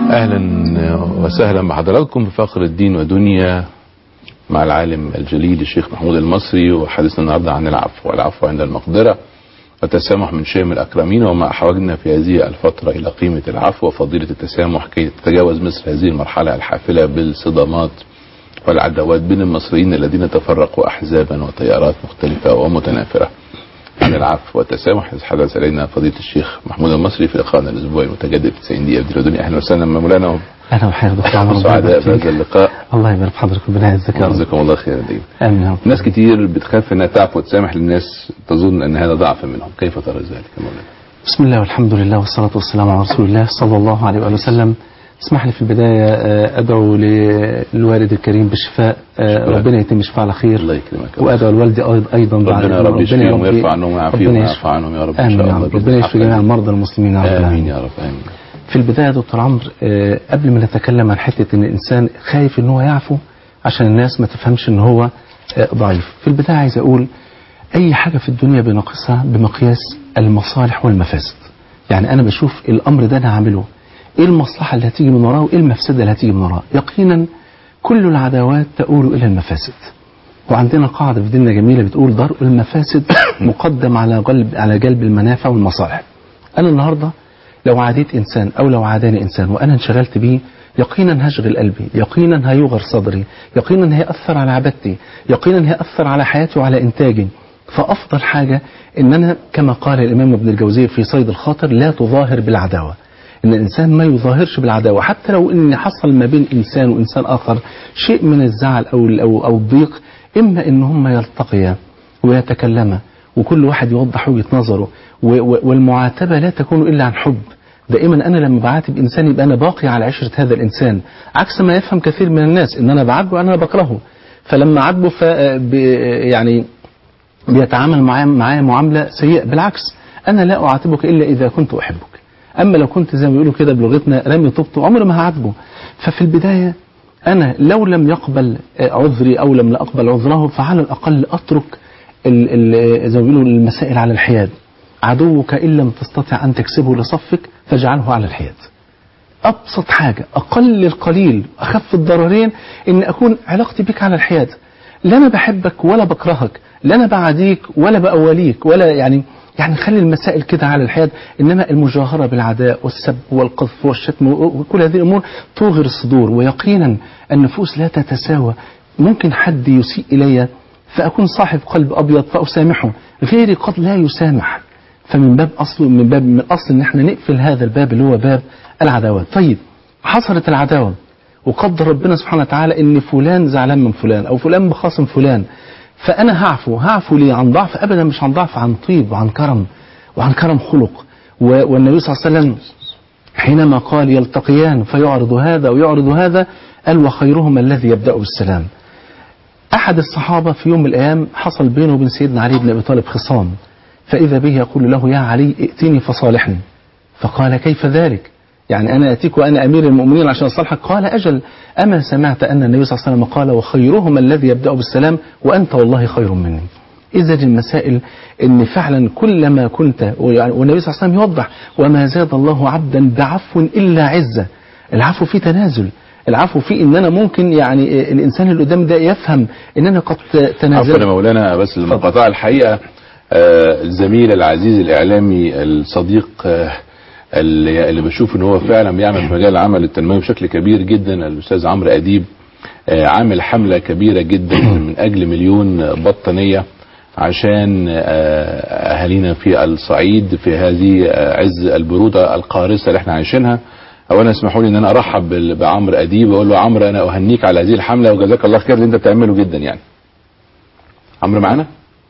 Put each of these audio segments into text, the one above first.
اهلا وسهلا بحضراتكم في فقر الدين ودنيا مع العالم الجليل الشيخ محمود المصري وحديثنا النهارده عن العفو والعفو عند المقدره والتسامح من شيم الاكرمين وما احوجنا في هذه الفتره الى قيمه العفو وفضيله التسامح كي تتجاوز مصر هذه المرحله الحافله بالصدامات والعداوات بين المصريين الذين تفرقوا احزابا وتيارات مختلفه ومتنافره. عن العفو والتسامح يتحدث الينا فضيله الشيخ محمود المصري في لقائنا الاسبوعي المتجدد في 90 دقيقه في الدنيا اهلا وسهلا مولانا اهلا وحياك دكتور عمرو سعداء في هذا اللقاء الله يبارك في حضرتك ربنا يعزك يا رب جزاكم الله خيرا دايما امين يا رب ناس كتير بتخاف انها تعفو وتسامح للناس تظن ان هذا ضعف منهم كيف ترى ذلك يا مولانا بسم الله والحمد لله والصلاة والسلام على رسول الله صلى الله عليه وآله وسلم اسمح لي في البداية آه، أدعو للوالد الكريم بالشفاء آه، شكرا. ربنا يتم الشفاء على خير الله يكرمك وأدعو لوالدي أيض- أيضا بعد ربنا يا رب يشفيهم ويرفع عنهم ويعافيهم ربنا ويعفو يشفي عنهم يا رب ان آمين شاء يا الله رب ربنا يشفي جميع المرضى المسلمين يا رب امين العالمين. يا رب امين في البداية يا دكتور عمرو آه، قبل ما نتكلم عن حتة ان الانسان خايف ان هو يعفو عشان الناس ما تفهمش ان هو آه، ضعيف في البداية عايز اقول اي حاجة في الدنيا بنقيسها بمقياس المصالح والمفاسد يعني انا بشوف الامر ده انا هعمله ايه المصلحة اللي هتيجي من وراه وايه المفسدة اللي هتيجي من وراه يقينا كل العداوات تؤول الى المفاسد وعندنا قاعدة في ديننا جميلة بتقول درء المفاسد مقدم على قلب على جلب المنافع والمصالح انا النهارده لو عاديت انسان او لو عاداني انسان وانا انشغلت بيه يقينا هشغل قلبي يقينا هيغر صدري يقينا هيأثر على عبادتي يقينا هيأثر على حياتي وعلى انتاجي فافضل حاجة ان انا كما قال الامام ابن الجوزي في صيد الخاطر لا تظاهر بالعداوة ان الانسان ما يظاهرش بالعداوة حتى لو ان حصل ما بين انسان وانسان اخر شيء من الزعل او او او الضيق اما ان هم يلتقيا ويتكلما وكل واحد يوضح وجهة نظره و- و- والمعاتبة لا تكون إلا عن حب دائما أنا لما بعاتب إنسان يبقى أنا باقي على عشرة هذا الإنسان عكس ما يفهم كثير من الناس إن أنا بعاتبه أنا بكرهه فلما عاتبه ف ب- يعني بيتعامل معايا معايا معاملة سيئة بالعكس أنا لا أعاتبك إلا إذا كنت أحبك أما لو كنت زي ما بيقولوا كده بلغتنا رمي طبته عمري ما هعاتبه ففي البداية أنا لو لم يقبل آه، عذري أو لم لا أقبل عذره فعلى الأقل أترك ال- ال- زي ما بيقولوا المسائل على الحياد عدوك إن لم تستطع أن تكسبه لصفك فاجعله على الحياد أبسط حاجة أقل القليل أخف الضررين إن أكون علاقتي بك على الحياد لا أنا بحبك ولا بكرهك لا أنا بعاديك ولا بأوليك ولا يعني يعني خلي المسائل كده على الحياد إنما المجاهرة بالعداء والسب والقذف والشتم وكل هذه الأمور توغر الصدور ويقينا النفوس لا تتساوى ممكن حد يسيء إلي فأكون صاحب قلب أبيض فأسامحه غيري قد لا يسامح فمن باب أصل من باب من أصل إن احنا نقفل هذا الباب اللي هو باب العداوات طيب حصلت العداوة وقدر ربنا سبحانه وتعالى إن فلان زعلان من فلان أو فلان بخاصم فلان فأنا هعفو هعفو ليه عن ضعف أبدا مش عن ضعف عن طيب وعن كرم وعن كرم خلق و- والنبي صلى الله عليه وسلم حينما قال يلتقيان فيعرض هذا ويعرض هذا قال وخيرهما الذي يبدأ بالسلام أحد الصحابة في يوم من الأيام حصل بينه وبين سيدنا علي بن أبي طالب خصام فإذا به يقول له يا علي ائتني فصالحني فقال كيف ذلك يعني أنا أتيك وأنا أمير المؤمنين عشان أصلحك قال أجل أما سمعت أن النبي صلى الله عليه وسلم قال وخيرهما الذي يبدأ بالسلام وأنت والله خير مني إذا المسائل إن فعلا كلما كنت والنبي صلى الله عليه وسلم يوضح وما زاد الله عبدا بعفو إلا عزة العفو فيه تنازل العفو فيه ان انا ممكن يعني الانسان اللي قدامي ده يفهم ان انا قد عفوا يا تنازلت مولانا بس المقاطعة الحقيقة آه، الزميل العزيز الإعلامي الصديق آه، اللي اللي بشوف ان هو فعلا بيعمل في مجال العمل التنموي بشكل كبير جدا الاستاذ عمرو اديب آه، عامل حملة كبيرة جدا من اجل مليون بطانية عشان آه، اهالينا في الصعيد في هذه آه، عز البرودة القارصة اللي احنا عايشينها اولا اسمحوا لي ان انا ارحب بال- بعمرو اديب واقول له عمرو انا اهنيك على هذه الحملة وجزاك الله خير اللي انت بتعمله جدا يعني عمرو معانا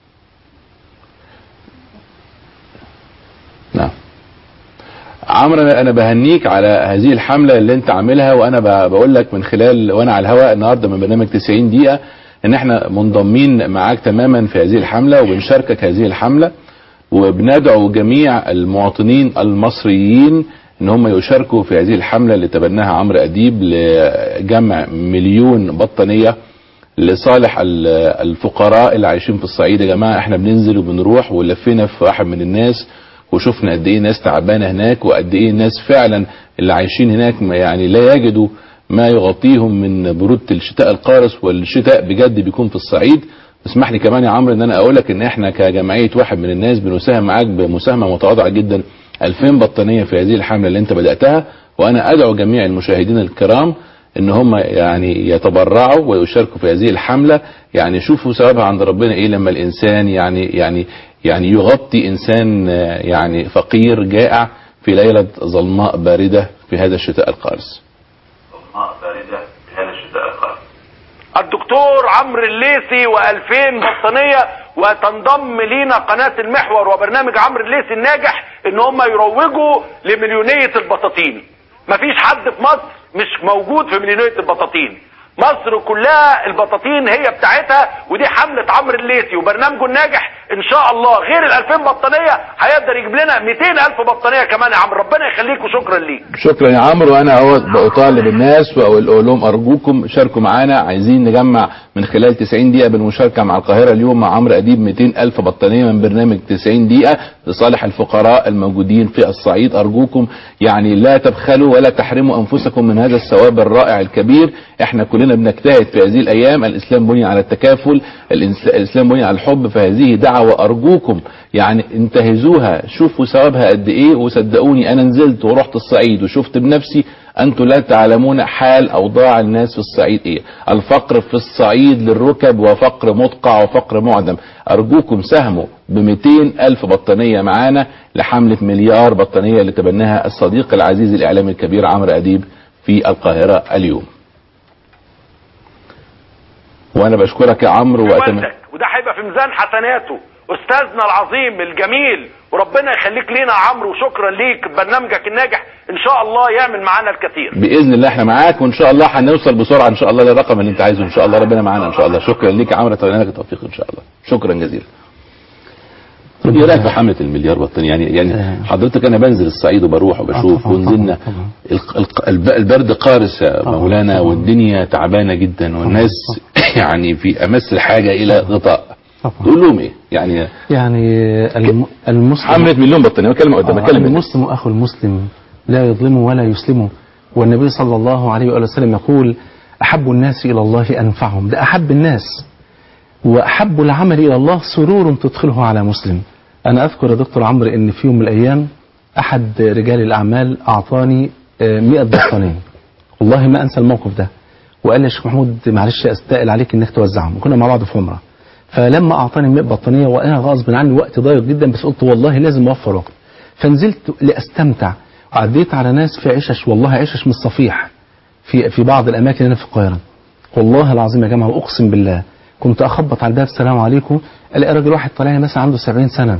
نعم عمرو انا أنا بهنيك على هذه الحمله اللي انت عاملها وانا ب- بقول لك من خلال وانا على الهواء النهارده من برنامج 90 دقيقه ان احنا منضمين معاك تماما في هذه الحمله وبنشاركك هذه الحمله وبندعو جميع المواطنين المصريين ان هم يشاركوا في هذه الحمله اللي تبناها عمرو اديب لجمع مليون بطانيه لصالح ال- الفقراء اللي عايشين في الصعيد يا جماعه احنا بننزل وبنروح ولفينا في واحد من الناس وشفنا قد ايه ناس تعبانه هناك وقد ايه الناس فعلا اللي عايشين هناك ما يعني لا يجدوا ما يغطيهم من برودة الشتاء القارس والشتاء بجد بيكون في الصعيد اسمح لي كمان يا عمرو ان انا اقول لك ان احنا كجمعيه واحد من الناس بنساهم معاك بمساهمه متواضعه جدا 2000 بطانيه في هذه الحمله اللي انت بداتها وانا ادعو جميع المشاهدين الكرام ان هم يعني يتبرعوا ويشاركوا في هذه الحمله يعني شوفوا ثوابها عند ربنا ايه لما الانسان يعني يعني يعني يغطي انسان آه، يعني فقير جائع في ليله ظلماء بارده في هذا الشتاء القارس. باردة في هذا الشتاء القادم الدكتور عمرو الليثي و2000 بطانية وتنضم لينا قناة المحور وبرنامج عمرو الليثي الناجح ان هم يروجوا لمليونية البطاطين مفيش حد في مصر مش موجود في مليونية البطاطين مصر كلها البطاطين هي بتاعتها ودي حملة عمرو الليثي وبرنامجه الناجح ان شاء الله غير ال 2000 بطانية هيقدر يجيب لنا 200 الف بطانية كمان يا عمرو ربنا يخليك وشكرا ليك شكرا يا عمرو وانا اهو بطالب الناس واقول لهم ارجوكم شاركوا معانا عايزين نجمع من خلال 90 دقيقه بالمشاركه مع القاهره اليوم مع عمرو اديب 200 الف بطانيه من برنامج 90 دقيقه لصالح الفقراء الموجودين في الصعيد ارجوكم يعني لا تبخلوا ولا تحرموا انفسكم من هذا الثواب الرائع الكبير احنا كلنا بنجتهد في هذه الايام الاسلام بني على التكافل الإنس- الاسلام بني على الحب فهذه دعوه ارجوكم يعني انتهزوها شوفوا ثوابها قد ايه وصدقوني انا نزلت ورحت الصعيد وشفت بنفسي انتم لا تعلمون حال اوضاع الناس في الصعيد ايه الفقر في الصعيد للركب وفقر مدقع وفقر معدم ارجوكم ساهموا ب 200 الف بطانيه معانا لحمله مليار بطانيه اللي تبناها الصديق العزيز الاعلامي الكبير عمرو اديب في القاهره اليوم وانا بشكرك يا عمرو واتمنى والدك وده هيبقى في ميزان حسناته استاذنا العظيم الجميل وربنا يخليك لينا يا عمرو وشكرا ليك برنامجك الناجح ان شاء الله يعمل معانا الكثير باذن الله احنا معاك وان شاء الله هنوصل بسرعه ان شاء الله للرقم اللي انت عايزه ان شاء الله ربنا معانا ان شاء الله شكرا ليك يا عمرو اتمنى لك التوفيق ان شاء الله شكرا جزيلا ايه رايك في حمله المليار بطانيه يعني يعني آه. حضرتك انا بنزل الصعيد وبروح وبشوف طبعاً، ونزلنا طبعاً، طبعاً. الق- الق- الب- البرد قارس يا طبعاً، مولانا طبعاً. والدنيا تعبانه جدا والناس يعني في امس الحاجه الى غطاء طبعا تقول لهم ايه يعني يعني الم- المسلم حمله مليون بطانيه بتكلم قدام آه، بتكلم الناس. المسلم أخو المسلم لا يظلمه ولا يسلمه والنبي صلى الله عليه وآله وسلم يقول أحب الناس إلى الله أنفعهم ده أحب الناس وأحب العمل إلى الله سرور تدخله على مسلم أنا أذكر يا دكتور عمرو إن في يوم من الأيام أحد رجال الأعمال أعطاني آه، 100 بطانية والله ما أنسى الموقف ده وقال لي يا شيخ محمود معلش أستقل عليك إنك توزعهم وكنا مع بعض في عمرة فلما أعطاني 100 بطانية وأنا غصب عني وقت ضيق جدا بس قلت والله لازم أوفر وقت فنزلت لأستمتع وعديت على ناس في عشش والله عشش من الصفيح في في بعض الأماكن هنا في القاهرة والله العظيم يا جماعة وأقسم بالله كنت أخبط على الباب السلام عليكم ألاقي راجل واحد طالع لي مثلا عنده 70 سنة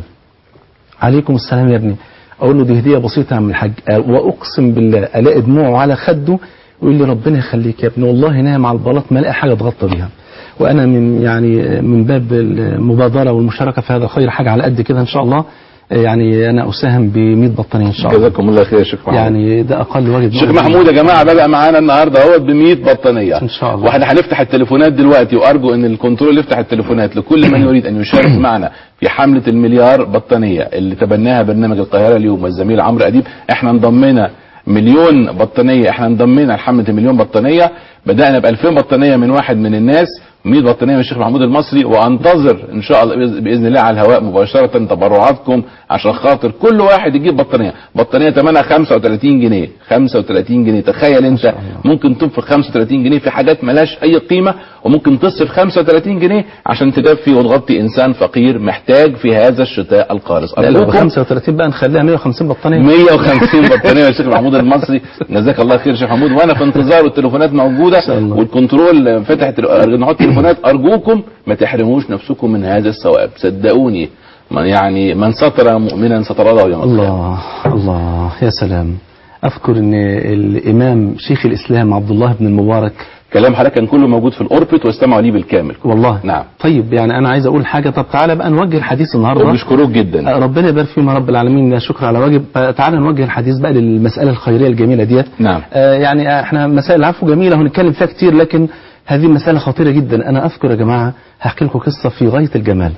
عليكم السلام يا ابني اقول له دي هديه بسيطه يا عم الحاج أه، واقسم بالله الاقي دموعه على خده ويقول لي ربنا يخليك يا ابني والله نايم على البلاط ما الاقي حاجه اتغطى بيها وانا من يعني من باب المبادره والمشاركه في هذا الخير حاجه على قد كده ان شاء الله أه، يعني انا اساهم ب 100 بطانيه ان شاء الله جزاكم الله خير يا شيخ محمود يعني ده اقل واجب الشيخ محمود يا جماعه بدا معانا النهارده اهوت ب 100 بطانيه إن شاء الله. واحنا هنفتح التليفونات دلوقتي وارجو ان الكنترول يفتح التليفونات لكل من يريد ان يشارك معنا في حمله المليار بطانيه اللي تبناها برنامج القاهره اليوم والزميل عمرو اديب احنا انضمينا مليون بطانيه احنا انضمينا لحمله المليون بطانيه بدانا ب 2000 بطانيه من واحد من الناس 100 بطانيه من الشيخ محمود المصري وانتظر ان شاء الله بإذ- باذن الله على الهواء مباشره تبرعاتكم عشان خاطر كل واحد يجيب بطانيه بطانيه ثمنها 35 جنيه 35 جنيه تخيل انت ممكن تنفق 35 جنيه في حاجات ملهاش اي قيمه وممكن تصرف 35 جنيه عشان تدفي وتغطي انسان فقير محتاج في هذا الشتاء القارس لا لو ب أرجوكم 35 بقى نخليها 150 بطانيه 150 بطانيه يا شيخ محمود المصري جزاك الله خير يا شيخ محمود وانا في انتظار والتليفونات موجوده شاء الله. والكنترول فتح تل- نحط تليفونات ارجوكم ما تحرموش نفسكم من هذا الثواب صدقوني من يعني من ستر مؤمنا ستر الله يوم القيامه الله الله يا سلام اذكر ان الامام شيخ الاسلام عبد الله بن المبارك كلام حضرتك كان كله موجود في الاوربت واستمعوا ليه بالكامل والله نعم طيب يعني انا عايز اقول حاجه طب تعالى بقى نوجه الحديث النهارده وبيشكروك جدا آه، ربنا يبارك فيهم يا رب العالمين لا شكر على واجب آه، تعالى نوجه الحديث بقى للمساله الخيريه الجميله ديت نعم. آه، يعني آه، احنا مسائل العفو جميله وهنتكلم فيها كتير لكن هذه مساله خطيره جدا انا اذكر يا جماعه هحكي لكم قصه في غايه الجمال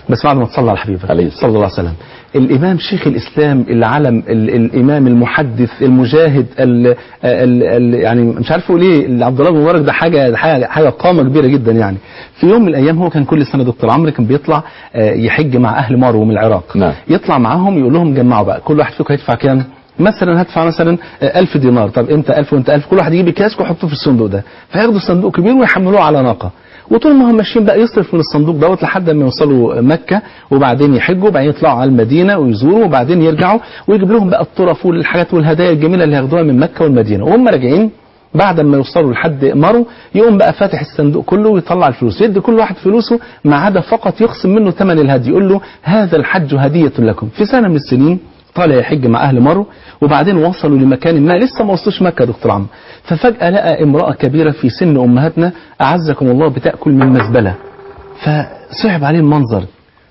بس بعد ما تصلى على حبيبك عليه الصلاة صلى الله عليه وسلم الإمام شيخ الإسلام العلم ال الإمام المحدث المجاهد ال ال ال يعني مش عارف اقول ايه عبد الله بن مبارك ده حاجة حاجة حاجة قامة كبيرة جدا يعني في يوم من الأيام هو كان كل سنة دكتور عمرو كان بيطلع آه، يحج مع أهل مرو من العراق نعم. يطلع معاهم يقول لهم جمعوا بقى كل واحد فيكم هيدفع كام مثلا هدفع مثلا آه، 1000 دينار طب انت 1000 وانت 1000 كل واحد يجيب كاس ويحطه في الصندوق ده فياخدوا صندوق كبير ويحملوه على ناقه وطول ما هم ماشيين بقى يصرف من الصندوق دوت لحد ما يوصلوا مكة وبعدين يحجوا وبعدين يطلعوا على المدينة ويزوروا وبعدين يرجعوا ويجيب لهم بقى الطرف والحاجات والهدايا الجميلة اللي هياخدوها من مكة والمدينة وهم راجعين بعد ما يوصلوا لحد مرو يقوم بقى فاتح الصندوق كله ويطلع الفلوس يدي كل واحد فلوسه ما عدا فقط يقسم منه ثمن الهدي يقول له هذا الحج هدية لكم في سنة من السنين طالع يحج مع اهل مرو وبعدين وصلوا لمكان ما لسه ما وصلوش مكه يا دكتور عمرو ففجاه لقى امراه كبيره في سن امهاتنا اعزكم الله بتاكل من مزبله فصعب عليه المنظر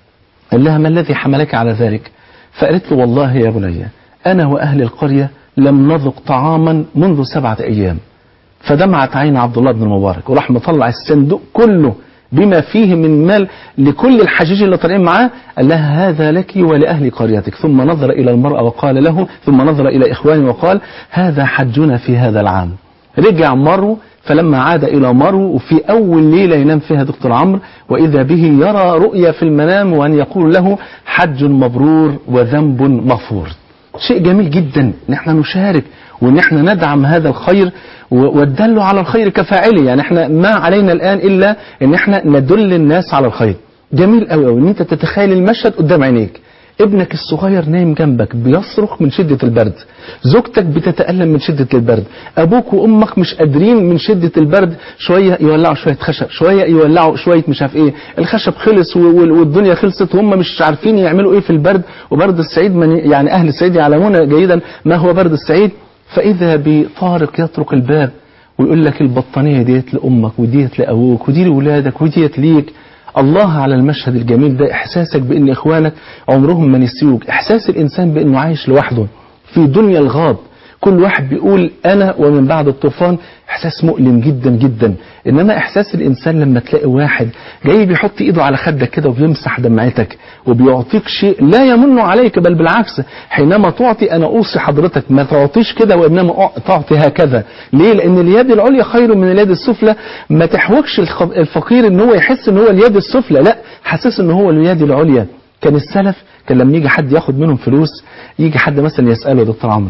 قال لها ما الذي حملك على ذلك فقالت له والله يا بني انا واهل القريه لم نذق طعاما منذ سبعه ايام فدمعت عين عبد الله بن المبارك وراح مطلع الصندوق كله بما فيه من مال لكل الحجيج اللي طالعين معاه قال لها هذا لك ولأهل قريتك ثم نظر إلى المرأة وقال له ثم نظر إلى إخوانه وقال هذا حجنا في هذا العام رجع مرو فلما عاد إلى مرو وفي أول ليلة ينام فيها دكتور عمرو وإذا به يرى رؤيا في المنام وأن يقول له حج مبرور وذنب مغفور شيء جميل جدا ان احنا نشارك وان احنا ندعم هذا الخير و- والدل على الخير كفاعله يعني احنا ما علينا الان الا ان احنا ندل الناس على الخير جميل قوي قوي ان انت تتخيل المشهد قدام عينيك ابنك الصغير نايم جنبك بيصرخ من شدة البرد زوجتك بتتألم من شدة البرد أبوك وأمك مش قادرين من شدة البرد شوية يولعوا شوية خشب شوية يولعوا شوية مش عارف إيه الخشب خلص و- وال- والدنيا خلصت وهم مش عارفين يعملوا إيه في البرد وبرد الصعيد من يعني أهل الصعيد يعلمون جيدا ما هو برد الصعيد فإذا بطارق يطرق الباب ويقول لك البطانية ديت لأمك وديت لأبوك ودي لأولادك وديت ليك الله على المشهد الجميل ده إحساسك بأن إخوانك عمرهم ما نسيوك إحساس الإنسان بأنه عايش لوحده في دنيا الغاب كل واحد بيقول أنا ومن بعد الطوفان إحساس مؤلم جدا جدا إنما إحساس الإنسان لما تلاقي واحد جاي بيحط إيده على خدك كده وبيمسح دمعتك وبيعطيك شيء لا يمن عليك بل بالعكس حينما تعطي أنا أوصي حضرتك ما تعطيش كده وإنما أع- تعطي هكذا ليه لأن اليد العليا خير من اليد السفلى ما تحوجش الخ- الفقير إن هو يحس إن هو اليد السفلى لا حسس إن هو اليد العليا كان السلف كان لما يجي حد ياخد منهم فلوس يجي حد مثلا يسأله يا دكتور عمرو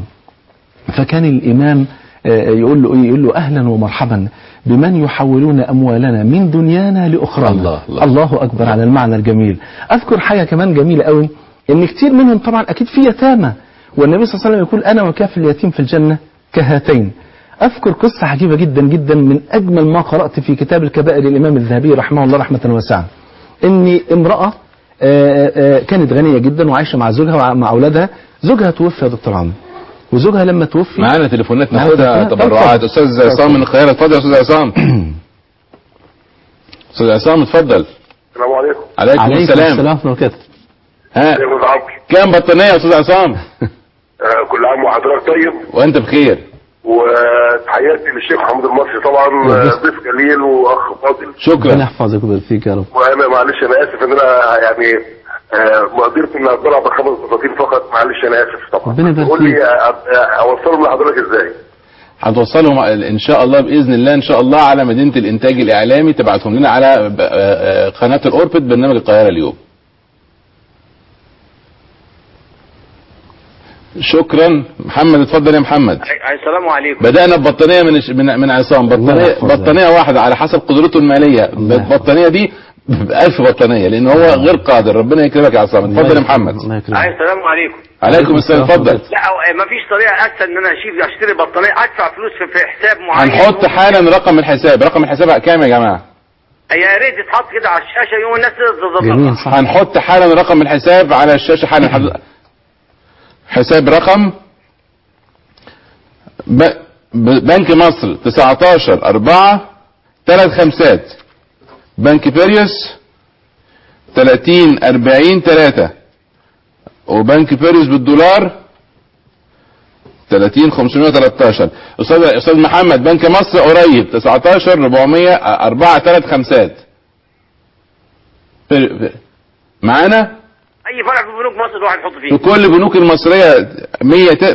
فكان الإمام آه، يقول له إيه؟ يقول له أهلا ومرحبا بمن يحولون أموالنا من دنيانا لأخرانا الله- الله. الله أكبر على المعنى الجميل أذكر حاجة كمان جميلة قوي إن كتير منهم طبعا أكيد في يتامى والنبي صلى الله عليه وسلم يقول أنا وكافل اليتيم في الجنة كهاتين أذكر قصة عجيبة جدا جدا من أجمل ما قرأت في كتاب الكبائر الإمام الذهبي رحمه الله رحمة واسعة إن امرأة آه، آه، كانت غنية جدا وعايشة مع زوجها ومع أولادها زوجها توفي يا دكتور عمرو وزوجها لما توفي معانا تليفونات معانا ناخدها تليفونات. تبرعات طب استاذ اتفضل. عصام من القاهره اتفضل يا استاذ عصام استاذ عصام اتفضل السلام عليكم عليكم, عليكم السلام السلام ورحمة الله وبركاته ها يا استاذ عمرو كام بطانيه يا استاذ عصام آه، كل عام وحضرتك طيب وانت بخير وتحياتي للشيخ محمود المصري طبعا آه، ضيف جليل واخ فاضل ربنا شكرا يحفظك ويبارك فيك يا رب وانا معلش انا اسف ان انا يعني آه، مقدرتي ان اضرب بخمس بساطين فقط معلش انا اسف طبعا ربنا يبارك قول لي فيك. آه، آه، اوصلهم لحضرتك ازاي؟ هتوصلهم ان شاء الله باذن الله ان شاء الله على مدينه الانتاج الاعلامي تبعتهم لنا على ب- آه، آه، قناه الاوربت برنامج القاهره اليوم شكرا محمد اتفضل يا محمد السلام عليكم بدأنا ببطانية من الش- من من عصام الله بطانية يحفظك. بطانية واحدة على حسب قدرته المالية الله يحفظك. البطانية دي ب 1000 بطانية لأن هو غير قادر ربنا يكرمك يا عصام اتفضل يا محمد الله يكرمك السلام عليكم عليكم السلام اتفضل لا ما فيش طريقه اسهل ان انا اشيل اشتري بطانيه ادفع فلوس في, في حساب معين هنحط حالا رقم الحساب رقم الحساب كام يا جماعة يا ريت يتحط كده على الشاشه يوم الناس تقدر جميل تظبطها صح هنحط حالا رقم الحساب على الشاشة حالا حض- حساب رقم ب... ب... بنك مصر 19 4 ثلاث خمسات بنك بيريوس 30 40 3 وبنك بيريوس بالدولار 30 513 استاذ استاذ محمد بنك مصر قريب 19 400 4 3 خمسات بير- بير- معانا اي فرع في بنوك مصر الواحد يحط في فيه كل البنوك المصريه 100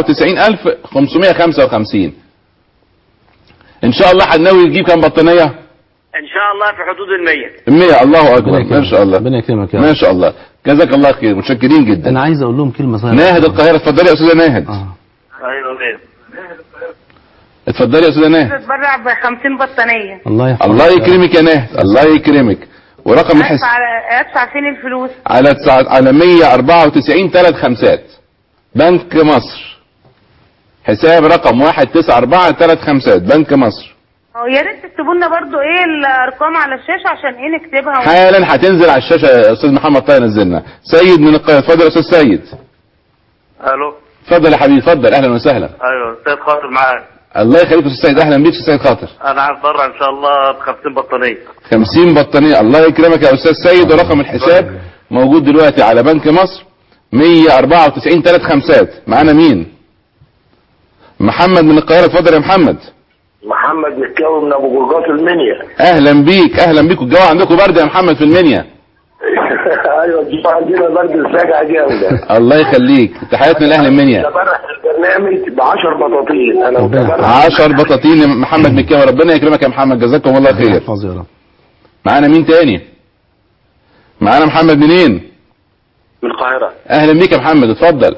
194555 ان شاء الله هناوي تجيب كام بطانيه ان شاء الله في حدود المية ال 100 الله ربنا اكبر يكرمك. ما شاء الله ربنا يكرمك يا ما رب شاء الله جزاك الله خير متشكرين جدا انا عايز اقول لهم كلمه صغيره ناهد القاهره اتفضلي يا استاذه ناهد اه ايوه غير اتفضلي يا استاذه ناهد بتبرع ب 50 بطانيه الله يحفظك الله يكرمك يا ناهد الله يكرمك ورقم الحساب ادفع ادفع فين الفلوس على تسعة على 194 ثلاث خمسات بنك مصر حساب رقم 194 ثلاث خمسات بنك مصر هو يا ريت تكتبوا لنا برضو ايه الارقام على الشاشه عشان ايه نكتبها حالا هتنزل على الشاشه يا استاذ محمد طه نزلنا سيد من القاهره اتفضل يا استاذ سيد الو اتفضل يا حبيبي اتفضل اهلا وسهلا ايوه استاذ خاطر معاك الله يخليك يا استاذ سيد اهلا بيك يا استاذ سيد خاطر انا هتبرع ان شاء الله ب 50 بطانيه 50 بطانيه الله يكرمك يا استاذ سيد ورقم الحساب موجود دلوقتي على بنك مصر 194 ثلاث خمسات معانا مين محمد من القاهره اتفضل يا محمد محمد مكاوي من ابو جرجاس المنيا اهلا بيك اهلا بيك الجو عندكم برد يا محمد في المنيا ايوه دي عندنا برد الساجع جامده الله يخليك تحياتنا لاهل المنيا تبرع البرنامج ب 10 بطاطين انا ربنا متبرع 10 بطاطين يا محمد مكاوي ربنا يكرمك يا محمد جزاكم الله ربنا خير يحفظه يا رب معانا مين تاني معانا محمد منين من القاهره اهلا بيك يا محمد اتفضل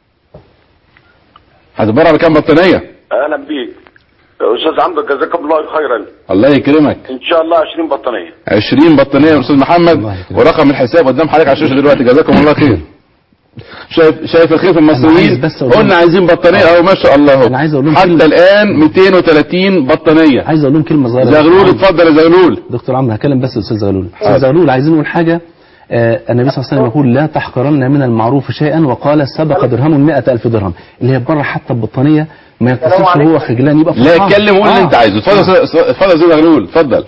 هتبرع بكام بطانيه اهلا بيك استاذ عمرو جزاك الله خيرا الله يكرمك ان شاء الله 20 بطانيه 20 بطانيه يا استاذ محمد الله يكرمك. ورقم الحساب قدام حضرتك على الشاشه دلوقتي جزاكم الله خير شايف شايف الخير في المصريين عايز بس أقول لهم- قلنا عايزين بطانيه اهو ما شاء الله اهو أنا عايز أقول لهم حتى كلمة. الان 230 بطانيه عايز اقول لهم كلمه صغيره زغلول اتفضل يا زغلول دكتور عمرو هكلم بس الاستاذ زغلول استاذ زغلول عايزين نقول حاجه آه النبي صلى الله عليه وسلم يقول لا تحقرن من المعروف شيئا وقال سبق درهم مئة ألف درهم اللي هي بره حتى البطانيه ما يتصلش وهو خجلان يبقى لا فرحان. اتكلم وقول اللي آه. انت عايزه اتفضل يا أستاذ- اتفضل يا استاذ زغلول اتفضل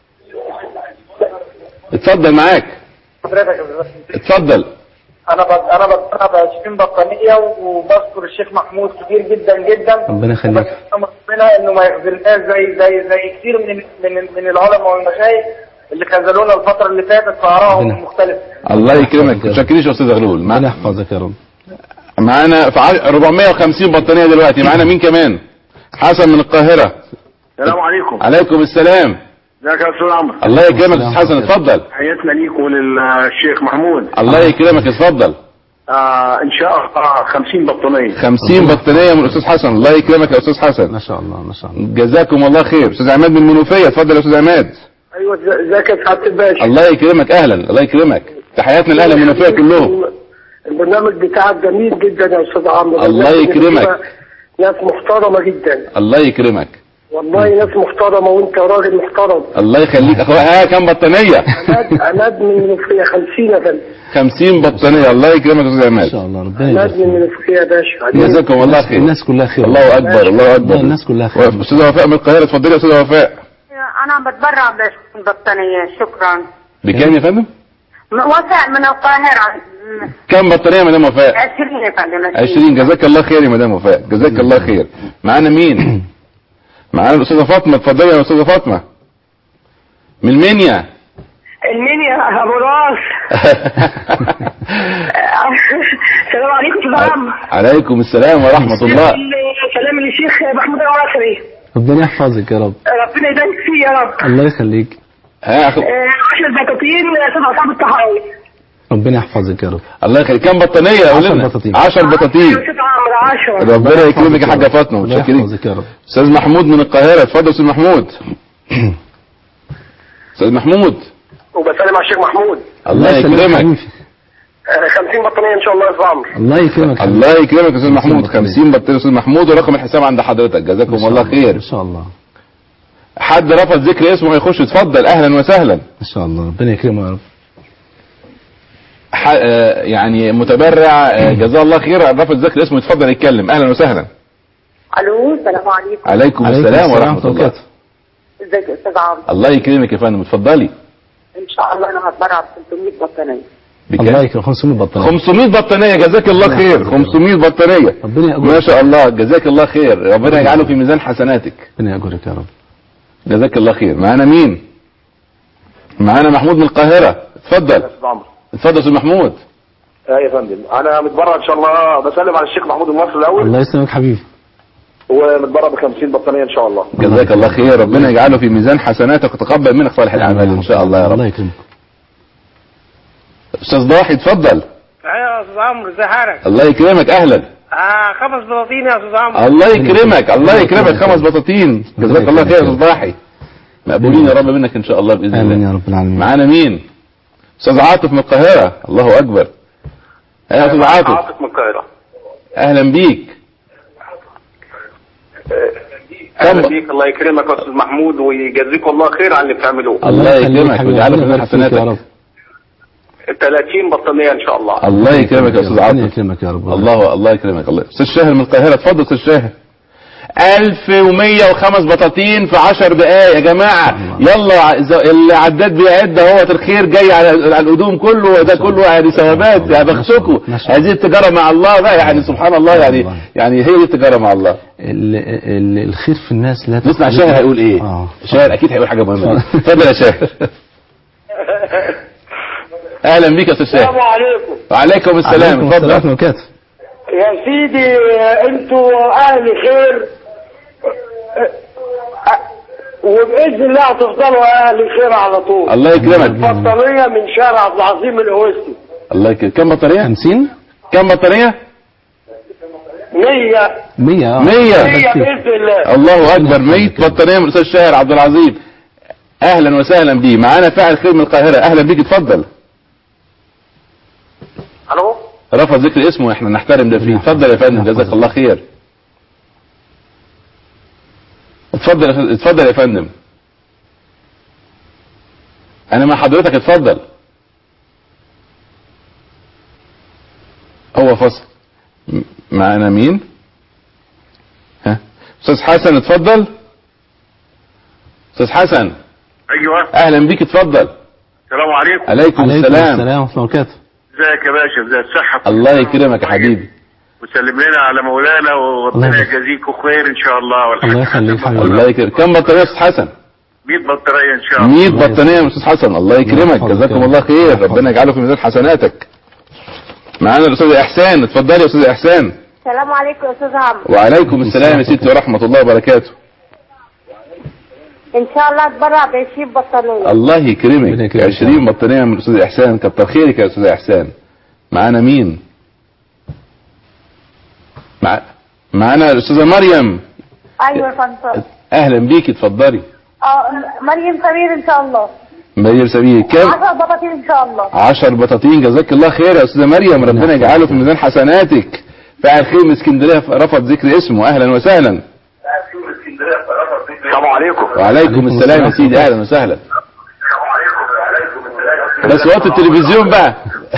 اتفضل معاك حضرتك يا أستاذ. اتفضل انا ب... انا ب... انا ب 20 بطانيه وبذكر الشيخ محمود كتير جدا جدا ربنا يخليك. وبتمنى ربنا انه ما يخذلناش زي زي زي كتير من من من العلماء والمشايخ اللي خذلونا الفتره اللي فاتت في ربنا. ارائهم مختلفه الله يكرمك متشكرين يا استاذ زغلول ربنا مع- يحفظك يا رب معانا في ع- 450 بطانيه دلوقتي معانا مين كمان حسن من القاهره السلام عليكم عليكم السلام ازيك يا استاذ عمرو الله يكرمك يا استاذ حسن اتفضل حياتنا ليك وللشيخ محمود الله يكرمك اتفضل آه ان شاء الله 50 بطانيه 50 بطانيه من الاستاذ حسن الله يكرمك يا استاذ حسن ما شاء الله ما شاء الله جزاكم الله خير استاذ عماد من المنوفيه اتفضل يا استاذ عماد ايوه ازيك يا سعاده الباشا الله يكرمك اهلا الله يكرمك تحياتنا لاهل المنوفيه كلهم البرنامج بتاعك جميل جدا يا استاذ عمرو الله يكرمك. ناس محترمه جدا الله يكرمك والله ناس محترمه وانت راجل محترم الله يخليك اخويا ها كام بطانيه عماد عماد من المنوفيه 50 يا فندم 50 بطانيه الله يكرمك يا استاذ ما عماد شاء الله ربنا عماد من يبارك المنوفيه يا باشا جزاكم الله خير الناس كلها خير الله اكبر الله اكبر لا، الناس كلها خير. استاذه وفاء من القاهره اتفضلي يا استاذه وفاء انا بتبرع بالبطانيه شكرا بكام يا فندم وفاء من القاهره كام بطانيه يا مدام وفاء 20 يا فندم 20 جزاك الله خير يا مدام وفاء جزاك الله خير معانا مين معانا الاستاذه فاطمه اتفضلي يا استاذه فاطمه من المنيا المنيا ابو راس السلام عليكم استاذ عمرو عليكم السلام ورحمه الله سلام للشيخ محمود العراقي ربنا يحفظك يا رب ربنا يبارك فيه يا رب الله يخليك ها أخو... 10 بطاطين تبع صاحب الطحاوي ربنا يحفظك يا رب الله يخليك كام بطانيه قول عشر لنا بطاطين. 10 بطاطين استاذ عمرو 10 ربنا يكرمك يا حاجه فاطمه الله متشكرين يحفظك يا رب استاذ محمود من القاهره اتفضل استاذ محمود استاذ محمود وبسلم على الشيخ محمود الله يسلمك يكرمك حبيبي. آه، 50 بطانيه ان شاء الله يا استاذ عمرو الله يكرمك حبيبي. الله يكرمك يا استاذ محمود بطانية. 50 بطانيه استاذ محمود ورقم الحساب عند حضرتك جزاكم ما شاء الله خير ما شاء الله حد رفض ذكر اسمه هيخش اتفضل اهلا وسهلا ما شاء الله ربنا يكرمه يا رب ح... آه، يعني متبرع آه، جزاه الله خير رفض ذكر اسمه اتفضل يتكلم اهلا وسهلا الو السلام عليكم عليكم عليكم السلام ورحمه الله وبركاته. ازيك يا استاذ عمرو الله يكرمك يا فندم اتفضلي ان شاء الله انا هتبرع ب 300 بطانيه بكام؟ الله يكرم 500 بطانيه 500 بطانيه جزاك الله خير 500 بطانيه ربنا ما يأجرك شاء الله جزاك الله خير ربنا يجعله في ميزان حسناتك ربنا يأجرك يا رب جزاك الله خير معانا مين معانا محمود من القاهره اتفضل استاذ عمرو اتفضل يا استاذ محمود ايوه يا فندم انا متبرع ان شاء الله بسلم على الشيخ محمود المصري الاول الله يسلمك حبيبي ومتبرع ب 50 بطانيه ان شاء الله جزاك الله خير ربنا يجعله في ميزان حسناتك وتقبل منك صالح الاعمال ان شاء الله يا الله رب يكرمك استاذ ضاحي اتفضل ايوه يا استاذ عمرو ازي حالك؟ الله يكرمك اهلا اه خمس بلاطين يا استاذ عمرو الله يكرمك الله يكرمك خمس بطاطين جزاك الله خير يا استاذ ضاحي مقبولين يا رب منك ان شاء الله باذن الله امين يا رب العالمين معانا مين استاذ عاطف من القاهره الله اكبر يا استاذ عاطف عاطف من القاهره اهلا بيك اهلا بيك الله يكرمك يا استاذ محمود ويجزيكم الله خير على اللي بتعملوه الله يخليك يكرمك حبيبي، ويجعله في ربنا ميزان يبارك فيك يا حسناتك رب 30 بطانيه ان شاء الله الله يكرمك يا استاذ ربنا عاطف يكرمك يا رب الله الله يكرمك الله استاذ شاهر من القاهره اتفضل استاذ شاهر 1105 بطاطين في 10 دقائق يا جماعه يلا ع- ز- العداد بيعد اهوت الخير جاي على على القدوم كله ده كله يعني ثوابات يا بخسكم ما شاء الله. هذه التجاره مع الله بقى يعني سبحان الله يعني الله. يعني هي دي التجاره مع الله ال- ال- الخير في الناس لا نسمع تقلد- شاهر هيقول ايه اه شاهر اكيد هيقول حاجه مهمه اتفضل يا شاهر اهلا بيك يا استاذ شاهر عليكم وعليكم السلام عليكم السلام اتفضل وبركاته يا سيدي انتوا اهل خير وباذن الله هتفضلوا اهل خير على طول الله يكرمك بطانيه من شارع عبد العظيم الاويسي الله يكرمك كم بطاريه 50 كم بطاريه 100 100 اه 100 100 باذن الله الله اكبر 100 بطاريه من الاستاذ شاهر عبد العظيم اهلا وسهلا بيه معانا فاعل خير من القاهره اهلا بيك اتفضل الو رفض ذكر اسمه احنا نحترم ده فيه اتفضل يا فندم جزاك الله خير اتفضل يا فندم- اتفضل يا فندم انا مع حضرتك اتفضل هو فصل م- معانا مين ها استاذ حسن اتفضل استاذ حسن ايوه اهلا بيك اتفضل السلام عليكم عليكم, عليكم السلام السلام ورحمه الله وبركاته ازيك يا باشا ازي الصحه الله يكرمك يا حبيبي وسلم لنا على مولانا الله وربنا يبارك. يجازيكم خير ان شاء الله والحمد الله يخليك حبيبي الله يكرمك كم بطاريه يا استاذ حسن 100 بطاريه ان شاء الله 100 الله بطانيه يا استاذ حسن الله يكرمك يحفظك جزاكم يا الله رب. خير يحفظك. ربنا يجعله في ميزان حسناتك معانا الاستاذ احسان اتفضلي يا استاذ احسان السلام عليكم يا استاذ عمرو وعليكم السلام يا ستي ورحمه الله وبركاته ان شاء الله اتبرع ب 20 بطانيه الله ربنا يكرمك يكرمك. 20 بطانيه من الاستاذ احسان كتر خيرك يا استاذ احسان معانا مين مع... معانا الاستاذه مريم ايوه يا فندم اهلا بيكي اتفضلي اه مريم سمير ان شاء الله مريم سمير كم 10 بطاطين ان شاء الله عشر بطاطين جزاك الله خير يا استاذه مريم ربنا يجعله في ميزان حسناتك فاعل خير من اسكندريه رفض ذكر اسمه اهلا وسهلا السلام عليكم وعليكم السلام يا سيدي اهلا وسهلا بس وقت التلفزيون بقى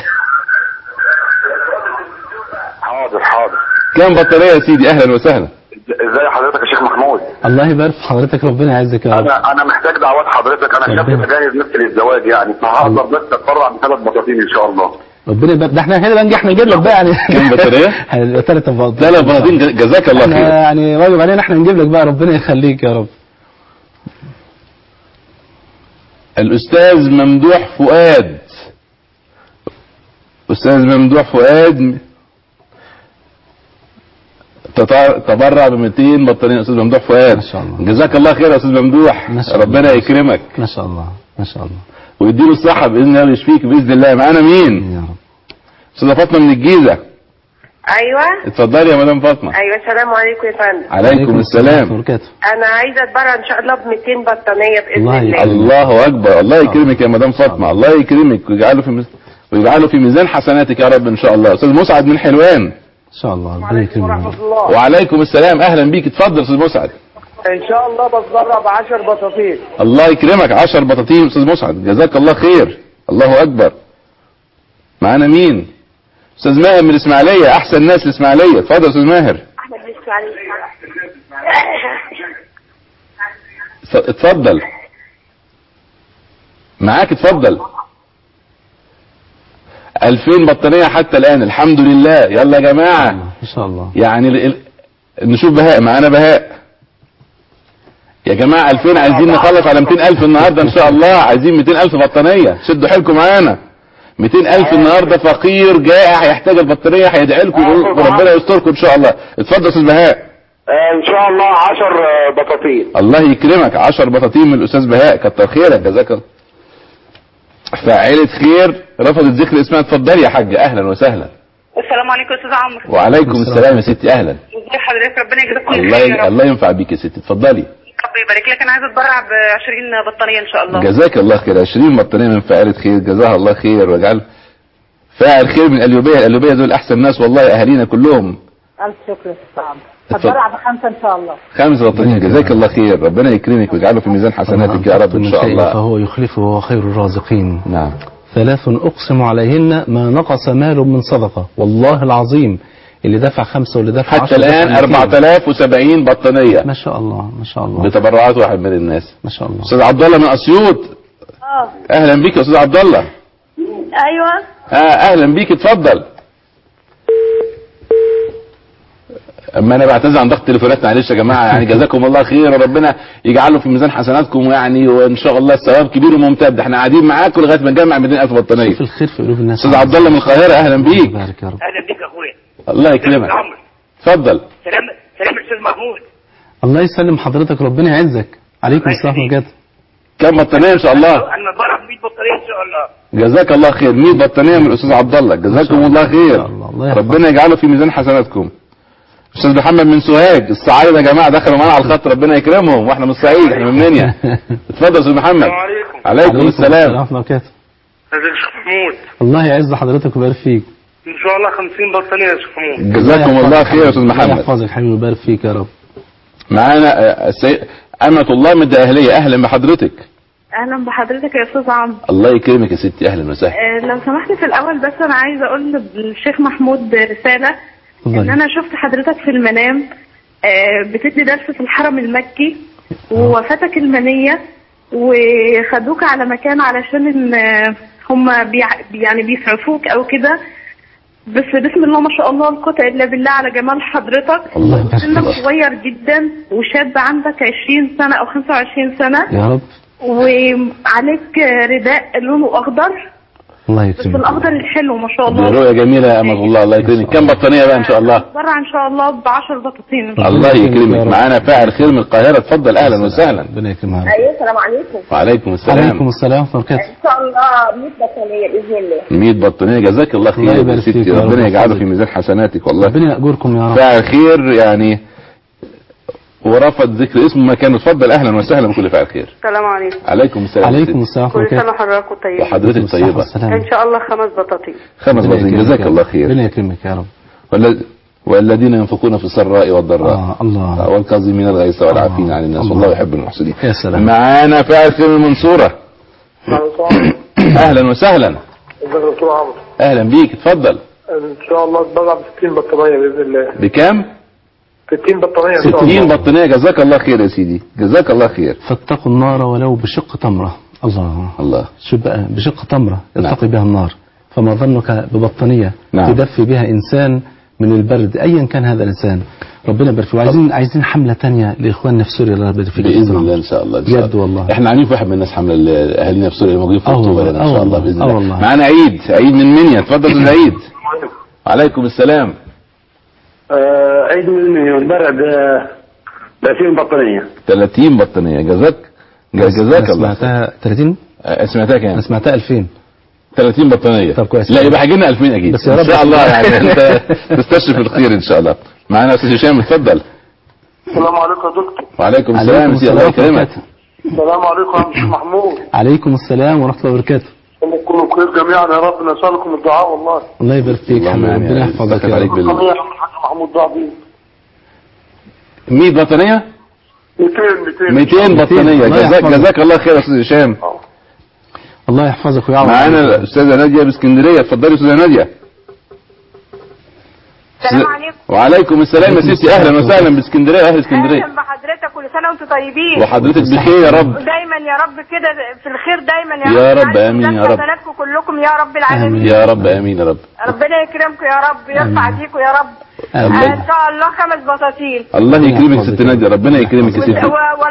حاضر حاضر كام بطاريه يا سيدي اهلا وسهلا ازاي حضرتك يا شيخ محمود الله يبارك في حضرتك ربنا يعزك يا رب انا انا محتاج دعوات حضرتك انا شاب ربنا. بجهز نفسي للزواج يعني فهقدر بس اتبرع بثلاث بطاطين ان شاء الله ربنا يبارك ده احنا كده بقى نجح نجيب لك بقى يعني كام بطارية؟ ثلاث بطاريات لا لا بطاطين جزاك الله احنا خير يعني واجب علينا احنا نجيب لك بقى ربنا يخليك يا رب الاستاذ ممدوح فؤاد استاذ ممدوح فؤاد تط- تبرع ب 200 بطاريه استاذ ممدوح فؤاد ما شاء الله. جزاك الله خير يا استاذ ممدوح ما شاء ربنا الله. يكرمك ما شاء الله ما شاء الله ويديله الصحه باذن الله ويشفيك باذن الله معانا مين يا رب استاذه فاطمه من الجيزه ايوه اتفضلي يا مدام فاطمه ايوه السلام عليكم يا فندم عليكم السلام وبركاته انا عايزه اتبرع ان شاء الله ب 200 بطانيه باذن الله الله يكرمك. الله اكبر الله يكرمك يا مدام فاطمه الله يكرمك ويجعله في مز... ويجعله في ميزان حسناتك يا رب ان شاء الله استاذ مسعد من حلوان ان شاء الله ربنا يكرمك يا رب. الله وعليكم السلام اهلا بيك اتفضل استاذ مسعد ان شاء الله بتبرع ب 10 بطاطين الله يكرمك عشر بطاطين استاذ مسعد جزاك الله خير الله اكبر معانا مين استاذ ماهر من الاسماعيليه احسن ناس الاسماعيليه اتفضل استاذ ماهر احمد الاسماعيلي اتف- اتفضل معاك اتفضل 2000 بطانيه حتى الان الحمد لله يلا يا جماعه ان شاء الله يعني ال... ال... نشوف بهاء معانا بهاء يا جماعة 2000 عايزين نخلص على 200 ألف النهاردة إن شاء الله عايزين 200 ألف بطانية شدوا حيلكم معانا 200000 النهارده فقير جائع يحتاج البطاريه هيدعي لكم آه، ويقول ربنا يستركم ان شاء الله اتفضل يا استاذ بهاء آه ان شاء الله 10 بطاطين الله يكرمك 10 بطاطين من الاستاذ بهاء كتر خيرك جزاك الله فاعلة خير رفضت ذكر اسمها اتفضلي يا حاج اهلا وسهلا السلام عليكم يا استاذ عمرو وعليكم السلام يا ستي اهلا ازي حضرتك ربنا يجزاك كل الله خير ي... يا رب الله ينفع بيك يا ستي اتفضلي رب يبارك لك انا عايزه اتبرع ب 20 بطانيه ان شاء الله جزاك الله خير 20 بطانيه من فاعلة خير جزاها الله خير واجعل فاعل خير من القليوبيه القليوبيه دول احسن ناس والله اهالينا كلهم ألف شكر يا أستاذ عمرو اتفضل. هتبرع بخمسة إن شاء الله خمس بطانيه جزاك الله خير ربنا يكرمك ويجعله في ميزان حسناتك يا رب ان من شاء شيء الله فهو يخلفه وهو خير الرازقين نعم ثلاث أقسم عليهن ما نقص مال من صدقة والله العظيم اللي دفع خمسة واللي دفع حتى عشرة الان دفع 200. 4070 بطانيه ما شاء الله ما شاء الله بتبرعات واحد من الناس ما شاء الله استاذ عبد الله من اسيوط اه اهلا بيك يا استاذ عبد الله ايوه اه اهلا بيك اتفضل اما انا بعتذر عن ضغط التليفونات معلش يا جماعه يعني جزاكم الله خير وربنا يجعله في ميزان حسناتكم يعني وان شاء الله الثواب كبير وممتد احنا قاعدين معاكم لغايه ما نجمع 200000 بطانيه شوف الخير في قلوب الناس استاذ عبد الله من القاهره اهلا بيك بارك يا رب اهلا بيك يا اخويا الله يكرمك عمرو اتفضل سلام سلام الاستاذ محمود الله يسلم حضرتك ربنا يعزك عليكم السلام وبركاته كم بطانيه ان شاء الله انا متبرع ب 100 بطاريه ان شاء الله جزاك الله خير 100 بطانيه من الاستاذ عبد الله جزاكم الله خير الله يحفظك. ربنا يجعله في ميزان حسناتكم استاذ محمد من سوهاج الصعايده يا جماعه دخلوا معانا على الخط ربنا يكرمهم واحنا من الصعيد احنا من منيا اتفضل يا استاذ محمد السلام عليكم عليكم السلام ورحمة الله وبركاته ازيك يا شيخ محمود الله يعز حضرتك ويبارك فيك ان شاء الله 50 بطانيه يا شيخ محمود جزاكم الله خير يا استاذ الله محمد يحفظك حبيبي ويبارك فيك يا رب معانا آه، السي... أمة الله من الدقهلية أهلا بحضرتك اهلا بحضرتك يا استاذ عمرو الله يكرمك يا ستي أهلا وسهلا آه، لو سمحت في الاول بس انا عايزه اقول للشيخ محمود رساله ان اتفضلي. انا شفت حضرتك في المنام آه، بتدي درس في الحرم المكي ووفاتك المنيه وخدوك على مكان علشان ان آه، هم بيع يعني بيسعفوك او كده بس بسم الله ما شاء الله لا قوه الا بالله على جمال حضرتك الله يبارك سنك فيك. صغير جدا وشاب عندك 20 سنه او 25 سنه يا رب وعليك رداء لونه اخضر الله بس يكرمك الاخضر الحلو ما شاء دي الله رؤية جميلة يا أمة الله الله يكرمك كم بطانية بقى إن شاء الله برع ان شاء الله ب 10 بطاطين إن شاء الله يكرمك يا يكرمك رب. معانا فاعل خير من القاهرة اتفضل أهلا وسهلا ربنا يكرمها يا رب. ايوه السلام عليكم وعليكم السلام عليكم السلام ورحمة الله وبركاته ان شاء الله 100 بطانيه باذن الله 100 بطانية جزاك الله الله خير يا يبارك فيك ستي يا رب ربنا يجعله ويحفظك. في ميزان حسناتك والله ربنا يأجركم يا رب فاعل خير يعني ورفض ذكر اسمه مكانه اتفضل أهلا وسهلا بكل فاعل خير السلام عليكم عليكم السلام عليكم السلام ورحمة كل الله سنه وبركاته وحضراتكم طيبين وحضرتك طيبة والسلام. ان شاء الله خمس بطاطين خمس ربنا بطانية يكرمك جزاك يا الله رب. خير ربنا يكرمك يا رب والذ- والذين ينفقون في السراء والضراء آه الله والكاظمين الغيظ والعافين الله. عن الناس الله. والله يحب المحسنين يا سلام. معانا فاعل خير من المنصورة اهلا وسهلا ازيك يا دكتور عمرو اهلا بيك اتفضل ان شاء الله اتبرع ب 60 بطانيه باذن الله بكام 60 بطانيه ان شاء 60 الله بطانية جزاك الله خير يا سيدي جزاك الله خير فاتقوا النار ولو بشق تمرة الله الله شوف بقى بشق تمرة نعم. يلتقي بها النار فما ظنك ببطانية نعم. تدفي بها إنسان من البرد أيا كان هذا الإنسان ربنا يبارك فيه وعايزين عايزين حملة تانية لإخواننا في سوريا الله يبارك فيك باذن الله ان شاء الله إن شاء بجد الله. والله. احنا عاملين في واحد من الناس حمله لاهالينا في سوريا الموجودين في آه اكتوبر والله. هنا آه ان شاء الله والله. باذن آه الله والله. معانا عيد عيد من منيا اتفضل يا أستاذ عيد وعليكم السلام آه عيد من المليون برع ب 30 بطانيه 30 بطانية جزاك جزاك أنا الله سمعتها 30 آه، سمعتها كام أنا سمعتها 2000 30 بطانية طب كويس. لا يبقى هيجي لنا 2000 اكيد بس يا ان رب. شاء الله يعني انت تستشرف الخير ان شاء الله معانا استاذ هشام اتفضل السلام عليكم يا دكتور وعليكم السلام عليكم يا سيدي الله السلام يكرمك وبركاته. السلام عليكم يا شيخ محمود عليكم السلام ورحمة الله وبركاته الله يكون بخير جميعا يا رب نسالكم الدعاء والله الله يبارك فيك اللهم حبيبي آمين. ربنا يحفظك سكت يا عليك رب بالله. قضيه يا الحاج محمود ضعبي 100 بطانية 200 200 200 بطانية الله جزاك يحفظك. جزاك الله خير يا استاذ هشام الله يحفظك ويعوض معانا الاستاذة نادية باسكندرية اتفضلي يا استاذة نادية السلام عليكم وعليكم السلام يا سيدي اهلا وسهلا باسكندرية اهل اسكندرية اهلا بحضرتك كل سنه وانتم طيبين وحضرتك بخير يا رب دايما يا رب كده في الخير دايما يا, يا رب رب، آمين يا رب. حسناتكم كلكم يا رب العالمين يا رب امين يا رب ربنا يكرمكم يا رب يرفع ايديكم يا رب آمين. آه، ان شاء الله خمس بساطين الله يكرمك ست نادية ربنا يكرمك يا وال- ستي و- والله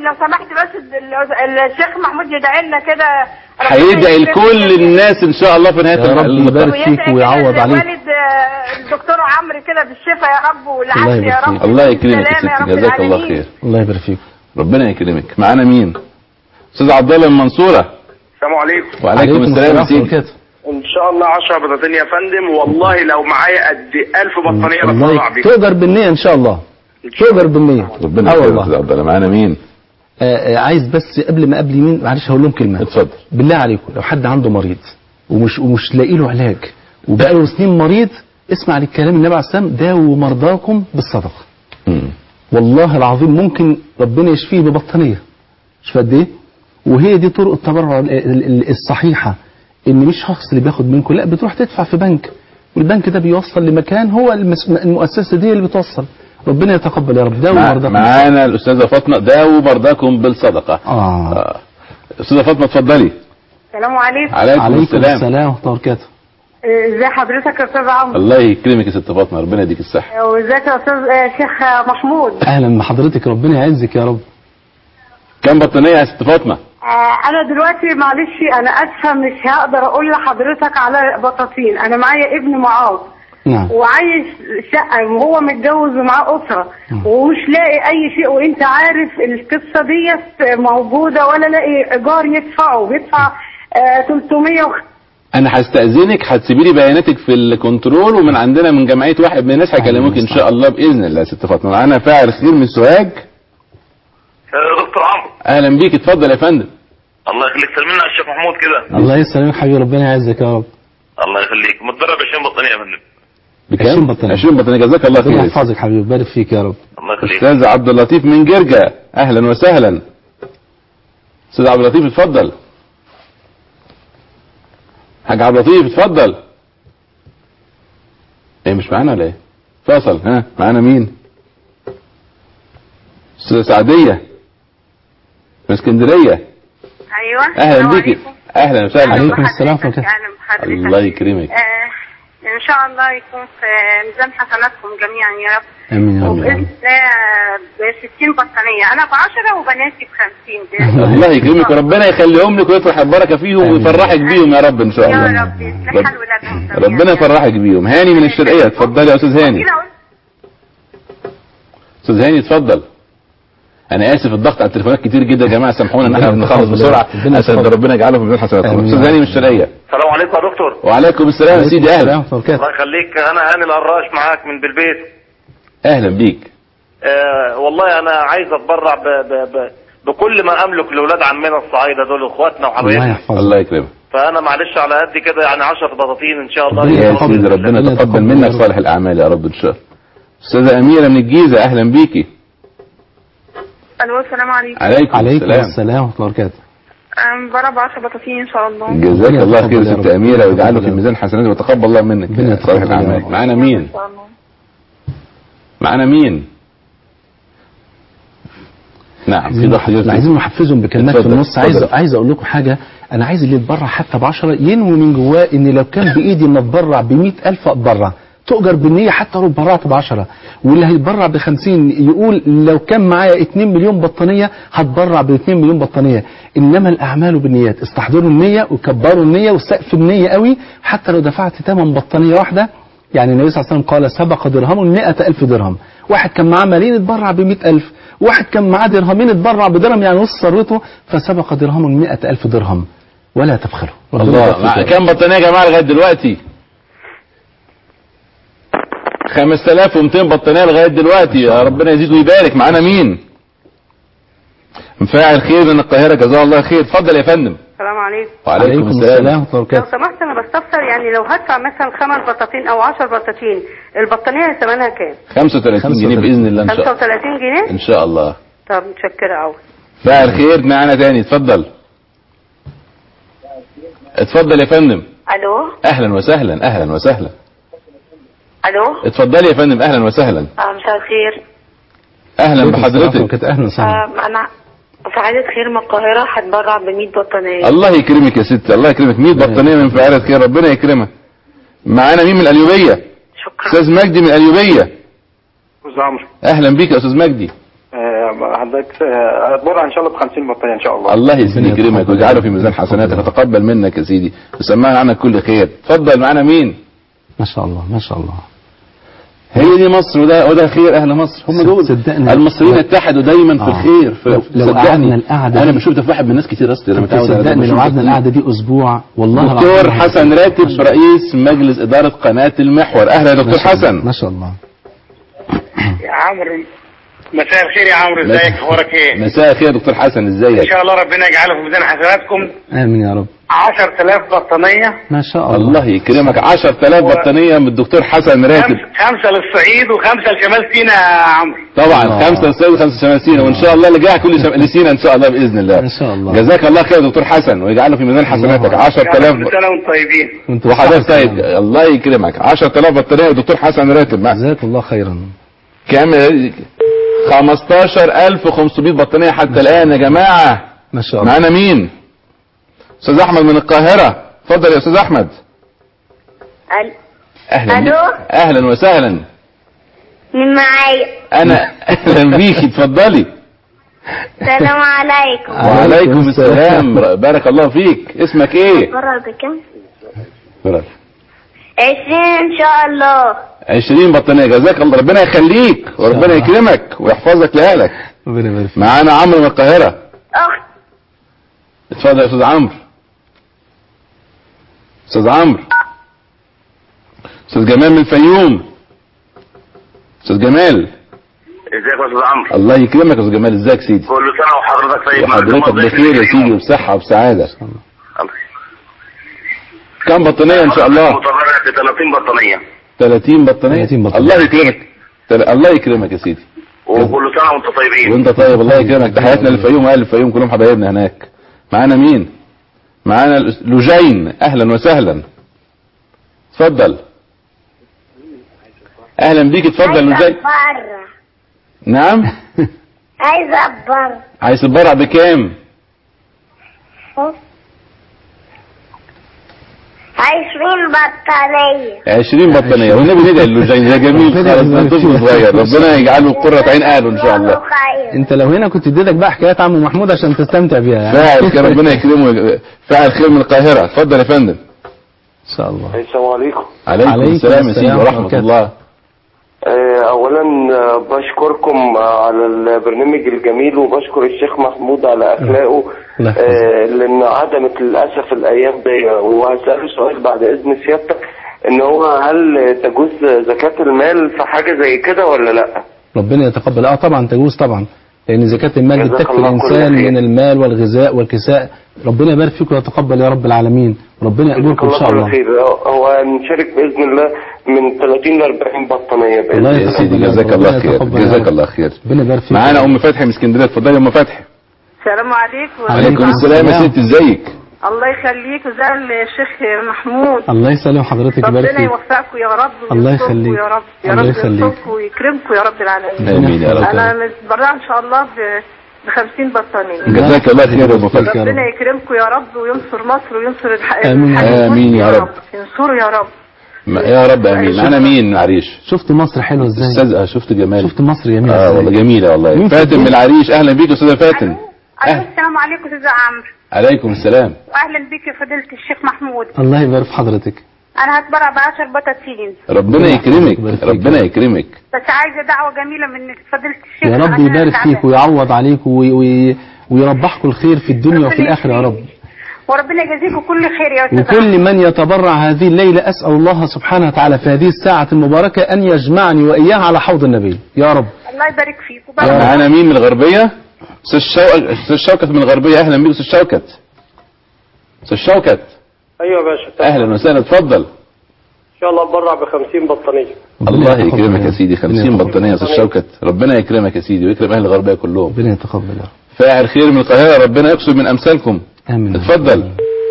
لو سمحت بس ال- الشيخ محمود يدعي لنا كده ربنا هيدعي يشفيه. لكل الناس ان شاء الله في نهايه يا رب اللقاء. يبارك فيك ويدعي كده ويعوض عليك لوالد آه، الدكتور عمرو كده بالشفاء يا رب الله والعافيه يبارك يا رب فيك. الله يكرمك يا والسلامة ستي رب جزاك الله العالمين. خير الله يبارك فيك ربنا يكرمك معانا مين استاذ عبد الله من المنصوره السلام عليكم وعليكم السلام يا سيدي وبركاته. ان شاء الله 10 بطاطين يا فندم والله لو معايا قد 1000 بطانيه الله بطلع يك- بيهم تقدر بالنية ان شاء الله تقدر بالنية ربنا اه يكرمك والله استاذ عبد الله معانا مين آه، آه، عايز بس قبل ما قبل مين معلش هقول لهم كلمه اتفضل بالله عليكم لو حد عنده مريض ومش ومش لاقي له علاج وبقاله سنين مريض اسمع للكلام النبي عليه السلام داووا مرضاكم بالصدقه مم. والله العظيم ممكن ربنا يشفيه ببطانيه مش قد ايه وهي دي طرق التبرع ال- ال- ال- الصحيحه ان مش شخص اللي بياخد منكم لا بتروح تدفع في بنك والبنك ده بيوصل لمكان هو المس- المؤسسه دي اللي بتوصل ربنا يتقبل يا رب داووا مع- مرضاكم معانا الاستاذه فاطمه داووا مرضاكم بالصدقه اه آه. استاذه فاطمه اتفضلي السلام عليكم عليكم, عليكم السلام السلام ورحمه الله وبركاته ازي حضرتك يا استاذ عمرو الله يكرمك يا ست فاطمه ربنا يديك الصحه وازيك يا استاذ آه، شيخ محمود اهلا بحضرتك ربنا يعزك يا رب كم بطانيه يا ست فاطمه آه، انا دلوقتي معلش انا اسفه مش هقدر اقول لحضرتك على بطاطين انا معايا ابن معاذ نعم وعايش شقه وهو متجوز ومعاه اسره ومش لاقي اي شيء وانت عارف القصه ديت موجوده ولا لاقي ايجار يدفعه بيدفع آه 300 وخ... انا هستاذنك هتسيبي لي بياناتك في الكنترول ومن عندنا من جمعيه واحد من الناس هيكلموك ان شاء الله باذن الله يا ست فاطمه معانا فاعل خير من سوهاج دكتور عمرو اهلا بيك اتفضل يا فندم الله يخليك سلمنا على الشيخ محمود كده الله يسلمك حبيبي ربنا يعزك يا رب الله يخليك متدرب 20 بطانيه يا فندم بكام 20 بطانية. 20 بطانيه جزاك الله ربنا خير يحفظك حبيبي يبارك فيك يا رب الله يخليك استاذ عبد اللطيف من جرجا اهلا وسهلا استاذ عبد اللطيف اتفضل حاج عبد اللطيف اتفضل ايه مش معانا ولا ايه فاصل ها معانا مين استاذ سعديه من اسكندريه ايوه اهلا السلام بيكي عليكم. اهلا وسهلا عليكم بحضرتك، السلام ورحمة الله. اهلا بحضرتك الله يكرمك آه ان شاء الله يكون في ميزان حسناتكم جميعا يا رب امين يا رب وباذن الله ب 60 بطانيه انا ب 10 وبناتي ب 50 الله يكرمك وربنا يخليهم لك ويفرح البركه فيهم ويفرحك بيهم يا رب ان شاء الله يا رب يصلح حال ولادهم جميعاً. ربنا يفرحك بيهم هاني من الشرقيه اتفضلي يا استاذ هاني كده أقول- استاذ هاني اتفضل انا اسف الضغط على التليفونات كتير جدا يا جماعه سامحونا ان احنا بنخلص بسرعه ربنا اسال يحفظك. ربنا يجعله في ميزان حسناتكم آمين. استاذ هاني من الشرقيه السلام عليكم يا دكتور وعليكم السلام يا سيدي السلام اهلا ورحمة الله وبركاته الله يخليك انا هاني القراش معاك من بالبيت اهلا بيك آه والله انا عايز اتبرع ب ب ب بكل ما املك لاولاد عمنا الصعايده دول اخواتنا الله وحبايبنا يحفظك الله يكرمك فانا معلش على قد كده يعني 10 بطاطين ان شاء الله ربنا يا يتقبل. سيدي ربنا ربنا يتقبل يتقبل منك يا رب. صالح الاعمال يا رب ان شاء الله استاذه اميره من الجيزه اهلا بيكي الو السلام عليكم عليكم, عليكم السلام السلام ورحمة الله وبركاته مباراه ب 10 بطاطين ان شاء الله جزاك ربنا الله خير يتقبل يا يا ست رب. اميره ويجعله يتقبل في يا رب. ميزان حسناتك وتقبل الله منك ربنا يا صالح يتقبل يا الاعمال رب. معانا مين معانا مين نعم في عايزين ضغط نحفز- يرسل. عايزين نحفزهم بكلمات في اتفضل، النص عايز اتفضل. عايز اقول لكم حاجه انا عايز اللي يتبرع حتى ب 10 ينوي من جواه ان لو كان بايدي ان اتبرع ب 100000 اتبرع تؤجر بالنية حتى لو اتبرعت ب 10 واللي هيتبرع ب 50 يقول لو كان معايا 2 مليون بطانية هتبرع ب 2 مليون بطانية انما الاعمال بالنيات استحضروا النية وكبروا النية وسقف النية قوي حتى لو دفعت ثمن بطانية واحدة يعني النبي صلى الله عليه وسلم قال سبق درهم مئة ألف درهم واحد كان معاه مالين اتبرع بمئة ألف واحد كان معاه درهمين اتبرع بدرهم يعني نص ثروته فسبق درهم مئة ألف درهم ولا تبخلوا ربنا الله يبارك مع فيك. كم بطانيه يا جماعه لغايه دلوقتي 5200 بطانيه لغايه دلوقتي يا ربنا يزيد ويبارك معانا مين مفاعل خير من القاهره جزاه الله خير اتفضل يا فندم السلام عليكم وعليكم عليكم السلام السلام ورحمة الله لو وبركاته سمحت انا بستفسر يعني لو هدفع مثلا خمس بطاطين او 10 بطاطين البطانيه ثمنها كام 35 جنيه باذن الله ان شاء الله 35 جنيه ان شاء الله طب متشكره قوي فاعل خير معانا تاني اتفضل اتفضل يا فندم الو اهلا وسهلا اهلا وسهلا الو اتفضلي يا فندم اهلا وسهلا آه مساء الخير اهلا عليكم السلام ورحمة الله بحضرتك وبركاته. أهلا وسهلا آه انا سعادة خير من القاهرة هتبرع ب 100 بطانية الله يكرمك يا ستي الله يكرمك 100 بطانيه من فعالة خير ربنا يكرمها معانا مين من القليوبيه شكرا استاذ مجدي من القليوبيه استاذ عمرو اهلا بيك يا استاذ مجدي آه حضرتك آه، هتبرع ان شاء الله ب 50 بطاريه ان شاء الله الله يسلمك يكرمك ويجعله في ميزان حسناتك وتقبل منك يا سيدي وسمعنا عنك كل خير اتفضل معانا مين ما شاء الله ما شاء الله هي دي مصر وده وده خير اهل مصر هم دول صدقني المصريين اتحدوا دايما في آه. الخير في لو- لو صدقني، قعدنا القعدة انا دي- بشوف ده في واحد من الناس كتير اصلي انا انت متعود على ده، صدقني لو بشوف قعدنا كتير. القعده دي اسبوع والله دكتور العظيم حسن راتب رئيس مجلس اداره قناه المحور اهلا يا دكتور ما شاء الله، حسن ما شاء الله يا عمرو مساء الخير يا عمرو ازيك اخبارك ايه؟ مساء الخير يا دكتور حسن ان ازيك شاء الله ربنا يجعله في ميزان حسناتكم امين يا رب 10000 بطانيه ما شاء الله الله يكرمك 10000 بطانيه من الدكتور حسن راتب خمسه للصعيد وخمسه لشمال سينا يا عمرو طبعا الله. خمسه للصعيد وخمسه شمال سينا وان شاء الله اللي جاي كل شم... لسينا ان شاء الله باذن الله ان شاء الله جزاك الله خير يا دكتور حسن ويجعله في ميزان حسناتك الله. 10000 كل سنه وانتم طيبين وانت وحضرتك صحة طيب وسلامة. الله يكرمك 10000 بطاريه ودكتور حسن راتب مع- جزاك الله خيرا كام 15500 بطانيه حتى الان يا جماعه ما شاء الله معانا مين استاذ احمد من القاهره اتفضل يا استاذ احمد أل- اهلا ألو؟ بيك. اهلا وسهلا مين معايا انا اهلا بيكي اتفضلي السلام عليكم وعليكم السلام بارك الله فيك اسمك ايه مرة بكم برافو. عشرين ان شاء الله 20 بطانيه جزاك الله ربنا يخليك وربنا يكرمك ويحفظك لاهلك ربنا يبارك فيك معانا عمرو من القاهره اخت اتفضل يا استاذ عمرو استاذ عمرو استاذ جمال من الفيوم استاذ جمال ازيك يا استاذ عمرو الله يكرمك يا استاذ جمال ازيك سيدي كل سنه وحضرتك طيب وحضرتك بخير يا سيدي وبصحه وبسعاده كم بطانيه ان شاء الله متبرع ب 30 بطانيه 30 بطانيه 30 بطانية. الله يكرمك تل- الله يكرمك يا سيدي وكل سنه وانتم طيبين وانت طيب الله يكرمك تحياتنا للفيوم واهل الفيوم كلهم حبايبنا هناك معانا مين معانا الأس- لجين اهلا وسهلا اتفضل اهلا بيك اتفضل لجين بره نعم عايزة ابر عايز تتبرع بكام عشرين بطانية 20 بطانيه والنبي ندعي للجين ده جميل ربنا خالص ده يبارك طفل فيك. صغير ربنا يجعله قرة عين اهله ان شاء الله خير انت لو هنا كنت اديتك بقى حكايات عم محمود عشان تستمتع بيها يعني فاعل كده ربنا يكرمه فاعل خير من القاهره اتفضل يا فندم ان شاء الله السلام عليكم عليكم, عليكم السلام يا سيدي السلام ورحمه وبركاته. الله اولا بشكركم على البرنامج الجميل وبشكر الشيخ محمود على اخلاقه الله يحفظك. آه، لان عدمت للاسف الايام دي وهساله سؤال بعد اذن سيادتك ان هو هل تجوز زكاه المال في حاجه زي كده ولا لا؟ ربنا يتقبل اه طبعا تجوز طبعا لان زكاة المال دي جزاك بتكفي الله كل الانسان خير. من المال والغذاء والكساء ربنا يبارك فيك ويتقبل يا رب العالمين ربنا يأجركم ان شاء كل الله خير هو نشارك باذن الله من 30 ل 40 بطانيه باذن الله يا الله سيدي يتقبل جزاك ربنا الله خير يتقبل يا جزاك رب. الله خير ربنا يبارك فيك معانا ام فتحي من اسكندريه اتفضلي يا ام فتحي السلام عليكم عليكم السلام يا ست ازيك الله يخليك وزي الشيخ محمود الله يسلم حضرتك يبارك ربنا فيك يوفقكم يا رب الله ويستركم يخليك. يا رب يا الله رب يخليك. يستركم ويكرمكم يا رب العالمين امين يا رب انا متبرعه ان شاء الله ب 50 بطانيه جزاك الله خير يا ام فتحي يا رب. ربنا يكرمكم يا رب وينصر مصر وينصر الح- آمين. الحق آمين يا رب. ينصره يا رب ما- يا رب امين معانا مين معلش شفت مصر حلوه ازاي استاذ آه، شفت جمال شفت مصر جميله اه ازاي والله جميله والله مين في فاتن من الدنيا؟ العريش اهلا بيك يا استاذه فاتن الو السلام عليكم استاذ عمرو عليكم السلام واهلا بك يا فضيلة الشيخ محمود الله يبارك في حضرتك انا هتبرع ب 10 بطاطين ربنا يكرمك ربنا يكرمك بس عايزه دعوه جميله من فضيلة الشيخ يا رب أنا يبارك تعبانة. فيك ويعوض عليك وي وي ويربحكم الخير في الدنيا وفي الاخره يا رب وربنا يجازيكم كل خير يا استاذ وكل من يتبرع هذه الليلة أسأل الله سبحانه وتعالى في هذه الساعة المباركة أن يجمعني وإياه على حوض النبي يا رب الله يبارك فيك معانا مين من الغربيه استاذ شوكت استاذ شوكت من الغربيه اهلا بيك استاذ شوكت استاذ شوكت ايوه يا باشا اهلا وسهلا اتفضل ان شاء الله اتبرع ب 50 بطانيه الله يكرمك يا سيدي 50 بطانيه يا استاذ شوكت ربنا يكرمك يا سيدي ويكرم اهل الغربيه كلهم ربنا يتقبل يا رب فاعل خير من القاهره ربنا يكسب من امثالكم امين اتفضل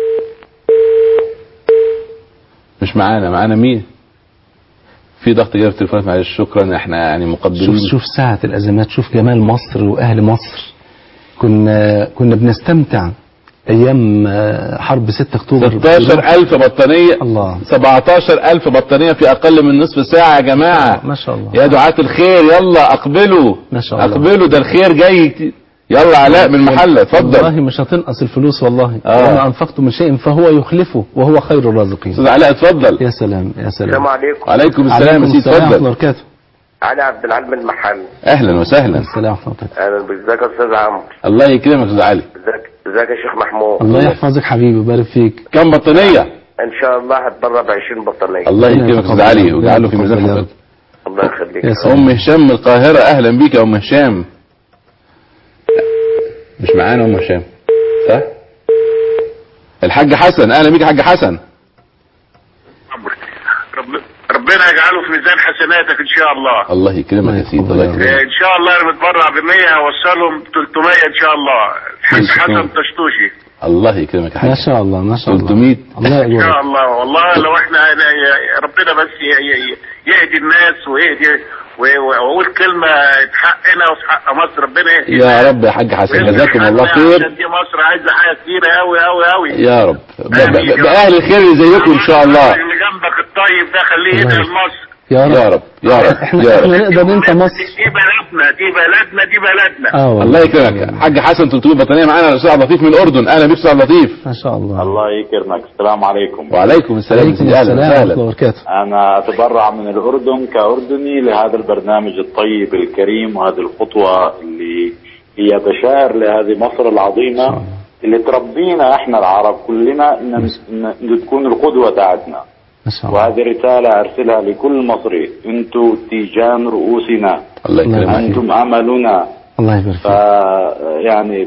مش معانا معانا مين في ضغط جاي في التليفونات معلش شكرا احنا يعني شوف مقدرين شوف ساعة الأزمات شوف جمال مصر وأهل مصر كنا كنا بنستمتع ايام آه، حرب 6 اكتوبر 16000 بطانية الله 17000 بطانية في أقل من نصف ساعة يا جماعة ما شاء الله يا دعاة الخير يلا أقبلوا ما شاء الله أقبلوا ده الخير جاي كتير. يلا علاء من محلة اتفضل والله مش هتنقص الفلوس والله آه. وما انفقتم من شيء فهو يخلفه وهو خير الرازقين أستاذ علاء اتفضل يا سلام يا سلام السلام عليكم وعليكم السلام يا سيدي السلام ورحمة الله اتفضل وبركاته علي عبد العال من المحل أهلا وسهلا السلام ورحمة الله وبركاته اهلا بك ازيك يا استاذ عمرو الله يكرمك يا أستاذ علي ازيك ازيك يا شيخ محمود الله يحفظك حبيبي ويبارك فيك كم بطانية ان شاء الله هتبرع ب 20 بطانيه الله يكرمك يا أستاذ علي ويجعله في ميزان يا رب. حسناتك الله يخليك يا سلام أم هشام من القاهرة أهلا بيك يا أم هشام مش معانا أم هشام صح؟ الحاج حسن أهلا بيك يا حاج حسن رب- ربنا يجعله في ميزان حسناتك ان شاء الله الله يكرمك يا سيدي الله يكرمك آه، ان شاء الله انا متبرع ب 100 هوصلهم 300 ان شاء الله الحاج شكراً. حسن طشطوشي الله يكرمك يا ما حاج شاء الله ما شاء الله 300 الله ان شاء يقول الله والله لو احنا أنا- يا- ربنا بس ي- ي- يهدي الناس ويهدي و- و- واقول كلمه في حقنا وفي حق مصر ربنا يهدي يا رب يا حاج حسن جزاكم الله خير عشان دي مصر عايزه حاجه كتيره قوي قوي قوي يا رب ب- ب- بأهل الخير اللي زيكم إن شاء الله اللي جنبك الطيب ده خليه الله يدعي يسلمك. لمصر يا رب يا رب يا رب احنا يا احنا رب نقدر ننسى مصر دي بلدنا دي بلدنا دي بلدنا اه والله الله يكرمك حاج حسن 300 بطانية معانا الاستاذ عبد اللطيف من الأردن أهلا بيك أستاذ عبد اللطيف ما شاء الله الله يكرمك السلام عليكم وعليكم السلام يا عليكم سيدي أهلا السلام ورحمة الله وسهلا وبركاته أنا أتبرع من الأردن كأردني لهذا البرنامج الطيب الكريم وهذه الخطوة اللي هي بشائر لهذه مصر العظيمة اللي تربينا احنا العرب كلنا ان, إن, إن تكون القدوة تاعتنا ما شاء الله وهذه رسالة أرسلها لكل مصري أنتم تيجان رؤوسنا الله يكرمك أنتم أملنا الله يبارك ف فيك يعني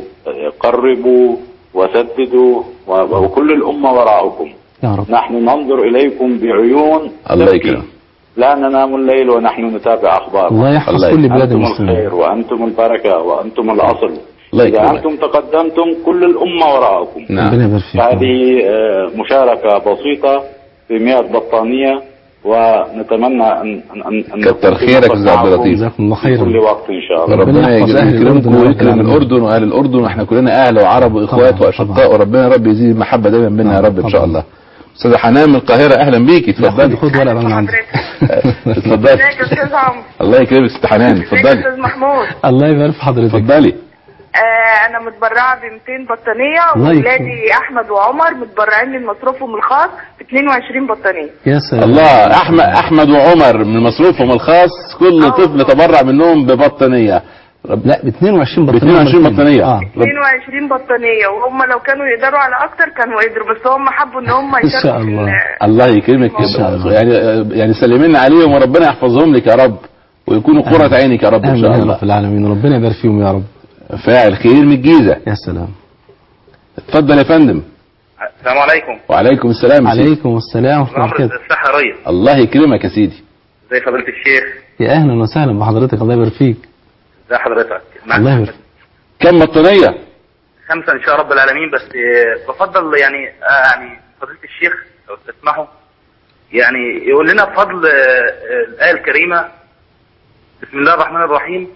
قربوا وسددوا و- وكل الأمة وراءكم يا رب نحن ننظر إليكم بعيون الله تبكي. يكرمك لا ننام الليل ونحن نتابع أخبار الله يحفظ الله كل بلاد أنتم المسلمين الخير وأنتم البركة وأنتم الأصل الله إذا يكرمك أنتم تقدمتم كل الأمة وراءكم نعم ربنا يبارك فيك هذه آه، مشاركة بسيطة في 100 بطانية ونتمنى أن أن أن أن كتر نكون خيرك يا أستاذ عبد معكم اللطيف جزاكم الله في خيرا كل وقت إن شاء الله ربنا ربنا يحفظ أهل يكرمكم الأردن ويكرم والعالمين. الأردن وأهل الأردن وإحنا كلنا أهل وعرب وإخوات طبعاً، وأشقاء طبعاً. وربنا يا رب يزيد المحبة دايما بينا يا رب إن شاء طبعاً. الله أستاذة حنان من القاهرة أهلا بيكي لا، خد اتفضلي خد ورقة من عندي اتفضلي ازيك يا استاذ عمرو الله يكرمك ست حنان ازيك يا اتفضلي استاذ محمود الله يبارك في حضرتك اتفضلي آه انا متبرعه ب 200 بطانيه الله واولادي احمد وعمر متبرعين من مصروفهم الخاص ب 22 بطانيه يا سلام الله احمد احمد وعمر من مصروفهم الخاص كل طفل تبرع منهم ببطانيه لا ب 22 ب بطانية 22 مرتين. بطانيه اه رب- 22 بطانيه وهم لو كانوا يقدروا على اكتر كانوا قدروا بس هم حبوا ان هم إن شاء يشاركوا في الله. ال- الله يكرمك إن شاء الله. يعني يعني سلمنا عليهم وربنا يحفظهم لك يا رب ويكونوا قرة عينك يا رب ان آمين شاء يا الله رب العالمين ربنا يبارك فيهم يا رب فاعل خير من الجيزه يا سلام اتفضل يا فندم السلام عليكم وعليكم السلام يا سيدي. عليكم السلام ورحمة الله عمرو وبركاته الصحة ريس الله يكرمك يا سيدي زي فضيلة الشيخ يا أهلا وسهلا بحضرتك الله يبارك فيك زي حضرتك معك الله يبارك كم بطانيه خمسة إن شاء رب العالمين بس آه، بفضل يعني آه، يعني فضيلة الشيخ لو تسمحوا يعني يقول لنا بفضل آه، آه، الآية الكريمة بسم الله الرحمن الرحيم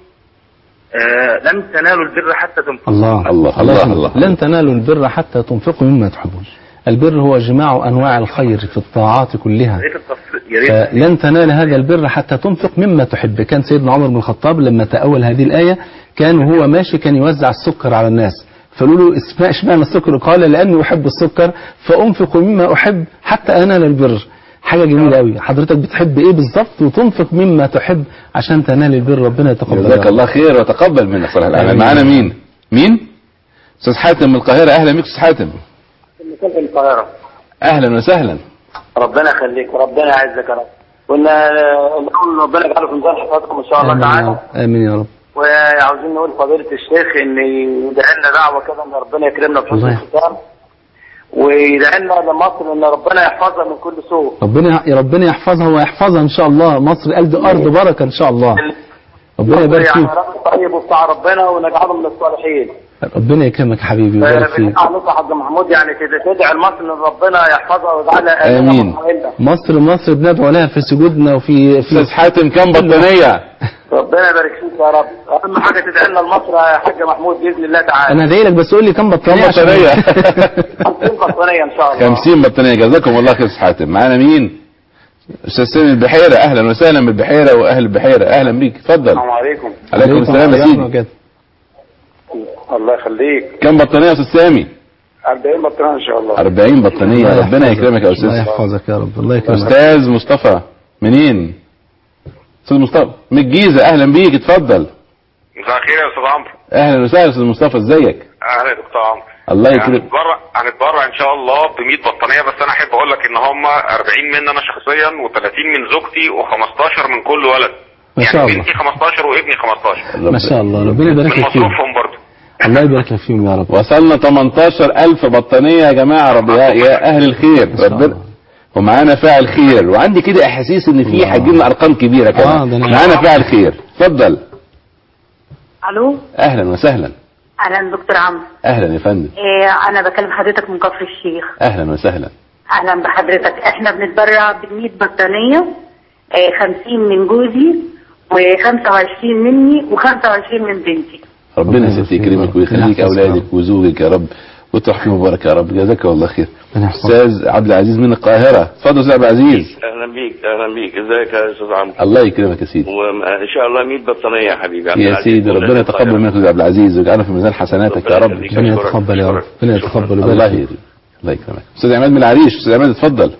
آه، لن تنالوا البر حتى تنفقوا الله الله الله يسلمك. الله لن تنالوا البر حتى تنفقوا مما تحبون البر هو جماع أنواع الخير في الطاعات كلها يا ريت التص- يا ريت فلن تنال هذا البر حتى تنفق مما تحب كان سيدنا عمر بن الخطاب لما تأول هذه الآية كان وهو ماشي كان يوزع السكر على الناس فقالوا له اسمع اشمعنى السكر قال لأني أحب السكر فأنفق مما أحب حتى أنال البر حاجة جميلة قوي حضرتك بتحب ايه بالظبط وتنفق مما تحب عشان تنال البر ربنا يتقبل جزاك الله خير وتقبل منك صالح الاعمال آمين. معانا مين مين استاذ حاتم من القاهره اهلا بيك استاذ حاتم المكان في القاهرة اهلا وسهلا ربنا يخليك وربنا يعزك يا رب قلنا نقول ربنا يجعله في ميزان حسناتكم ان شاء الله آمين يا تعالى رب آمين يا رب وعاوزين نقول فضيلة الشيخ ان يدعي لنا دعوة كده ان ربنا يكرمنا في حسن الله الختام ويدعي لنا لمصر ان ربنا يحفظها من كل سوء ربنا يا ربنا يحفظها ويحفظها ان شاء الله مصر قلب ارض بركه ان شاء الله ربنا يبارك يعني فيك راجل طيب وبتاع ربنا ونجعله من الصالحين ربنا يكرمك يا حبيبي ويبارك فيك بنسمع لكم يا حاج محمود يعني كده تدعي لمصر ان ربنا يحفظها ويجعلها آمنة آمين. مطمئنة. مصر مصر بندعو لها في سجودنا وفي في استاذ حاتم كم بطانيه ربنا يبارك فيك يا رب اهم حاجه تدعي لنا لمصر يا حاج محمود باذن الله تعالى انا هدعي لك بس قول لي كم بطانيه كم عشان- بطانيه 50 بطانيه ان شاء الله 50 بطانيه جزاكم الله خير يا أستاذ حاتم معانا مين استاذ سامي البحيره اهلا وسهلا بالبحيره واهل البحيره اهلا بيك اتفضل السلام عليكم عليكم السلام يا سيدي وبركاته. الله يخليك كم بطانيه يا استاذ سامي 40 بطانيه ان شاء الله 40 بطانيه الله ربنا يحفظك. يكرمك يا الله استاذ يحفظك يا رب الله يكرمك استاذ مصطفى منين استاذ مصطفى من الجيزه اهلا بيك اتفضل مساء الخير يا استاذ عمرو اهلا وسهلا استاذ مصطفى ازيك اهلا يا دكتور عمرو الله يكرمك هنتبرع هنتبرع ان شاء الله ب 100 بطانيه بس انا احب اقول لك ان هم 40 مني انا شخصيا و30 من زوجتي و15 من كل ولد ما شاء يعني الله بنتي 15 وابني 15 ما شاء الله ربنا يبارك من لك فيهم مصروفهم برضه الله يبارك لك فيهم يا رب وصلنا 18000 بطانيه يا جماعه رب يا, يا اهل الخير ربنا ومعانا فاعل خير وعندي كده احاسيس ان في هتجيب لنا ارقام كبيره آه، كمان ده أنا- معانا فاعل خير اتفضل الو اهلا وسهلا اهلا دكتور عمرو اهلا يا فندم إيه انا بكلم حضرتك من كفر الشيخ اهلا وسهلا اهلا بحضرتك احنا بنتبرع ب 100 بطانيه إيه 50 من جوزي و25 مني و25 من بنتي ربنا يا ستي يكرمك ويخليك اولادك وزوجك يا رب ويطرح فيهم مبارك يا رب جزاك الله خير استاذ عبد العزيز من القاهره اتفضل استاذ عبد العزيز اهلا بيك اهلا بيك ازيك يا استاذ عمرو الله يكرمك يا سيدي وان شاء الله 100 بطانيه يا حبيبي عبد يا العزيز سيدي ولا ربنا القاهرة. يتقبل منك يا عبد العزيز ويجعلنا في ميزان حسناتك يا رب ربنا يتقبل يا رب ربنا يتقبل الله ويبارك يهديك الله يكرمك استاذ عماد من العريش استاذ عماد اتفضل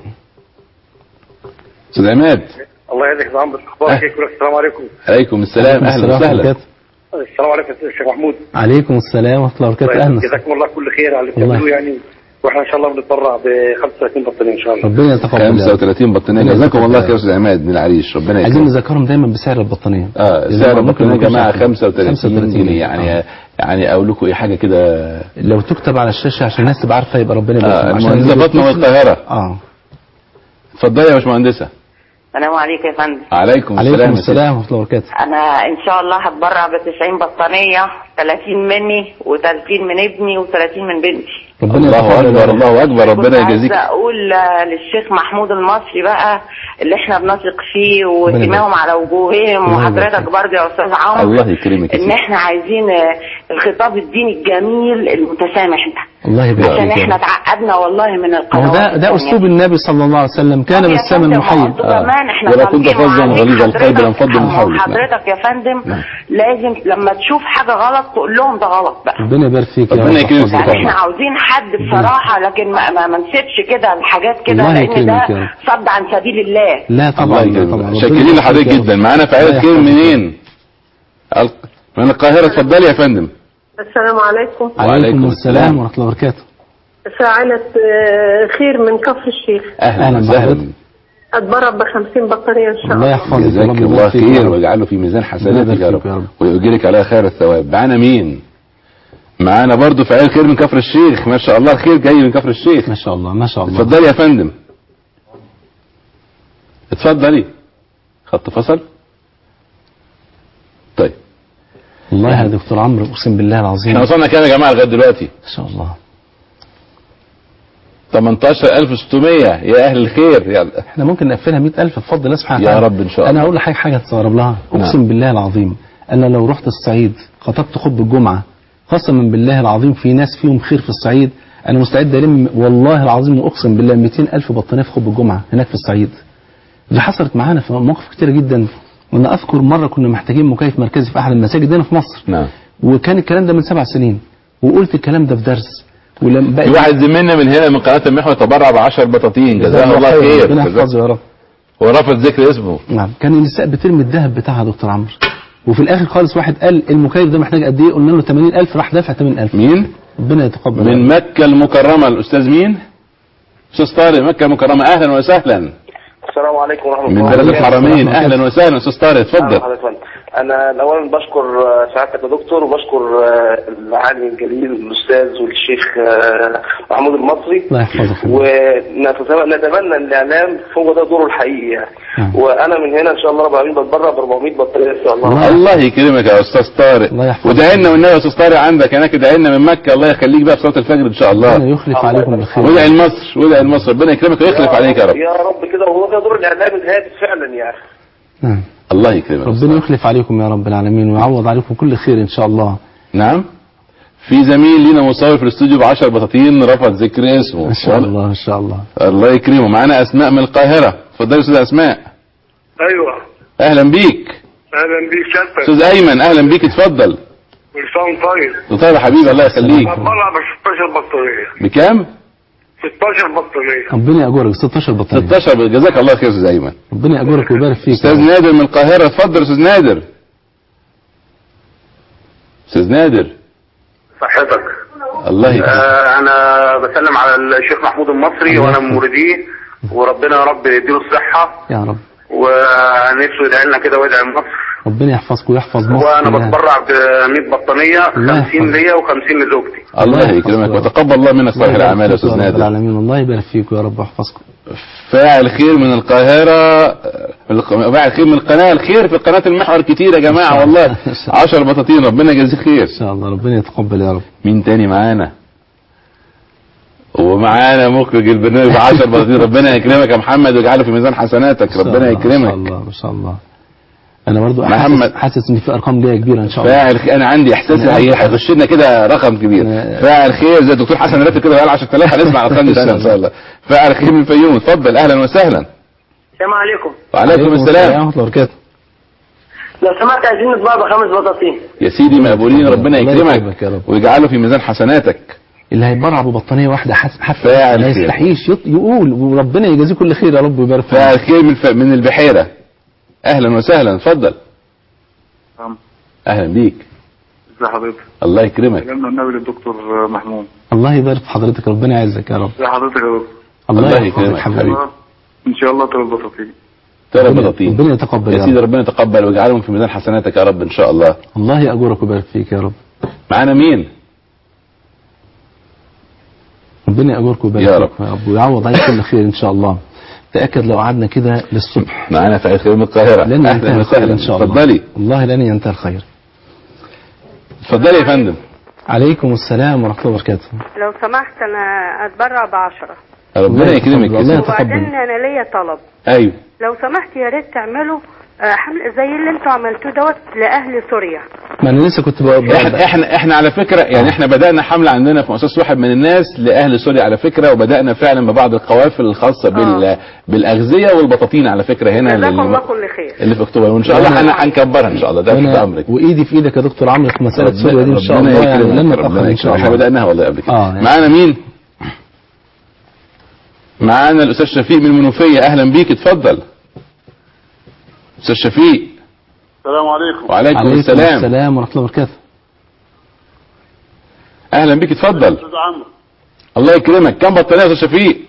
استاذ عماد الله يهديك يا عمرو اخبارك ايه كلك السلام عليكم عليكم السلام اهلا السلام وسهلا وبركاته. السلام عليكم يا شيخ محمود عليكم السلام ورحمه الله وبركاته اهلا جزاكم الله كل خير على اللي الله. بتعملوه يعني واحنا ان شاء الله بنتبرع ب 35 بطانيه ان شاء الله ربنا يتقبل يا رب. 35 بطانيه ربنا جزاكم الله يتقبل. خير يا استاذ عماد من العريش ربنا عايزين يكرمك نذكرهم دايما بسعر البطانيه اه إذا سعر ما ممكن البطانيه ما يا يكونش جماعه عارفين. 35 35 جنيه يعني يعني اقول لكم ايه حاجه كده لو تكتب على الشاشه عشان الناس تبقى عارفه يبقى ربنا يبارك اه فيهم. عشان المهندسه اللي فاطمه من بيتصل- القاهره اه اتفضلي يا باشمهندسه السلام عليكم يا فندم عليكم السلام عليكم يا ستي. السلام ورحمه الله وبركاته انا ان شاء الله هتبرع ب 90 بطانيه 30 مني و30 من ابني و30 من بنتي ربنا الله يتقبل يا اكبر رب. الله اكبر كنت ربنا يجازيك عايزه اقول آه، للشيخ محمود المصري بقى اللي احنا بنثق فيه وسماهم على وجوههم الله وحضرتك يبارك برضه يا استاذ عمرو الله يكرمك يا ان ستي. احنا عايزين آه، الخطاب الديني الجميل المتسامح ده الله يبارك عشان فيك يا احنا رب. تعقدنا والله من ما هو القنوات ده ده التانية. اسلوب النبي صلى الله عليه وسلم كان طب يا بالسام فندم، المحيي برضه كمان احنا ولا كنت طالبين فظا وعايزين غليظ القلب حضرتك- لانفضوا من ما هو حولك نعم. حضرتك يا فندم لازم لما تشوف حاجه غلط تقول لهم ده غلط بقى ربنا يبارك فيك يا ربنا رب يكرمك يعني طبعا. احنا عاوزين حد بصراحه لكن ما, ما, ما نسيبش كده الحاجات كده الله لان يكرمك ده يا رب. صد عن سبيل الله لا الله طبعا لا يكرمك طبعا ربنا شاكرين يبارك لحضرتك فيك يا رب. جدا معانا فعال الله خير يحفظك. منين ال- من القاهره اتفضلي يا فندم السلام عليكم عليكم وعليكم السلام السلام. ورحمه الله وبركاته فعلة آه، خير من كفر الشيخ اهلا أهلا وسهلا بحضرتك. اتبرع ب 50 بطارية ان شاء الله الله يحفظك جزاك وربنا الله يبارك فيك يا خير رب. ويجعله في ميزان حسناتك يبارك يا فيك يا رب رب. ويؤجرك عليها خير الثواب معانا مين معانا برضو فعال خير من كفر الشيخ ما شاء الله الخير جاي من كفر الشيخ ما شاء الله ما شاء الله اتفضلي يا فندم اتفضلي خط فصل طيب والله يا دكتور عمرو اقسم بالله العظيم احنا وصلنا كام يا جماعه لغايه دلوقتي ما شاء الله 18600 يا اهل الخير يا احنا ممكن نقفلها 100000 بفضل الله سبحانه يا وتعالى رب إن شاء الله. انا هقول لحضرتك حاجه تستغرب لها اقسم نعم. بالله العظيم انا لو رحت الصعيد خطبت خطبه الجمعه قسما بالله العظيم في ناس فيهم خير في الصعيد انا مستعد الم والله العظيم واقسم بالله 200000 بطانيه في خطبه الجمعه هناك في الصعيد دي حصلت معانا في مواقف كتيره جدا وانا اذكر مره كنا محتاجين مكيف مركزي في احد المساجد هنا في مصر نعم وكان الكلام ده من سبع سنين وقلت الكلام ده في درس ولما بقى في واحد زميلنا من هنا من قناه المحور تبرع ب 10 بطاطين جزاه الله خير ربنا جزاه- يحفظه يا رب ورفض ذكر اسمه نعم كان النساء بترمي الذهب بتاعها يا دكتور عمرو وفي الاخر خالص واحد قال المكيف ده محتاج قد ايه قلنا له 80000 راح دافع 80000 مين ربنا يتقبل من مكه المكرمه الاستاذ مين استاذ طارق مكه المكرمه اهلا وسهلا السلام عليكم ورحمه من الله بلد وبركاته. الحرمين اهلا وسهلا استاذ طارق أهلا اتفضل بحضرتك يا فندم. انا الاول بشكر آه، سعادتك يا دكتور وبشكر آه، العالم الجليل الاستاذ والشيخ آه، محمود المصري الله يحفظك ونتمنى نتمنى ان الاعلام هو ده دوره الحقيقي يعني وانا من هنا ان شاء الله رب العالمين بتبرع ب 400 بطاريه ان شاء الله الله يكرمك يا استاذ طارق ودعي لنا والنبي يا استاذ طارق عندك هناك ادعي لنا من مكه الله يخليك بقى في صلاه الفجر ان شاء الله ربنا يخلف عليكم بالخير وادعي لمصر وادعي لمصر ربنا يكرمك ويخلف عليك يا رب يا رب كده وهو ده دور الاعلام الهادف فعلا يعني نعم الله يكرمك ربنا يخلف عليكم يا رب العالمين ويعوض عليكم كل خير ان شاء الله نعم في زميل لينا مصور في الاستوديو ب 10 بطاطين رفض ذكر اسمه ما شاء الله ما شاء الله الله يكرمه معانا اسماء من القاهره اتفضلي يا استاذ اسماء ايوه اهلا بيك اهلا بيك شرفك استاذ ايمن اهلا بيك اتفضل كل سنه وانت طيب طيب يا حبيبي الله يخليك بطلع ب 16 بطاريه بكام 16 بطاريه ربنا يأجرك 16 بطارية 16 جزاك الله خير يا استاذ ايمن ربنا يأجرك ويبارك فيك استاذ نادر من القاهره اتفضل يا استاذ نادر استاذ نادر صحتك الله يكرمك آه انا بسلم على الشيخ محمود المصري وانا من مورديه وربنا يا رب يديله الصحه يا رب ونفسه يدعي لنا كده ويدعي لمصر ربنا يحفظك ويحفظ مصر وانا كلها. بتبرع ب 100 بطانيه الله 50 ليا و50 لزوجتي الله يكرمك وتقبل الله منك صالح الاعمال يا استاذ رب نادر العالمين الله يبارك فيك يا رب ويحفظكم فاعل خير من القاهرة فاعل خير من قناة الخير في قناة المحور كتير يا جماعة والله عشر بطاطين ربنا يجازيك خير ان شاء الله ربنا يتقبل يا رب مين تاني معانا ومعانا مخرج البرنامج بعشر بطاطين ربنا يكرمك يا محمد ويجعله في ميزان حسناتك ربنا ما شاء يكرمك الله ما شاء الله انا برضو محمد. حاسس, حاسس ان في ارقام جايه كبيره ان شاء الله فاعل خير انا عندي احساس أنا هي- أعرف. هيخش لنا كده رقم كبير فاعل خير زي الدكتور حسن راتب كده قال 10000 هنسمع ارقام دي تاني ان شاء الله فاعل خير من الفيوم اتفضل اهلا وسهلا السلام عليكم وعليكم السلام ورحمه الله وبركاته لو سمحت عايزين نطبع بخمس بطاطين يا سيدي مقبولين ربنا الله يكرمك يكرمك يا رب. ويجعله في ميزان حسناتك اللي هيتبرع ببطانيه واحده حس- حتى فاعل ما خير. يستحيش يط- يقول وربنا يجازيه كل خير يا رب ويبارك فيك فاعل خير من الف... من البحيرة اهلا وسهلا اتفضل اهلا بيك ازي حضرتك الله يكرمك كلمنا النبي للدكتور محمود الله يبارك في حضرتك ربنا يعزك يا رب ازي حضرتك يا دكتور الله الله يحفظك يكرمك حبيبي ان شاء الله ترى البطاطين ترى ربنا- بطاطين ربنا يتقبل يا يا سيدي رب ربنا يتقبل ويجعلهم في ميزان حسناتك يا رب ان شاء الله الله يأجرك ويبارك فيك يا رب معانا مين ربنا يأجرك ويبارك يا فيك رب. يا رب ويعوض عليك كل خير ان شاء الله تأكد لو قعدنا كده للصبح معانا فاعل خير من القاهرة لن ينتهي اهلا الخير وسهلا ان شاء الله اتفضلي والله لن ينتهي الخير اتفضلي يا فندم عليكم السلام ورحمه الله وبركاته لو سمحت انا اتبرع بعشرة ربنا يكرمك يا الله سيدي. وبعدين يتقبل انا ليا طلب ايوه لو سمحت يا ريت تعملوا آه، حمل زي اللي انتوا عملتوه دوت لاهل سوريا ما انا لسه كنت بقول احنا احنا احنا على فكره يعني احنا بدانا حمله عندنا في مؤسسه واحد من الناس لاهل سوريا على فكره وبدانا فعلا ببعض القوافل الخاصه بال بالاغذيه والبطاطين على فكره هنا جزاكم الله لل- كل خير اللي في اكتوبر وان شاء الله وأنا- هن- هنكبرها ان شاء الله ده في وأنا امرك وايدي في ايدك يا دكتور عمرو في مساله سوريا دي ان شاء ربنا الله يعني يكرمك، لن ربنا نتاخر ان شاء يكرمك. احنا الله بداناها والله قبل كده اه يعني. معانا مين معانا الاستاذ شفيق من المنوفيه اهلا بيك اتفضل استاذ شفيق السلام عليكم وعليكم عليكم السلام السلام ورحمه الله وبركاته اهلا بيك اتفضل استاذ عمرو الله يكرمك كم بطانيه يا استاذ شفيق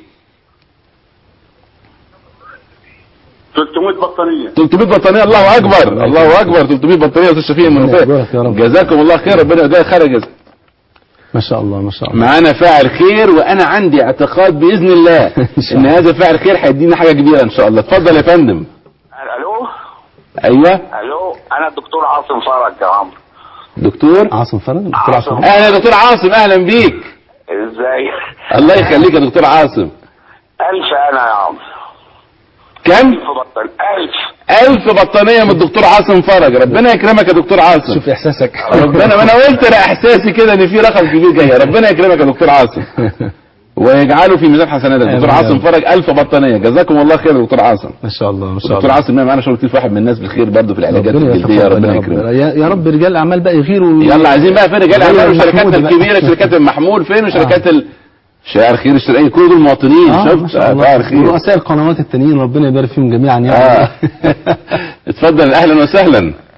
300 بطانيه 300 بطانيه الله اكبر الله اكبر 300 بطانيه يا استاذ شفيق من ربنا المنوفيه يبارك يا رب. جزاكم الله خير ربنا يديها خير ما شاء الله ما شاء الله معانا فاعل خير وانا عندي اعتقاد باذن الله ان هذا فاعل خير هيدينا حاجه كبيره ان شاء الله اتفضل يا فندم الو ايوه الو انا الدكتور عاصم فرج يا عمرو دكتور عاصم فرج دكتور عاصم اهلا يا دكتور عاصم اهلا بيك ازاي الله يخليك يا دكتور عاصم الف انا يا عمرو كم الف بطل الف ألف بطانية من الدكتور عاصم فرج ربنا يكرمك يا دكتور عاصم شوف احساسك ربنا ما انا قلت انا احساسي كده ان في رقم كبير جاي ربنا يكرمك يا دكتور عاصم ويجعله في ميزان حسناتك دكتور آمين يا عاصم رب. فرج ألف بطانية جزاكم الله خير يا دكتور عاصم ما شاء الله ما شاء دكتور الله عاصم معانا شغل كتير في واحد من الناس بالخير برضه في العلاجات ربنا الجلدية يتقبل ربنا يا رب. يكرمك يا يا رب رجال الاعمال بقى يغيروا يلا عايزين بقى فين رجال اعمال زي وشركاتنا محمود بقى. الكبيره شركات المحمول فين وشركات ال... شعر خير الشرقيه كل دول مواطنين اه ما شفت شاء شعر الله خير ورؤساء القنوات التانيين ربنا يبارك فيهم جميعا يا اه رب اتفضل اهلا وسهلا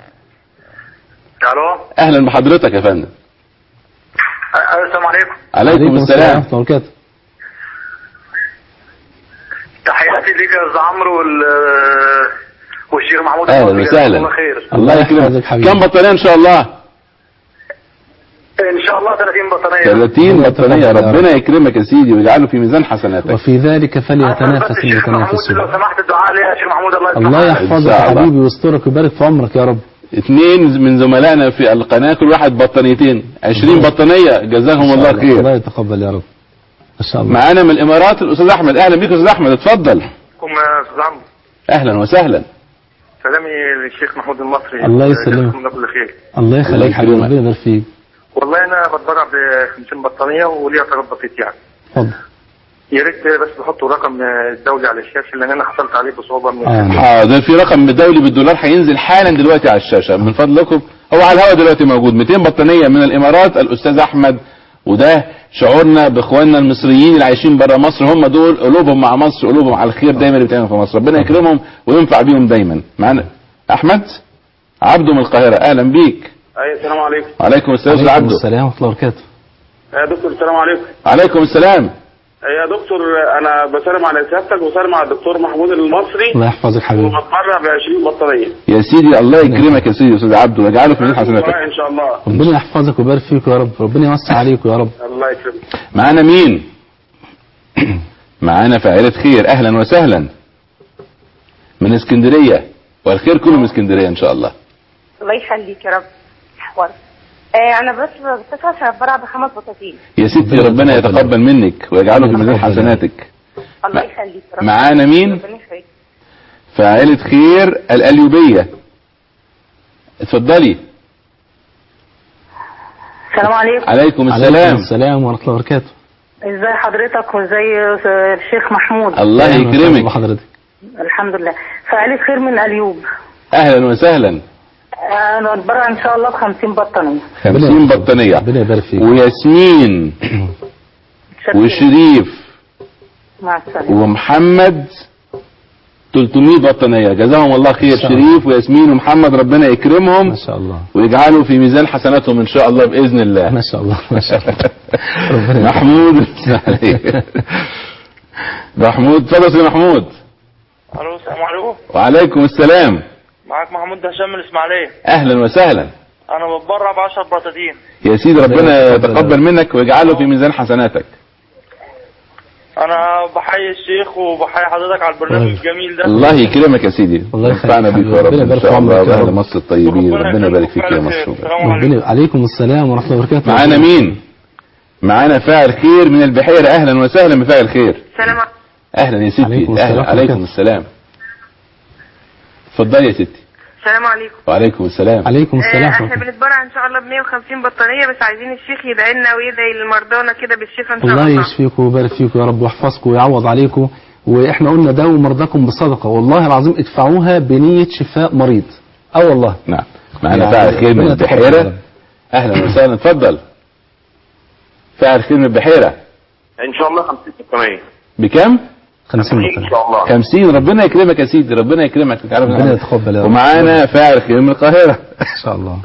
الو اهلا بحضرتك يا فندم أه، السلام عليكم عليكم السلام ورحمه الله وبركاته تحياتي ليك يا استاذ عمرو وال والشيخ الشيخ محمود اهلا المصري. وسهلا جزاكم الله خير الله يكرمك كم بطاريه ان شاء الله ان شاء الله 30 بطانيه 30 بطاريه ربنا يكرمك يا سيدي ويجعله في ميزان حسناتك وفي ذلك فليتنافس المتنافسون لو سمحت الدعاء لي يا شيخ محمود الله يسلمك الله يحفظك إن يا شاء الله. حبيبي ويسترك ويبارك في عمرك يا رب اثنين من زملائنا في القناه كل واحد بطانيتين 20 بطانيه جزاهم الله خير الله يتقبل يا رب ما شاء الله معانا من الامارات الاستاذ احمد اهلا بيك يا استاذ احمد اتفضل كم يا استاذ عمرو اهلا وسهلا سلامي للشيخ محمود المصري الله يسلمك. جزاكم الله كل خير الله الله يخليك حبيبي يكرمك. ربنا يبارك فيك والله انا بتبرع ب 50 بطانيه وليا طلب بسيط يعني اتفضل يا ريت بس تحطوا رقم الدولي على الشاشه لان انا حصلت عليه بصعوبه من آه. حاضر في رقم دولي بالدولار هينزل حالا دلوقتي على الشاشه من فضلكم هو على الهواء دلوقتي موجود 200 بطانيه من الامارات الاستاذ احمد وده شعورنا باخواننا المصريين اللي عايشين بره مصر هم دول قلوبهم مع مصر قلوبهم على الخير دايما اللي بتعمل في مصر ربنا يكرمهم وينفع بيهم دايما معانا احمد عبده من القاهره اهلا بيك اي السلام عليكم وعليكم السلام استاذ عليكم عبده السلام ورحمه الله وبركاته يا دكتور السلام عليكم وعليكم السلام يا دكتور انا بسلم على سيادتك وبسلم على الدكتور محمود المصري الله يحفظك حبيبي وبتبرع ب 20 بطاريه يا سيدي الله يكرمك يا سيدي يا استاذ عبده ويجعله في ميزان حسناتك ان شاء الله ربنا يحفظك ويبارك فيك يا رب ربنا يوسع عليك يا رب الله يكرمك معانا مين معانا فاعلة خير اهلا وسهلا من اسكندرية والخير كله من اسكندرية ان شاء الله الله يخليك يا رب حوار آه انا بس بتصل عشان اتبرع بخمس بطاطين يا ستي ربنا يتقبل منك ويجعله في ميزان حسناتك الله يخليك يا رب معانا مين ربنا يخليك فاعلة خير الأليوبية اتفضلي السلام عليكم عليكم عليكم السلام السلام ورحمه الله وبركاته ازي حضرتك وازي الشيخ محمود الله أهلا وسهلا يكرمك بحضرتك الحمد لله فعلي خير من ايوب اهلا وسهلا انا اتبرع ان شاء الله ب 50 بطانيه 50 بطانية ربنا يبارك فيك وياسمين وشريف مع السلامه ومحمد 300 بطانية جزاهم الله خير شاء الله. شريف وياسمين ومحمد ربنا يكرمهم ما شاء الله ويجعله في ميزان حسناتهم ان شاء الله باذن الله ما شاء الله ما شاء الله ربنا يبارك محمود عليك. محمود اتفضل يا سيدي محمود الو السلام عليكم وعليكم السلام معاك محمود هشام من الاسماعيليه اهلا وسهلا انا بتبرع ب 10 بطاطين يا سيدي ربنا يتقبل. يتقبل منك ويجعله في ميزان حسناتك انا بحيي الشيخ وبحيي حضرتك على البرنامج الجميل ده الله يكرمك يا سيدي الله يخليك ينفعنا بيك حبيبي. يا رب ربنا ان يبارك شاء في الله عمرك يا واهل رب. مصر الطيبين ربنا يبارك فيك يا مصر ربنا عليكم السلام ورحمه الله وبركاته معانا مين معانا فاعل خير من البحيرة اهلا وسهلا بفاعل خير السلام عليكم اهلا يا ستي عليكم السلام اهلا ورحمة عليكم الله. السلام اتفضلي يا ستي السلام عليكم وعليكم السلام عليكم آه السلام احنا بنتبرع ان شاء الله ب 150 بطانيه بس عايزين الشيخ يدعي لنا ويدعي لمرضانا كده بالشفاء ان شاء الله الله يشفيكم ويبارك فيكم يا رب ويحفظكم ويعوض عليكم واحنا قلنا داووا مرضاكم بصدقه والله العظيم ادفعوها بنيه شفاء مريض اه والله نعم معانا يعني فاعل خير من ربنا يتقبل البحيرة منك. اهلا وسهلا اتفضل فاعل خير من البحيرة ان شاء الله 50 بطانيه بكم 50 ان شاء الله 50 ربنا يكرمك يا سيدي ربنا يكرمك تعرف ربنا يتقبل يا رب ومعانا فاعل خير من القاهرة ان شاء الله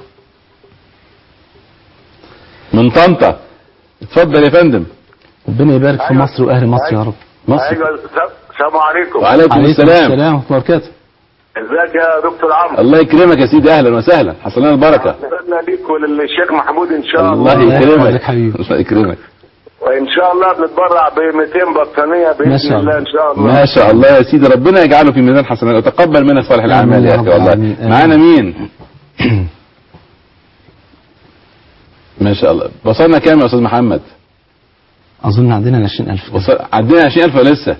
من طنطا اتفضل يا فندم ربنا يبارك في مصر واهل مصر يا رب مصر ايوه السلام عليكم وعليكم عليكم السلام السلام ورحمه الله وبركاته ازيك يا دكتور عمرو الله يكرمك يا سيدي اهلا وسهلا حصل لنا البركة اتمنى ليك وللشيخ محمود ان شاء الله الله يحفظك يكرمك حبيبي. الله يكرمك وان شاء الله بنتبرع ب 200 بطانيه ما باذن شاء الله الله. ان شاء الله ما شاء الله يا سيدي ربنا يجعله في ميزان حسنات وتقبل منك صالح الاعمال آمين يا يا اخي رب والله العالمين. آمين. معانا مين ما شاء الله وصلنا كام يا استاذ محمد اظن عندنا 20000 وصل... عدينا 20000 ولا لسه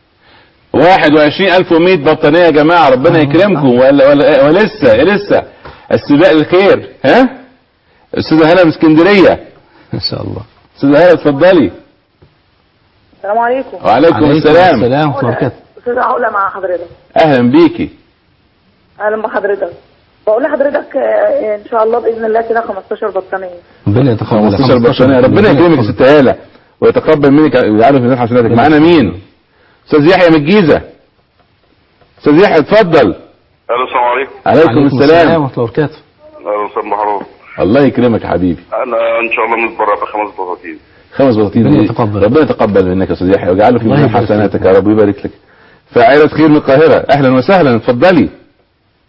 21100 بطانيه يا جماعه ربنا يكرمكم ولا ولا ولسه لسه السباق للخير ها استاذه هلا من اسكندريه ما شاء الله استاذه هلا اتفضلي السلام عليكم وعليكم السلام السلام ورحمه الله وبركاته استاذ علا مع حضرتك اهلا بيكي اهلا بحضرتك بقول لحضرتك آه، ان شاء الله باذن الله كده 15 بطانيه ربنا يتقبل 15 بطانيه ربنا يكرمك يا ست هاله ويتقبل منك ويعرف من حسناتك معانا مين استاذ يحيى من الجيزه استاذ يحيى اتفضل الو السلام عليكم عليكم السلام ورحمه الله وبركاته اهلا استاذ محروم الله يكرمك يا حبيبي انا ان شاء الله متبرع بخمس بطاطين خمس بطاطين ربنا دي. يتقبل. ربنا يتقبل منك يا استاذ يحيى ويجعله في الله ميزان يبارك حسناتك فيك. يا رب ويبارك لك فعائلة خير من القاهرة اهلا وسهلا اتفضلي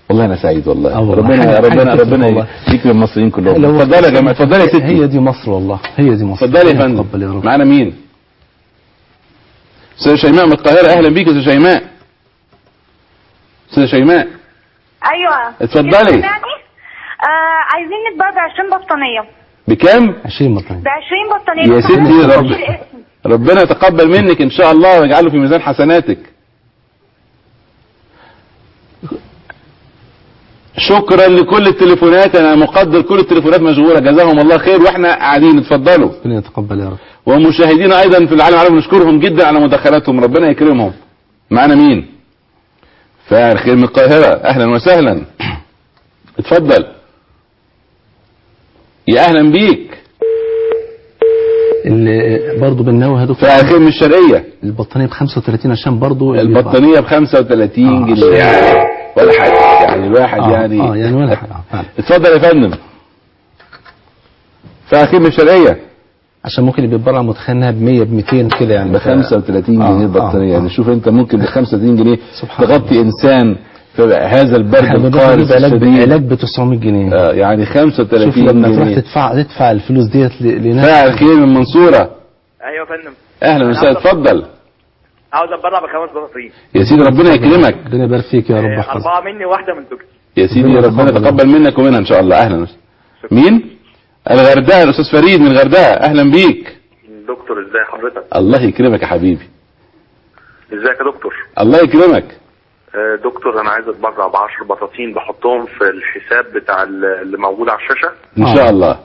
والله انا سعيد والله والله. ربنا حاجة- ربنا حاجة ربنا والله. يكرم المصريين كلهم لو- اتفضلي يا جماعه اتفضلي يا ستي هي دي مصر والله هي دي مصر اتفضلي يا ربنا يتقبل يا فندم رب معانا مين استاذه شيماء من القاهره اهلا بيك يا استاذه شيماء استاذه شيماء ايوه اتفضلي. سمعني؟ آه عايزين نتباع ب 20 بطانيه بكام 20 بطانيه ب 20 بطانيه يا بس ستي ما رب تقولش الاسم. ربنا يتقبل منك ان شاء الله ويجعله في ميزان حسناتك شكرا لكل التليفونات انا مقدر كل التليفونات مشغوله جزاهم الله خير واحنا قاعدين اتفضلوا ربنا يتقبل يا رب ومشاهدينا ايضا في العالم العربي نشكرهم جدا على مداخلاتهم ربنا يكرمهم معانا مين فاعل خير من القاهره اهلا وسهلا اتفضل يا اهلا بيك اللي برضه بننوه يا دكتور فاعل خير من الشرقيه البطانيه ب 35 عشان برضه البطانيه ب 35 جنيه يعني ولا حاجه يعني الواحد آه، يعني اه يعني ولا حاجه آه، فعلا. اتفضل يا فندم فاعل خير من الشرقيه عشان ممكن اللي بيتبرع متخيل انها ب 100 ب 200 كده يعني ب 35 آه، جنيه آه، البطانيه آه. يعني شوف انت ممكن ب 35 جنيه تغطي انسان في هذا البرد احنا بنروح القارس نجيب علاج الشديد علاج ب 900 جنيه آه يعني شوف 35 لما تروح جنيه تدفع تدفع الفلوس ديت ل- لناس فاعل خير من المنصوره ايوه يا فندم اهلا وسهلا اتفضل عاوز اتبرع بخمس بطاطين يا سيدي ربنا يكرمك ربنا يبارك فيك يا رب آه، يحفظك اربعه مني وواحده من زوجتي يا سيدي ربنا ربنا يتقبل. يتقبل منك ومنها ان شاء الله اهلا وسهلا مين الغردقه الاستاذ فريد من الغردقه اهلا بيك دكتور ازاي حضرتك الله يكرمك يا حبيبي ازيك يا دكتور الله يكرمك آه، دكتور انا عايز اتبرع ب 10 بطاطين بحطهم في الحساب بتاع ال- اللي موجود على الشاشه ان شاء الله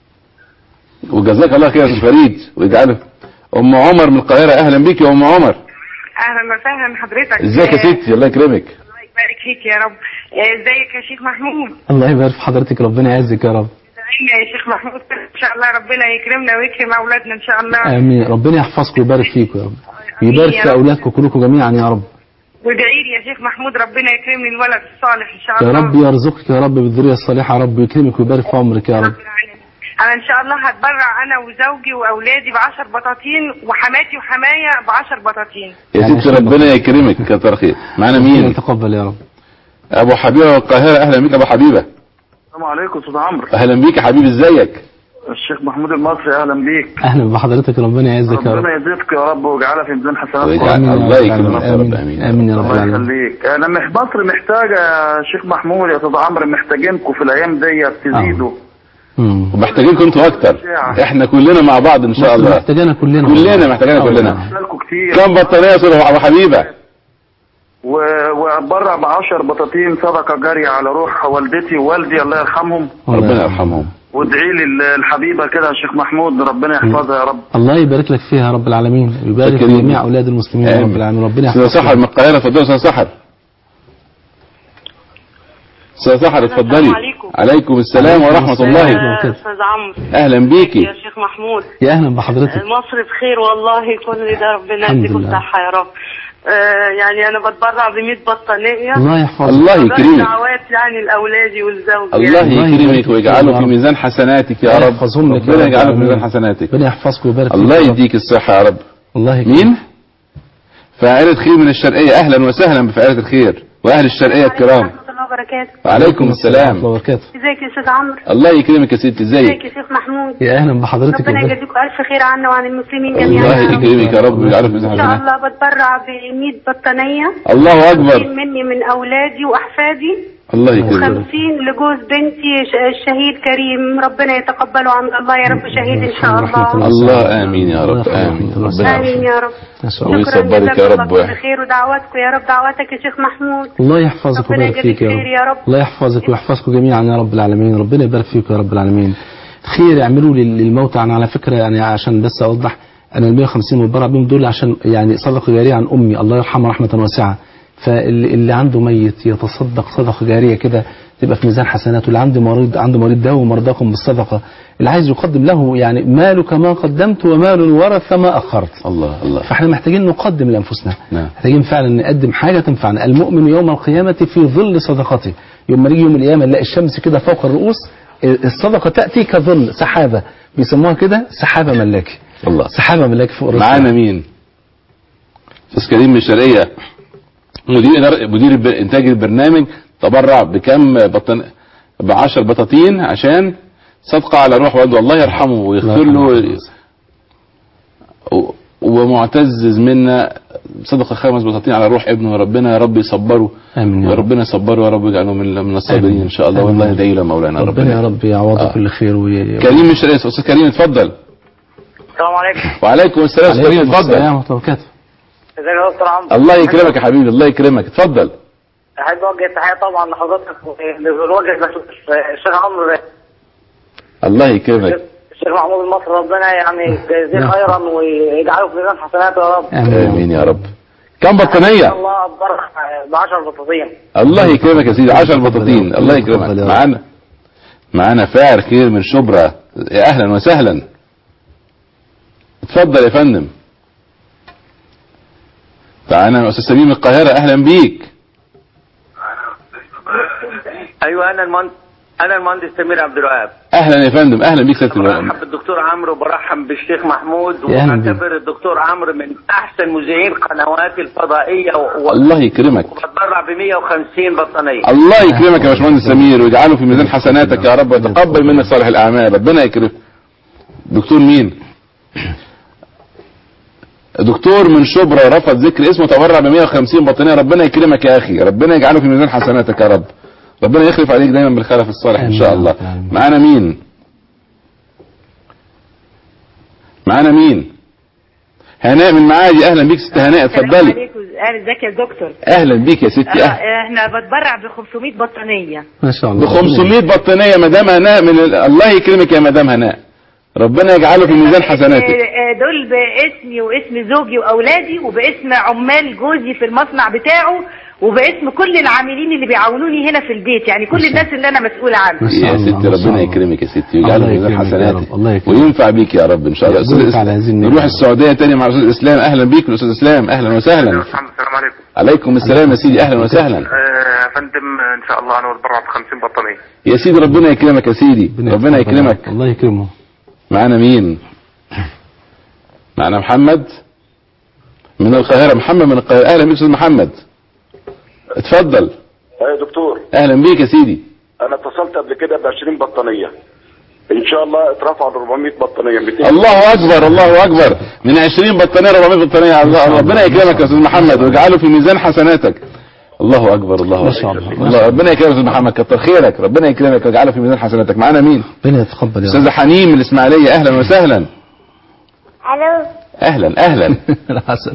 وجزاك الله خير يا استاذ فريد ويجعله ام عمر من القاهره اهلا بيك يا ام عمر اهلا وسهلا حضرتك ازيك يا ستي الله يكرمك الله يبارك فيك يا رب آه، ازيك يا شيخ محمود الله يبارك في حضرتك ربنا يعزك يا رب دعينا يا شيخ محمود ان شاء الله ربنا يكرمنا ويكرم اولادنا ان شاء الله امين ربنا يحفظكم ويبارك فيكم يا رب ويبارك يا في رب. اولادكم كلكم جميعا يا رب وادعي لي يا شيخ محمود ربنا يكرمني الولد الصالح ان شاء يا الله رب يرزقك يا رب بالذريه الصالحه يا رب ويكرمك ويبارك في عمرك يا رب انا ان شاء الله هتبرع انا وزوجي واولادي ب 10 بطاطين وحماتي وحمايا ب 10 بطاطين يا ستي ربنا يكرمك كتر خير معانا ربنا مين يتقبل يا رب ابو حبيبه من القاهره اهلا بيك ابو حبيبه السلام عليكم استاذ عمرو اهلا بيك يا حبيبي ازيك الشيخ محمود المصري اهلا بيك اهلا بحضرتك ربنا يعزك يا رب ربنا يزيدك يا رب ويجعلها في ميزان حسناتكم ويجعل- آمين يا الله رب يكرمك يا رب العالمين. امين امين يا رب الله العالمين يخليك انا مح مصر محتاجه يا شيخ محمود يا استاذ عمرو محتاجينكم في الايام ديت تزيدوا مم. ومحتاجينكم انتوا اكتر احنا كلنا مع بعض ان شاء مصر الله محتاجانا كلنا كلنا محتاجانا آه، كلنا محتاجكم كتير كم بطانيه يا استاذ ابو حبيبه و- واتبرع ب 10 بطاطين صدقه جاريه على روح والدتي ووالدي الله يرحمهم ربنا يرحمهم وادعي لي الحبيبه كده يا شيخ محمود ربنا يحفظها يا رب الله يبارك لك فيها يا رب العالمين ويبارك في شكرا. جميع اولاد المسلمين يا رب آمين. العالمين ربنا استاذ يحفظك سحر من القاهره اتفضلي استاذ سحر استاذ سحر اتفضلي السلام عليكم. عليكم السلام ورحمه الله آه، استاذ عمرو اهلا بيكي يا شيخ محمود يا اهلا بحضرتك مصر بخير والله كل ده ربنا الحمد يديكم لله. الصحه يا رب آه، يعني انا بتبرع ب 100 بطانيه الله يحفظك. الله وبدعي يكرمك. دعوات يعني لاولادي والزوج الله يعني. يكرمك ويجعله في ميزان حسناتك يا الله رب يحفظهم لك يا ربنا رب يجعله في العالمين. ميزان حسناتك ربنا يحفظك ويبارك الله فيك يا رب. يديك الصحه يا رب الله يكرمك مين فاعلة خير من الشرقية أهلا وسهلا بفاعلة الخير وأهل الشرقية الكرام ورحمة الله وبركاته وعليكم السلام الله وبركاته ازيك يا استاذ عمرو الله يكرمك يا ستي ازيك ازيك يا شيخ محمود يا اهلا بحضرتك ربنا ويبارك- يجازيكم الف خير عنا وعن المسلمين جميعا الله يا رب. يكرمك يا رب ويجعله في ميزان ان شاء حسناتك الله بتبرع ب 100 بطانيه الله أكبر. 50 مني من اولادي واحفادي الله يكرمك و50 لجوز بنتي ش- الشهيد كريم ربنا يتقبله عند الله يا رب شهيد ان شاء الله الله آمين يا رب آمين ربنا امين يا رب شكرا ويصبرك جزاك يا الله رب كل خير ودعواتكم يا رب دعواتك يا شيخ محمود الله يحفظك ربنا ويبارك يجازيك فيك يا خير يا رب رب الله يحفظك ويحفظكم جميعا يا رب العالمين ربنا يبارك فيكم يا رب العالمين خير يعملوا لل- للموتى انا على فكره يعني عشان بس اوضح انا ال 150 متبرع بيهم دول عشان يعني صدقه جاريه عن امي الله يرحمها رحمه واسعه فاللي اللي عنده ميت يتصدق صدقه جاريه كده تبقى في ميزان حسناته اللي عنده مريض عنده مريض داووا مرضاكم بالصدقه اللي عايز يقدم له يعني مالك ما قدمت ومال الورث ما اخرت الله الله فاحنا محتاجين نقدم لانفسنا نعم محتاجين فعلا نقدم حاجه تنفعنا المؤمن يوم القيامه في ظل صدقته يوم ما نيجي يوم القيامه نلاقي الشمس كده فوق الرؤوس الصدقه تاتي كظل سحابه بيسموها كده سحابه ملاكي الله سحابه ملاكي فوق الرؤوس معانا مين استاذ كريم من الشرقية مدير إدارة- مدير الب- انتاج البرنامج تبرع بكم بطن ب 10 بطاطين عشان صدقه على روح والده الله يرحمه ويغفر له و- ومعتز منا صدقه خمس بطاطين على روح ابنه ربنا يا رب يصبره امين يا ربنا يصبره يا رب يجعله من من الصابرين ان شاء الله والله يدعي له مولانا ربنا يا رب يعوضه آه. كل خير وي... كريم مش رئيس استاذ كريم اتفضل السلام عليكم وعليكم السلام استاذ كريم عليكم اتفضل السلام ورحمة الله وبركاته ازيك يا دكتور عمرو الله يكرمك يا حبيبي الله يكرمك اتفضل احب اوجه تحيه طبعا لحضرتك والوجه الشيخ عمرو الله يكرمك الشيخ محمود المصري ربنا يعني يجزيه نعم. خيرا ويجعله في ميزان حسناته يا رب امين يا رب كم ان بطانيه الله اتبرع ب 10 بطاطين الله يكرمك يا سيدي 10 بطاطين الله يكرمك معانا معانا فاعل خير من شبرا يا اهلا وسهلا اتفضل يا فندم تعالى يا استاذ سمير من القاهره اهلا بيك ايوه انا المهندس انا المهندس سمير عبد الوهاب اهلا يا فندم اهلا بيك سياده الوالد. برحب بالدكتور عمرو وبرحب بالشيخ محمود يا أهلا بيك. واعتبر الدكتور عمرو من احسن مذيعين القنوات الفضائيه و- الله يكرمك وبتبرع ب 150 بطانيه الله يكرمك يا باشمهندس سمير ويجعله في ميزان حسناتك يا رب ويتقبل منك صالح الاعمال ربنا يكرمك دكتور مين دكتور من شبرا رفض ذكر اسمه تبرع ب 150 بطانيه ربنا يكرمك يا اخي ربنا يجعله في ميزان حسناتك يا رب ربنا يخلف عليك دايما بالخلف الصالح ان شاء الله معانا مين معانا مين هناء من معادي اهلا بيك ست هناء اتفضلي عليكم ازيك يا دكتور اهلا بيك يا ستي آه، أهلا. احنا بتبرع ب 500 بطانيه ما شاء ب 500 بطانيه مدام هناء من ال... الله يكرمك يا مدام هناء ربنا يجعله في ميزان حسناتك آه، آه، دول باسمي واسم زوجي واولادي وباسم عمال جوزي في المصنع بتاعه وباسم كل العاملين اللي بيعاونوني هنا في البيت يعني كل الناس اللي انا مسؤوله عنها يا ستي ربنا يكرمك يا ستي ويجعله في ميزان يكرمك يا حسناتك رب، الله يكرمك. وينفع بيك يا رب ان شاء الله يقبلك أستاذ على هذه النعمة. نروح السعوديه تاني مع الاستاذ اسلام اهلا بيك الاستاذ اسلام اهلا وسهلا السلام عليكم عليكم السلام يا سيدي اهلا وسهلا آه، يا فندم ان شاء الله انا بتبرع ب 50 بطانيه يا سيدي ربنا يكرمك يا سيدي ربنا يكرمك الله يكرمه معانا مين معانا محمد من القاهره محمد من القاهره اهلا بيك استاذ محمد اتفضل يا دكتور اهلا بيك يا سيدي انا اتصلت قبل كده ب 20 بطانيه ان شاء الله اترفعوا ل 400 بطانيه 200 الله اكبر الله اكبر من 20 بطانيه 400 بطانيه الله ربنا يكرمك يا استاذ محمد ويجعله في ميزان حسناتك الله اكبر الله ما شاء الله. اكبر الله ربنا يكرمك يا استاذ محمد كتر خيرك ربنا يكرمك ويجعله في ميزان حسناتك معانا مين ربنا يتقبل يا رب استاذه حنين من الاسماعيليه اهلا وسهلا الو اهلا اهلا العسل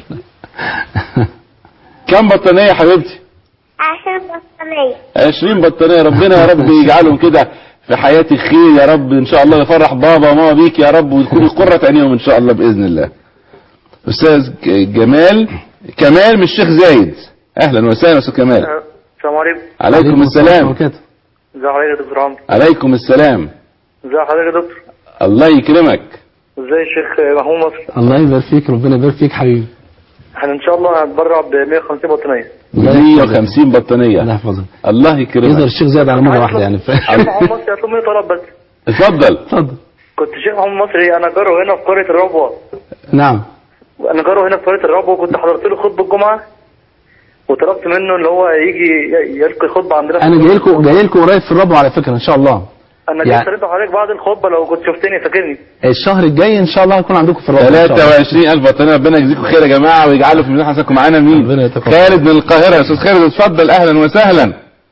كم بطانيه يا حبيبتي عشان بطانية 20 بطانيه ربنا يا رب يجعلهم كده في حياتك خير يا رب ان شاء الله يفرح بابا وماما بيك يا رب وتكوني قرة عينيهم ان شاء الله باذن الله استاذ ج- جمال كمال من الشيخ زايد اهلا وسهلا استاذ كمال السلام عليكم عليكم السلام ازي حضرتك يا دكتور عمرو عليكم السلام ازي حضرتك يا دكتور الله يكرمك ازي الشيخ محمود مصر الله يبارك فيك ربنا يبارك فيك حبيبي احنا ان شاء الله هنتبرع ب 150 بطانيه 150 بطانيه الله يحفظك الله يظهر يكرمك الشيخ زاد على مرة واحدة يعني الشيخ محمود مصري هطلب مني طلب بس اتفضل اتفضل كنت الشيخ محمود مصري انا جاره هنا في قريه الربوه نعم انا جاره هنا في قريه الربوه وكنت حضرت له خطبه الجمعه وطلبت منه ان هو يجي ي- يلقي خطبه عندنا في انا جاي القرية. لكم جاي لكم قريب في الربع على فكرة ان شاء الله انا جيت يعني- سالت حضرتك بعد الخطبه لو كنت شفتني فاكرني الشهر الجاي ان شاء الله هكون عندكم في الربع إن شاء الله. 23000 بطانيه ربنا يجزيكم خير يا جماعه ويجعله في ميزان حسناتكم معانا مين خالد من القاهره يا استاذ خالد اتفضل اهلا وسهلا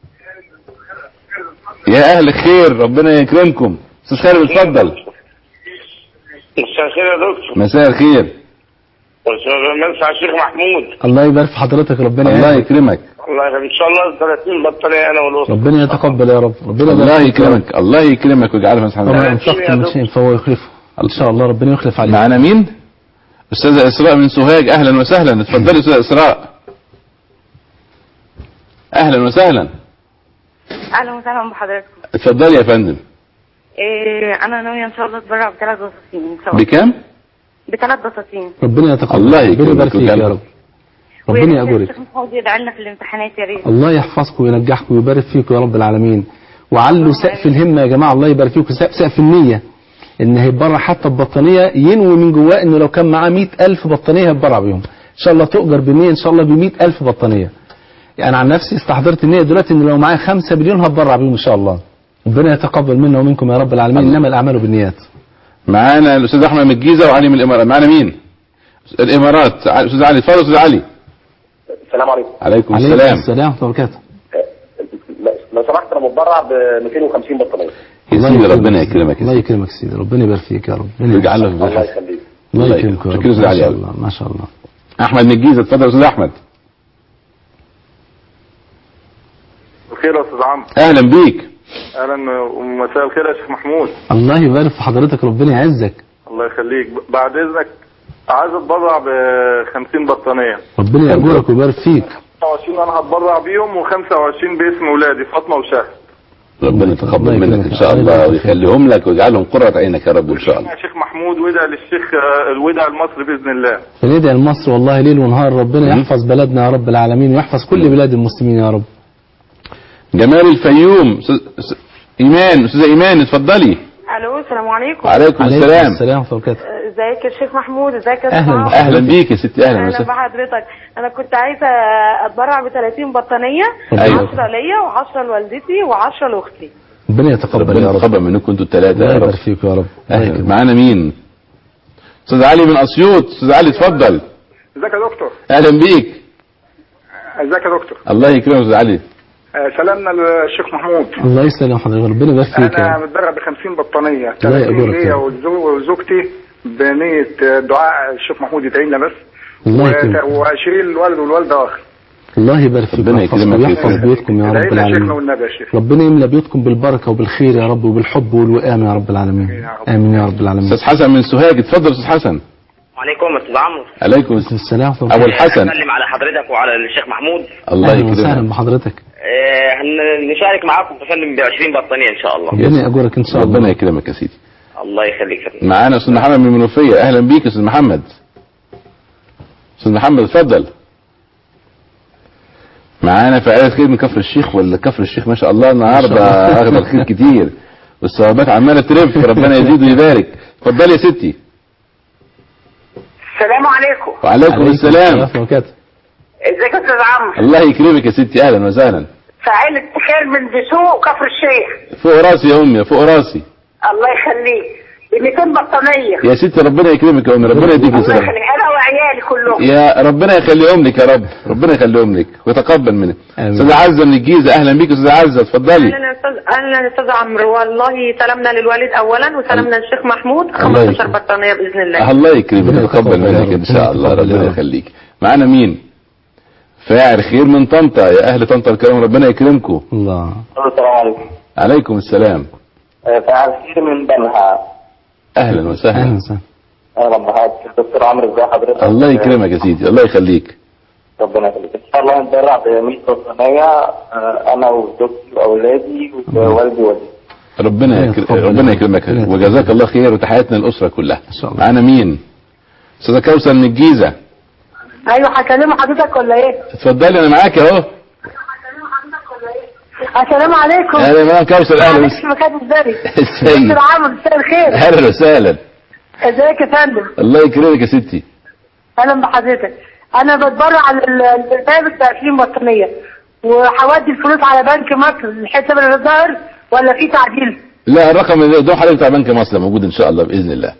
يا اهل الخير ربنا يكرمكم استاذ خالد اتفضل مساء الخير يا دكتور مساء الخير مساء الشيخ محمود الله يبارك في حضرتك ربنا الله يعينك. يكرمك الله يكرمك ان شاء الله 30 بطاريه انا والوسط ربنا يتقبل يا رب ربنا يبارك الله فيك يا رب. يكرمك الله يكرمك ويجعله في ميزان وما حسناتك انفقت من شيء فهو يخلفه ان شاء الله ربنا يخلف عليك معانا مين استاذه اسراء من سوهاج اهلا وسهلا اتفضلي استاذه اسراء اهلا وسهلا اهلا وسهلا بحضراتكم اتفضلي يا فندم إيه انا ناويه ان شاء الله اتبرع بثلاث بساطين ان شاء الله بكام بثلاث بساطين ربنا يتقبل الله ربنا يكرمك يبارك فيك ويجعل- يا رب ربنا ويا ريت يأجرك الشيخ محمود يدعي لنا في الامتحانات يا ريت الله يحفظك وينجحك ويبارك فيك يا رب العالمين وعلوا سقف الهمة يا جماعة الله يبارك فيكم سقف سقف النية ان هيتبرع حتى ببطانية ينوي من جواه انه لو كان معاه 100000 بطانية هيتبرع بيهم ان شاء الله تؤجر بنية ان شاء الله ب 100000 بطانية يعني عن نفسي استحضرت النية دلوقتي ان لو معايا 5 مليون هتبرع بيهم ان شاء الله ربنا يتقبل منا ومنكم يا رب العالمين انما الاعمال بالنيات معانا الاستاذ احمد من الجيزه وعلي من الامارات معانا مين الامارات ع- استاذ علي اتفضل استاذ علي السلام عليكم عليكم عليكم السلام السلام ورحمه الله وبركاته لو سمحت انا متبرع ب 250 بطانيه يا سيدي ربنا يكرمك الله يكرمك سيدي ربنا يبارك فيك يا رب ربنا ويجعل لك الله بالخير. يخليك الله الله يكرمك يا رب شكرا أستاذ ما علي شاء أوي. الله ما شاء الله احمد من الجيزه اتفضل يا استاذ احمد بخير يا استاذ عمرو اهلا بيك اهلا ومساء الخير يا شيخ محمود الله يبارك في حضرتك ربنا يعزك الله يخليك بعد اذنك عايز اتبرع ب 50 بطانيه ربنا يأجرك ويبارك فيك 25 انا هتبرع بيهم و25 باسم ولادي فاطمه وشهد ربنا يتقبل الله منك يكرمك. ان شاء الله ويخليهم لك ويجعلهم قرة عينك يا رب ان شاء الله يا شيخ محمود ودع للشيخ آه، الودع المصري باذن الله فندعي لمصر والله ليل ونهار ربنا يحفظ بلدنا يا رب العالمين ويحفظ كل بلاد المسلمين يا رب جمال الفيوم أستاذ- أستاذ- ايمان استاذه ايمان اتفضلي الو السلام عليكم وعليكم السلام السلام ورحمه الله وبركاته آه، ازيك يا شيخ محمود ازيك يا أهلا أستاذ عمرو؟ اهلا بيك يا ستي اهلا اهلا وسهلا بحضرتك انا كنت عايزه اتبرع ب 30 بطانيه أيوة. 10 ليا و10 لوالدتي و10 لاختي ربنا يتقبل ربنا يا رب يتقبل منكم انتوا الثلاثه الله يا رب يبارك فيك يا رب الله أهلا. يكرمك. معانا مين استاذ علي من اسيوط استاذ علي اتفضل ازيك يا دكتور اهلا بيك ازيك يا دكتور الله يكرمك استاذ علي آه، سلامنا للشيخ محمود الله يسلم حضرتك ربنا يبارك فيك يا انا رب متدرب ب 50 بطانيه الله 30 يأجرك يا ليا رب. وزو- وزوجتي بنيه آه، دعاء الشيخ محمود يدعي لنا بس الله يكرمك و20 الوالد والوالده اخر الله يبارك فيك ربنا ويحفظكم يكرمك ويحفظ ويكرمك. بيوتكم يا رب ادعي لنا شيخنا العالمين والنبي يا شيخ ربنا يملى بيوتكم بالبركه وبالخير يا رب وبالحب والوئام يا رب العالمين امين يا رب العالمين استاذ حسن من سوهاج اتفضل استاذ حسن وعليكم استاذ عمرو عليكم السلام السلام ورحمه الله ابو الحسن اسلم على حضرتك وعلى الشيخ محمود الله اهلا وسهلا يكرمك بحضرتك آه، هنشارك معاكم تسلم ب 20 بطانيه ان شاء الله ربنا يأجرك ان شاء الله ربنا يكرمك يا سيدي الله يخليك يا فندم. معانا استاذ محمد من المنوفيه اهلا بيك يا استاذ محمد استاذ محمد اتفضل معانا فعالية خير من كفر الشيخ ولا كفر الشيخ ما شاء الله النهارده واخد الخير كتير والثوابات عماله ترف ربنا يزيد ويبارك اتفضلي يا ستي السلام عليكم وعليكم السلام ورحمه الله وبركاته ازيك يا استاذ عمرو الله يكرمك يا ستي اهلا وسهلا فعيلة خير من دسوق كفر الشيخ فوق راسي يا امي فوق راسي الله يخليك ب 200 بطانية يا ستي ربنا يكرمك يا امي ربنا يديك الله السلام يخليك انا وعيالي كلهم يا ربنا يخليهم لك يا رب ربنا يخليهم لك ويتقبل منك آمين. استاذ عزه من الجيزه اهلا بيك استاذ عزه اتفضلي اهلا يا استاذ اهلا يا استاذ عمرو والله سلامنا للوالد اولا وسلامنا للشيخ محمود الله 15 يكرمك. بطانيه باذن الله الله يكرمك ربنا ويتقبل يتقبل يا منك رب. ان شاء الله يتقبل يا ربنا رب. يخليك معانا مين فاعل خير من طنطا يا اهل طنطا الكرام ربنا يكرمكم الله السلام عليكم عليكم السلام فعل خير من بنها اهلا اهلا وسهلا وسهلا اهلا بحضرتك دكتور عمرو ازي حضرتك الله يكرمك يا سيدي الله يخليك ربنا يخليك ان شاء الله نتبرع ب 100 بطانيه آه، انا وزوجتي واولادي ووالدي ووالدتي ربنا ربنا يكرمك يتقبل. ربنا يكرمك ربنا يتقبل. وجزاك الله خير وتحياتنا للاسره كلها ان شاء الله معانا مين استاذه كوثر من الجيزه ايوه هكلم حضرتك ولا ايه؟ اتفضلي انا معاك اهو السلام عليكم اهلا يا مدام كوثر اهلا معلش وسهلا مكان ازاي؟ ازيك دكتور عمرو مساء الخير اهلا وسهلا ازيك يا فندم؟ الله يكرمك يا ستي اهلا بحضرتك انا بتبرع للبرنامج ب 20 بطانيه وهودي الفلوس على بنك مصر الحساب اللي ظاهر ولا في تعديل؟ لا الرقم اللي ده حضرتك بتاع بنك مصر موجود ان شاء الله باذن الله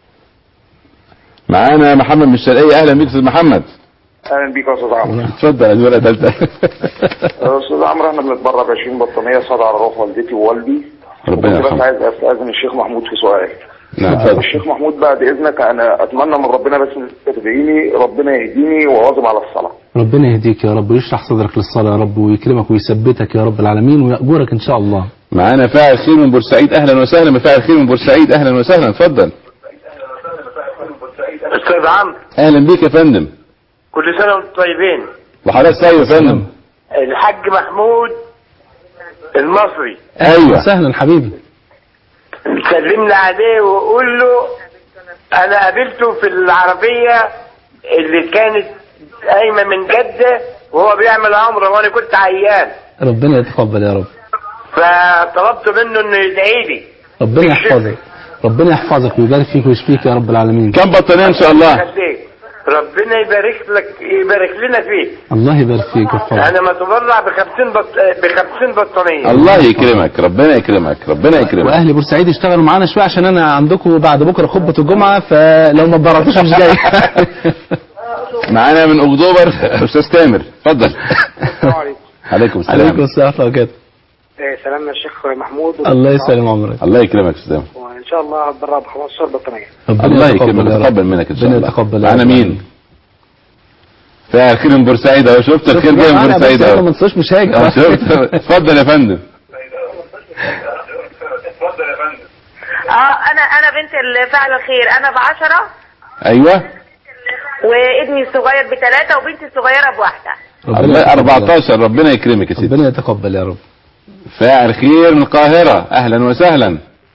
معانا محمد من الشرقيه اهلا بيك استاذ محمد اهلا بيك يا استاذ عمرو اتفضل يا الورقه ثالثه استاذ عمرو احنا بنتبرع ب 20 بطانيه صدى على روح والدتي ووالدي ربنا كنت بس يرحمه عايز استاذن الشيخ محمود في سؤال نعم اتفضل الشيخ محمود بعد اذنك انا اتمنى من ربنا بس إنك تدعيني ربنا يهديني واواظب على الصلاه ربنا يهديك يا رب ويشرح صدرك للصلاه يا رب ويكرمك ويثبتك يا رب العالمين ويأجرك ان شاء الله معانا فاعل خير من بورسعيد اهلا وسهلا بفاعل خير من بورسعيد اهلا وسهلا اتفضل استاذ عمرو اهلا بيك يا فندم كل سنه وانتم طيبين وحضرتك طيب يا فندم الحاج محمود المصري ايوه سهلا حبيبي سلمنا عليه وقول له انا قابلته في العربيه اللي كانت قايمه من جده وهو بيعمل عمره وانا كنت عيان ربنا يتقبل يا رب فطلبت منه انه يدعي لي ربنا يحفظك ربنا يحفظك ويبارك فيك ويشفيك يا رب العالمين كم بطانيه ان شاء الله خليك ربنا يبارك لك يبارك لنا فيه الله يبارك فيك ويحفظك انا متبرع ب 50 بط... ب 50 بطانيه الله يكرمك ربنا يكرمك ربنا يكرمك واهل بورسعيد اشتغلوا معانا شويه عشان انا عندكم بعد بكره خطبه الجمعه فلو ما اتبرعتوش مش جاي معانا من اكتوبر استاذ تامر اتفضل السلام عليكم عليكم السلام عليكم السلام ورحمه الله وبركاته إيه، سلامنا الشيخ محمود الله يسلم عمرك الله يكرمك يا استاذ تامر وان شاء الله هتبرع ب 15 بطانيه الله يتقبل يكرمك يا رب. يتقبل منك ان شاء ربنا الله يتقبل يا معانا رب. مين فيها الخير من بورسعيد اهو شفت الخير جاي من بورسعيد اهو اهو ما تنسوش مش هاجي أهو شفت اتفضل يا فندم اه انا انا بنت الفعل الخير انا بعشرة ايوه وابني الصغير بثلاثة وبنتي الصغيرة بواحدة الله 14 ربنا يكرمك يا سيدي ربنا يتقبل يا رب فاعل خير من القاهرة اهلا وسهلا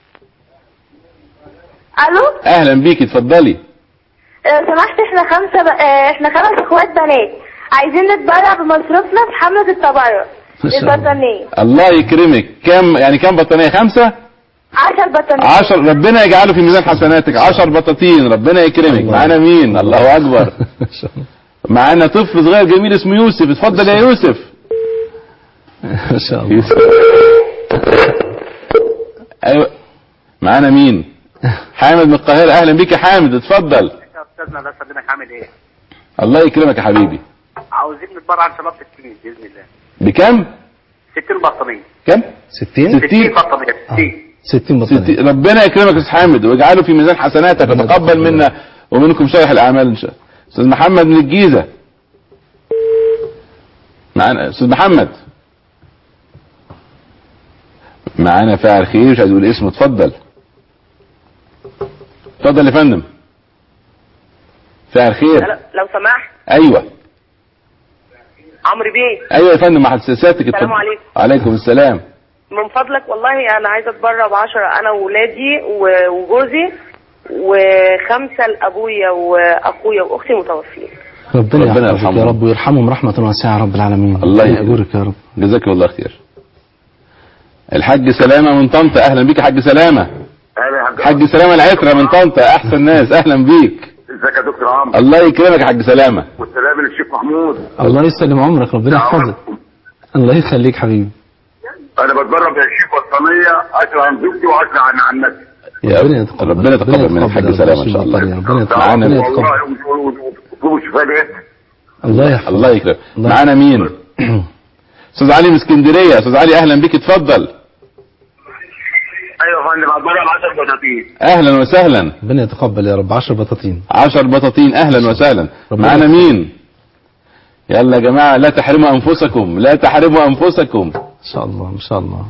الو اهلا بيكي اتفضلي لو سمحت احنا خمسة ب... اه، احنا خمس اخوات بنات عايزين نتبرع بمصروفنا في حملة التبرع ما شاء الله. البطانية الله يكرمك كم يعني كم بطانية خمسة عشر بطانية عشر ربنا يجعله في ميزان حسناتك عشر بطاطين ربنا يكرمك معانا مين الله اكبر معانا طفل صغير جميل اسمه يوسف اتفضل يا يوسف ما شاء الله ايوه معانا مين حامد من القاهرة اهلا بيك يا حامد اتفضل يا استاذنا الله يسلمك عامل ايه؟ الله يكرمك يا حبيبي عاوزين نتبرع عن شباب 60 باذن الله بكم 60 بطانيه كم 60 60 بطانيه 60 60 بطانيه ستي- ربنا يكرمك يا استاذ حامد ويجعله في ميزان حسناتك وتقبل منا ومنكم صالح الاعمال ان شاء الله استاذ محمد من الجيزه معانا استاذ محمد معانا فاعل خير مش عايز يقول اسمه اتفضل اتفضل يا فندم فاعل خير لو سمحت ايوه عمرو بيه ايوه يا فندم مع حساساتك السلام اتفضل. عليكم. عليكم السلام من فضلك والله انا عايزه اتبرع بعشرة انا وولادي و- وجوزي وخمسه لابويا واخويا واختي متوفين ربنا ربنا يحفظك يا يرحمه. رب ويرحمهم رحمه واسعه يا رب العالمين الله ربنا يكرمك. يأجرك يا رب جزاك الله خير الحاج سلامة من طنطا اهلا بيك يا حاج سلامة اهلا يا حاج حاج سلامة العترة من طنطا احسن ناس اهلا بيك ازيك يا دكتور عمرو الله يكرمك يا حاج سلامة والسلام للشيخ محمود الله يسلم عمرك ربنا يحفظك الله يخليك حبيبي انا بتبرع ب 20 بطانيه 10 عن زوجتي و10 عن عن نفسي يا رب ربنا يتقبل من الحاج سلامة ان شاء الله ربنا يتقبل معانا ربنا يتقبل والله وطلبوا الشفاء ده الله يحفظك الله يكرمك معانا مين استاذ علي من اسكندرية استاذ علي اهلا بيك اتفضل ايوه يا فندم بتبرع ب 10 بطاطين اهلا وسهلا ربنا يتقبل يا رب 10 بطاطين عشر بطاطين اهلا وسهلا معانا مين يلا يا جماعة لا تحرموا انفسكم لا تحرموا انفسكم ان شاء الله ان شاء الله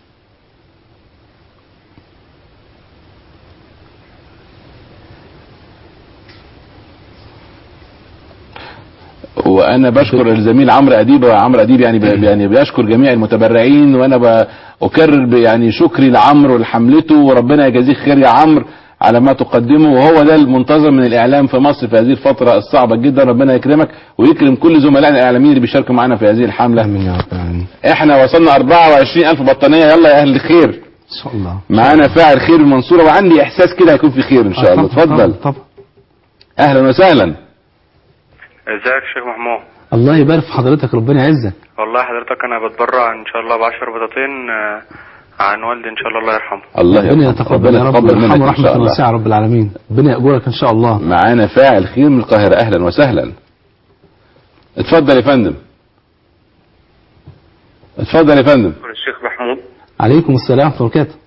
وانا بشكر الزميل عمرو اديب عمرو اديب يعني بي يعني بيشكر جميع المتبرعين وانا بكرر ب- يعني شكري لعمرو لحملته وربنا يجازيه خير يا عمرو على ما تقدمه وهو ده المنتظر من الاعلام في مصر في هذه الفتره الصعبه جدا ربنا يكرمك ويكرم كل زملائنا الاعلاميين اللي بيشاركوا معنا في هذه الحمله امين يا رب العالمين احنا وصلنا 24000 بطانيه يلا يا اهل الخير ان شاء الله معانا فاعل خير المنصوره وعندي احساس كده هيكون في خير ان شاء الله اتفضل طبعا اهلا وسهلا ازيك يا شيخ محمود الله يبارك في حضرتك ربنا يعزك والله حضرتك انا بتبرع ان شاء الله بعشر بطاطين آه، عن والدي ان شاء الله الله يرحمه الله ربنا يرحمه. يتقبل يا رب يتقبل منك ويرحمه ان شاء رحمه الله واسعه رب العالمين ربنا يأجرك ان شاء الله معانا فاعل خير من القاهرة اهلا وسهلا اتفضل يا فندم اتفضل يا فندم الشيخ محمود عليكم السلام ورحمه الله وبركاته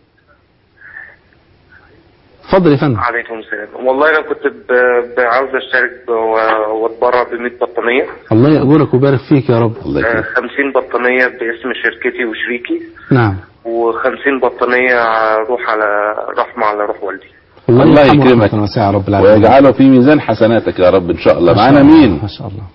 اتفضل يا فندم عليكم السلام والله انا كنت ب- ب- عاوز اشترك ب- واتبرع ب 100 بطانيه الله يأجرك ويبارك فيك يا رب آه، 50 بطانيه باسم شركتي وشريكي نعم و50 بطانيه روح على رحمه على روح والدي الله يرحمه يكرمك رحمة واسعة يا رب العالمين ويجعله في ميزان حسناتك يا رب ان شاء الله ما شاء معانا الله، مين ما شاء الله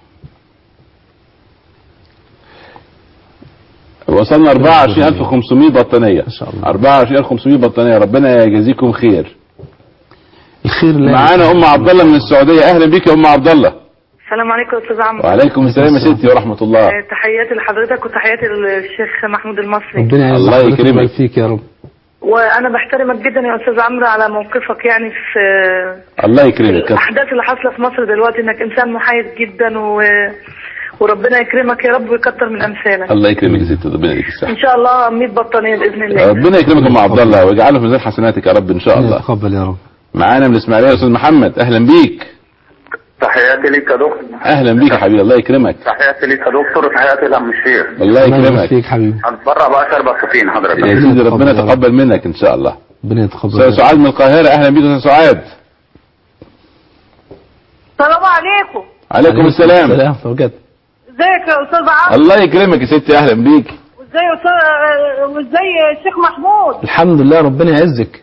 وصلنا 24500 بطانية ما شاء الله 24500 بطانية ربنا يجازيكم خير الخير لا معانا ام عبد الله من السعودية اهلا بيك يا ام عبد الله السلام عليكم يا استاذ عمرو وعليكم السلام يا ستي ورحمة الله آه، تحياتي لحضرتك وتحياتي للشيخ محمود المصري ربنا يعز الله حضرتك يكرمك. ويبارك فيك يا رب وانا بحترمك جدا يا استاذ عمرو على موقفك يعني في الله يكرمك الاحداث اللي حاصله في مصر دلوقتي انك انسان محايد جدا و... وربنا يكرمك يا رب ويكتر من امثالك الله يكرمك يا ست ربنا يديك الصحة ان شاء الله 100 بطانيه باذن الله ربنا يكرمك يا ام عبد الله ويجعله في ميزان حسناتك يا رب ان شاء الله تقبل يا رب معانا من الاسماعيليه يا استاذ محمد اهلا بيك تحياتي ليك يا دكتور اهلا بيك يا حبيبي الله يكرمك تحياتي ليك يا دكتور وتحياتي لعم الشيخ الله يكرمك فيك حبيبي هتبرع ب 10 بساطين حضرتك يا سيدي ربنا يتقبل منك ان شاء الله ربنا يتقبل استاذ سعاد من القاهره اهلا بيك يا استاذ سعاد السلام عليكم عليكم السلام سلام بجد ازيك يا استاذ عمرو الله يكرمك يا ستي اهلا بيك وازاي يا استاذ وازاي الشيخ محمود الحمد لله ربنا يعزك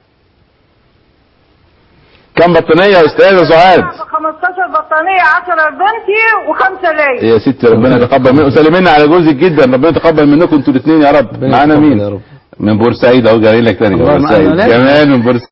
كم بطانيه يا استاذه سعاد 15 بطانيه 10 لبنتي وخمسه ليا يا ستي ربنا يتقبل منك وسلمنا على جوزك جدا ربنا يتقبل منكم انتوا الاثنين يا رب معانا يتقبل مين يا رب. من بورسعيد اهو جاي لك تاني الله معانا، بورسعيد لا. جمال من بورسعيد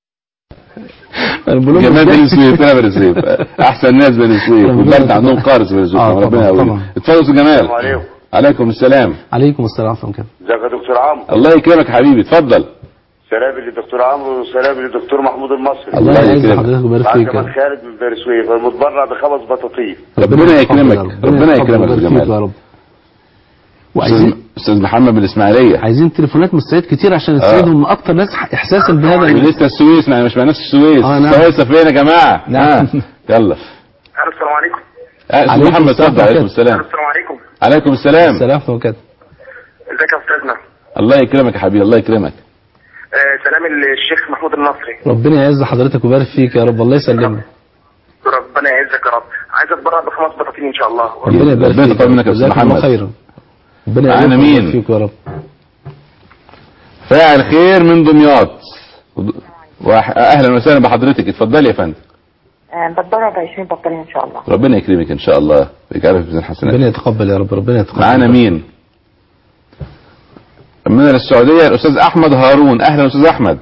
البلوم جمال ازاي؟ بني سويف انا بني سويف احسن ناس بني سويف ربنا والبلد يتقبل. عندهم قارس بني سويف آه، ربنا طبعا، يقوي طبعا. اتفضل يا أستاذ جمال السلام عليكم عليكم السلام عليكم السلام ورحمه الله ازيك يا دكتور عمرو الله يكرمك يا حبيبي اتفضل سلام للدكتور عمرو وسلام للدكتور محمود المصري الله يعز يكرمك. حضرتك ويبارك معاك فيك يا كمان رب. خالد من بني سويف المتبرع بخمس بطاطين ربنا يكرمك يتقبل يا رب. ربنا يتقبل يكرمك يا ويبارك فيك يا جمال رب استاذ وعايزين استاذ محمد من الاسماعيليه عايزين تليفونات مستعد كتير عشان نسعدهم من اكتر ناس احساسا بهذا ال- لسه السويس ما مش مع نفس السويس آه، نعم. السويس فين يا جماعه نعم. ها. يلا السلام عليكم آه، استاذ عليكم محمد السلام اتفضل عليكم ورحمة السلام السلام عليكم عليكم السلام السلام وكده ازيك يا استاذنا الله يكرمك يا حبيبي الله يكرمك آه سلام الشيخ محمود النصري ربنا يعز حضرتك ويبارك فيك يا رب الله يسلمك ربنا يعزك يا رب عايز اتبرع بخمس بطاطين ان شاء الله ربنا يبارك ربنا فيك يتقبل منك يا أستاذ جزاك الله محمد. خيرا ربنا معانا يعزك مين؟ ويبارك فيك يا رب فاعل خير من دمياط واح- اهلا وسهلا بحضرتك اتفضلي يا فندم بتبرع ب 20 بطانيه ان شاء الله ربنا يكرمك ان شاء الله ويجعلك في ميزان حسنات ربنا يتقبل يا رب ربنا يتقبل معانا مين من السعوديه الاستاذ احمد هارون اهلا استاذ احمد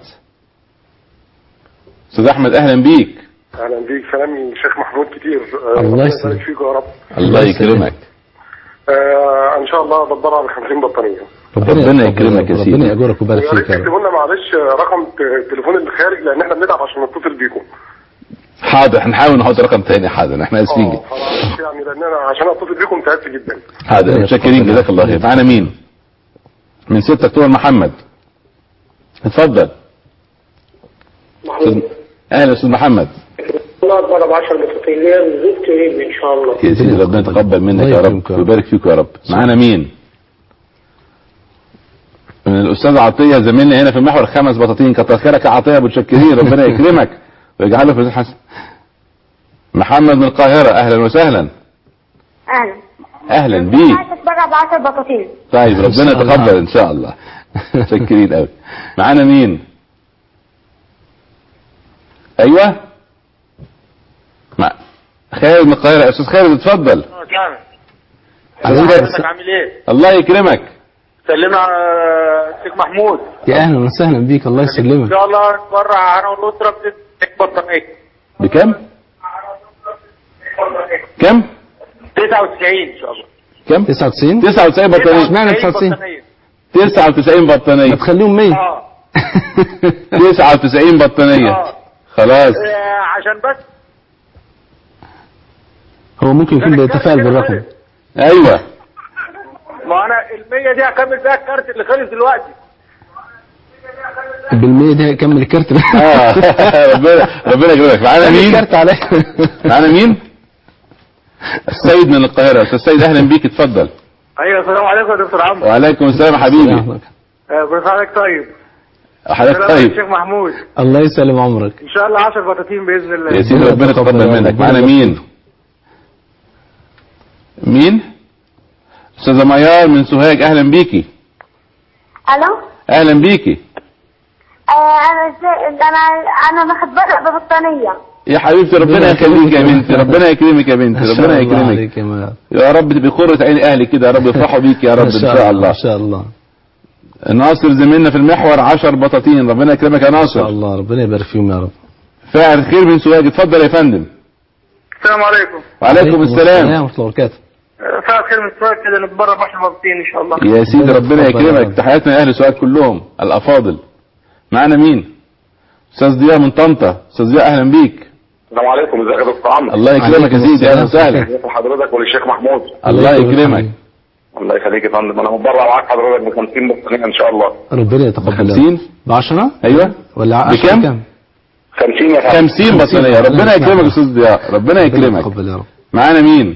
استاذ احمد اهلا بيك اهلا بيك سلام الشيخ محمود كتير آه، الله ربنا يسلمك. يبارك فيك يا رب الله يكرمك آه ان شاء الله بتبرع ب 50 بطانيه ربنا يتقبل يكرمك يا رب. سيدي. ربنا يأجرك ويبارك ويا ريت فيك يا رب تكتبوا لنا معلش آه، رقم ت- التليفون اللي خارج لان احنا بنتعب عشان نتصل بيكم حاضر هنحاول نحط رقم تاني حاضر احنا اسفين اه فمعلش يعني لان انا عشان اتصل بيكم تعبت جدا حاضر متشكرين جزاك الله خير معانا مين من 6 اكتوبر محمد اتفضل محمود اهلا استاذ محمد الله اتبرع ب 10 بطاطين ليا زوجتي وابني ان شاء الله يا سيدي ربنا يتقبل منك الله يا يكرمك رب يا رب. ويبارك فيك يا رب معانا مين من الاستاذ عطيه زميلنا هنا في المحور خمس بطاطين كتر خيرك يا عطيه متشكرين ربنا يكرمك ويجعله في ميزان حسن محمد من القاهره اهلا وسهلا اهلا اهلا بيك عايز اتبرع ب 10 بطاطين طيب إن ربنا شاء الله. يتقبل ان شاء الله متشكرين قوي معانا مين ايوه مع خالد من القاهره استاذ خالد اتفضل كامل حضرتك عامل ايه؟ الله يكرمك سلمنا على الشيخ محمود يا اهلا وسهلا بيك الله ان يسلمك شاء الله نتبرع انا والاسره ب بطانيه بكم كم 99 ان شاء الله كم 99 99 بطانيه اشمعنى 99 بطانيه 99 ما بطانيه تخليهم 100 اه 99 بطانيه آه. خلاص آه، عشان بس هو ممكن يكون بيتفائل بالرقم ايوه ما انا ال 100 دي هكمل بيها الكارت اللي خلص دلوقتي بالمية ده يكمل الكارت اه ربنا ربنا يكرمك معانا مين الكارت عليه معانا مين السيد من القاهره استاذ سيد اهلا بيك اتفضل ايوه السلام عليكم يا دكتور عمرو وعليكم السلام يا حبيبي آه، كل سنه وحضرتك طيب حضرتك سلام عليكم طيب الشيخ محمود الله يسلم عمرك ان شاء الله 10 بطاطين باذن الله يا سيدي ربنا يتقبل منك معانا مين مين استاذه ميار من سوهاج اهلا بيكي الو اهلا بيكي آه انا ازاي انا انا بتبرع ببطانيه يا حبيبتي ربنا يخليك يا بنتي ربنا يكرمك يا بنتي ما شاء ربنا الله يكرمك عليك يا ميار. يا رب تبقي قرة عين اهلي كده يا رب يفرحوا بيك يا رب ما ان شاء الله ان شاء الله ناصر زميلنا في المحور 10 بطاطين ربنا يكرمك يا ان شاء ناصر الله ربنا يبارك فيهم يا رب فاعل خير من سوهاج اتفضل يا فندم السلام عليكم وعليكم السلام ورحمة الله وبركاته فاز خير من السؤال كده نتبرع ب 10 بطاطين ان شاء الله يا سيدي ربنا يتقبل يا يكرمك رب. تحياتنا لاهل سوهاج كلهم الافاضل معانا مين استاذ ضياء من طنطا استاذ ضياء اهلا بيك السلام عليكم ازيك يا دكتور عمرو الله يكرمك يا سيدي اهلا وسهلا ازيك حضرتك وللشيخ محمود الله يكرمك الله يخليك يا فندم انا متبرع معاك حضرتك ب 50 بطانيه ان شاء الله ربنا يتقبل 50 ب 10 ايوه ولا 10 بكام؟ كام 50 يا فندم 50 بطانيه ربنا يكرمك يا استاذ ضياء ربنا يكرمك يتقبل يا رب معانا مين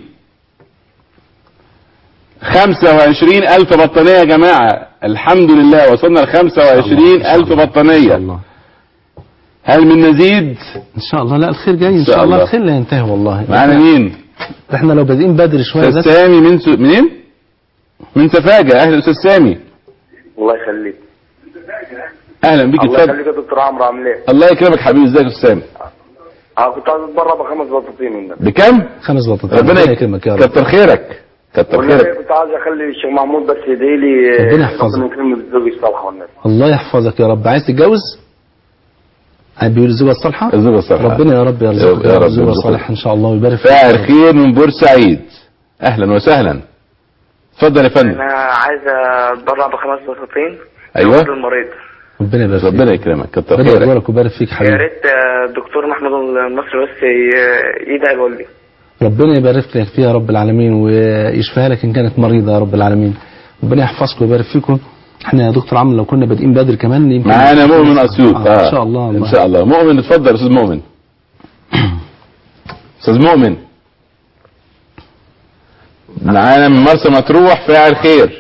25 ألف بطانية يا جماعة الحمد لله وصلنا ل 25 ألف بطانية هل من نزيد ان شاء الله لا الخير جاي ان شاء شاء الله الله. الخير لا ينتهي والله معانا مين احنا لو بادئين بدري شويه أستاذ بس سامي من س... منين من سفاجة أهلا أستاذ سامي الله يخليك أهلا بيك الله اتفضل يخليك يا دكتور عمرو عامل ايه؟ الله يكرمك حبيبي ازيك يا أستاذ سامي انا كنت عايز اتبرع بخمس بطاطين منك بكم خمس بطاطين ربنا ربنا يكرمك يا رب كتر خيرك كتر والنبي خيرك كنت عايز اخلي الشيخ محمود بس يدعي لي ربنا يحفظك. ربنا يكرمني بالزوج الصالح والنبي الله يحفظك يا رب عايز تتجوز بيقول الزوجة الصالحة الزوجة الصالحة ربنا يا رب يرزقك يا رب الزوجة يرزقك. الصالحة ان شاء الله ويبارك فيك فاعل خير من بورسعيد أهلا وسهلا اتفضل يا فندم انا عايز اتبرع بخمس بطاطين أيوه للمريض ربنا يبارك فيك ربنا يكرمك كتر ربنا خيرك يبارك ويبارك فيك يا حبيبي ريت آه، الدكتور محمود المصري بس ي- يدعي لوالدي ربنا يبارك لك فيها يا رب العالمين ويشفيها لك ان كانت مريضة يا رب العالمين ربنا يحفظكم ويبارك فيكم احنا يا دكتور عمرو لو كنا بادئين بدري كمان يمكن معانا مؤمن أسيوط آه. ان شاء الله ان شاء الله مؤمن اتفضل يا استاذ مؤمن استاذ مؤمن معانا من مرسى مطروح فاعل خير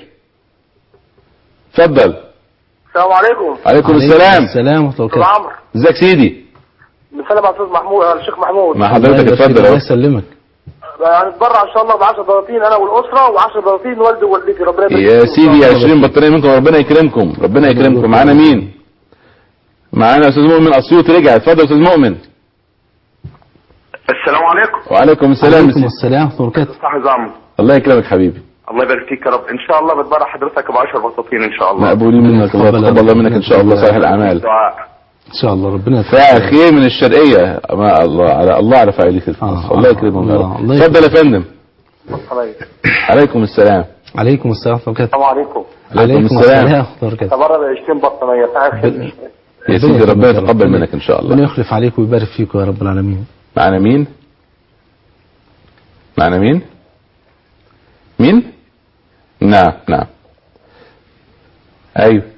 اتفضل السلام عليكم عليكم السلام السلام ورحمه الله دكتور وبركاته عمرو ازيك سيدي بنسلم على الاستاذ محمود على الشيخ محمود مع حضرتك اتفضل الله اهو يسلمك هنتبرع ان شاء الله ب 10 بطاطين انا والاسره و10 بطاطين والدي ووالدتي ربنا يبارك يا فيكم. سيدي 20 بطاريه منكم ربنا يكرمكم ربنا يكرمكم معانا مين معانا استاذ مؤمن اسيوط رجع اتفضل يا استاذ مؤمن السلام عليكم وعليكم السلام يا عليكم سيدي. السلام ورحمه الله وبركاته صح زعم الله يكرمك حبيبي الله يبارك فيك يا رب ان شاء الله بتبرع حضرتك ب 10 بطاطين ان شاء الله مقبولين منك الله تقبل يتقبل الله منك ان شاء الله صالح الاعمال دعاء ان شاء الله ربنا يوفقك. فاعل خير من الشرقية ما الله على الله على فاعليه خير في مصر. الله يكرمهم يا الله- رب الله اتفضل يا فندم عليكم. عليكم السلام عليكم السلام ورحمه الله وبركاته السلام عليكم عليكم السلام ورحمه الله وبركاته تبرع ب 20 بطانيه تعال خير يا سيدي ربنا يتقبل منك ان شاء ربنا الله يخلف عليك ويبارك فيك يا رب العالمين معنا مين معنا مين مين نعم نعم ايوه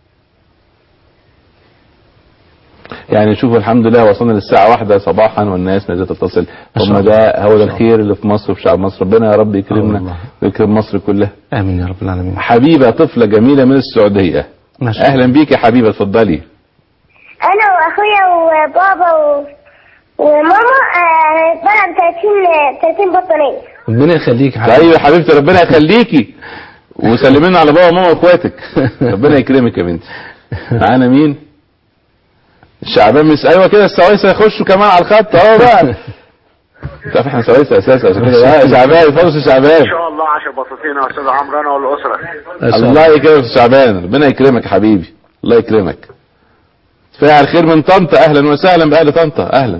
يعني شوفوا الحمد لله وصلنا للساعة واحدة صباحا والناس ما زالت تتصل هم ده هو ده الخير اللي في مصر وفي شعب مصر ربنا يا رب يكرمنا ويكرم مصر كلها امين يا رب العالمين حبيبة طفلة جميلة من السعودية ما شاء الله. اهلا بيك يا حبيبة اتفضلي انا واخويا وبابا و... وماما آه، هنتبرع ب 30 30 بطانيه ربنا يخليك يا حبيبي ايوه يا حبيبتي ربنا يخليكي وسلمينا على بابا وماما واخواتك ربنا يكرمك يا بنتي معانا مين شعبان مس ايوه كده السوايسه يخشوا كمان على الخط اهو بقى تعرف احنا سوايسه اساسا عشان كده آه، شعبان فرصه شعبان ان شاء الله 10 بطاطين يا استاذ عمرو انا والاسره الله يكرمك يا شعبان ربنا يكرمك يا حبيبي الله يكرمك فاعل خير من طنطا اهلا وسهلا باهل طنطا اهلا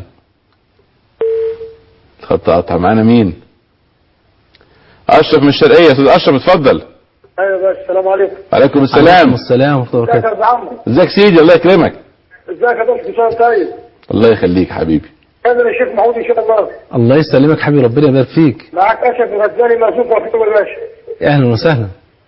الخط قطع معانا مين اشرف من الشرقيه استاذ اشرف اتفضل ايوه بس السلام عليكم عليكم السلام عليكم السلام ورحمه الله ازيك يا وبركاته استاذ عمرو ازيك سيدي الله يكرمك ازيك يا دكتور شهر طيب الله يخليك حبيبي انا الشيخ محمود ان شاء الله الله يسلمك حبيبي ربنا يبارك فيك معاك اشرف الغزالي مرزوق وفيق الباشا اهلا وسهلا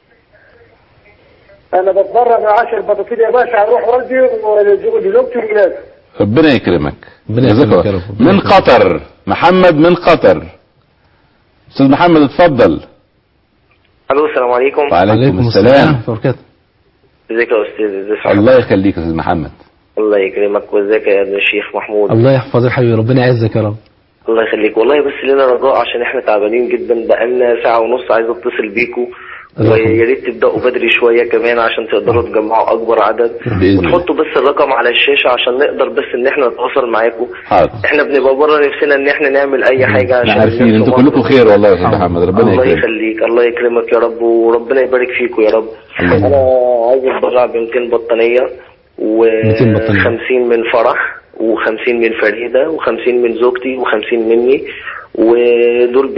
انا بتبرع ب 10 بطاطين يا باشا هروح والدي وزوجتي وولادي ربنا يكرمك ربنا جزاك يكرمك يا الله. رب. من قطر محمد من قطر استاذ محمد اتفضل الو السلام عليكم وعليكم السلام ورحمه الله وبركاته ازيك يا استاذ ازي حضرتك الله يخليك يا استاذ محمد الله يكرمك وازيك يا ابن الشيخ محمود الله يحفظك حبيبي ربنا يعزك يا رب الله يخليك والله بس لنا رجاء عشان احنا تعبانين جدا بقالنا ساعة ونص عايز اتصل بيكوا ويا ريت تبداوا بدري شويه كمان عشان تقدروا تجمعوا اكبر عدد بإذن الله. وتحطوا بس الرقم على الشاشه عشان نقدر بس ان احنا نتواصل معاكم حاضر احنا بنبقى بره نفسنا ان احنا نعمل اي حاجه عشان احنا عارفين الناس انتوا في كلكم مصر. خير والله يا استاذ محمد ربنا الله يكرمك يخليك الله يكرمك يا رب وربنا يبارك فيكم يا رب الله انا عايز اتبرع ب 200 بطانيه 200 بطانية. و50 من فرح و50 من فريده و50 من زوجتي و50 مني ودول بنيه ان ربنا يشفي لي بنتي فرح ان شاء الله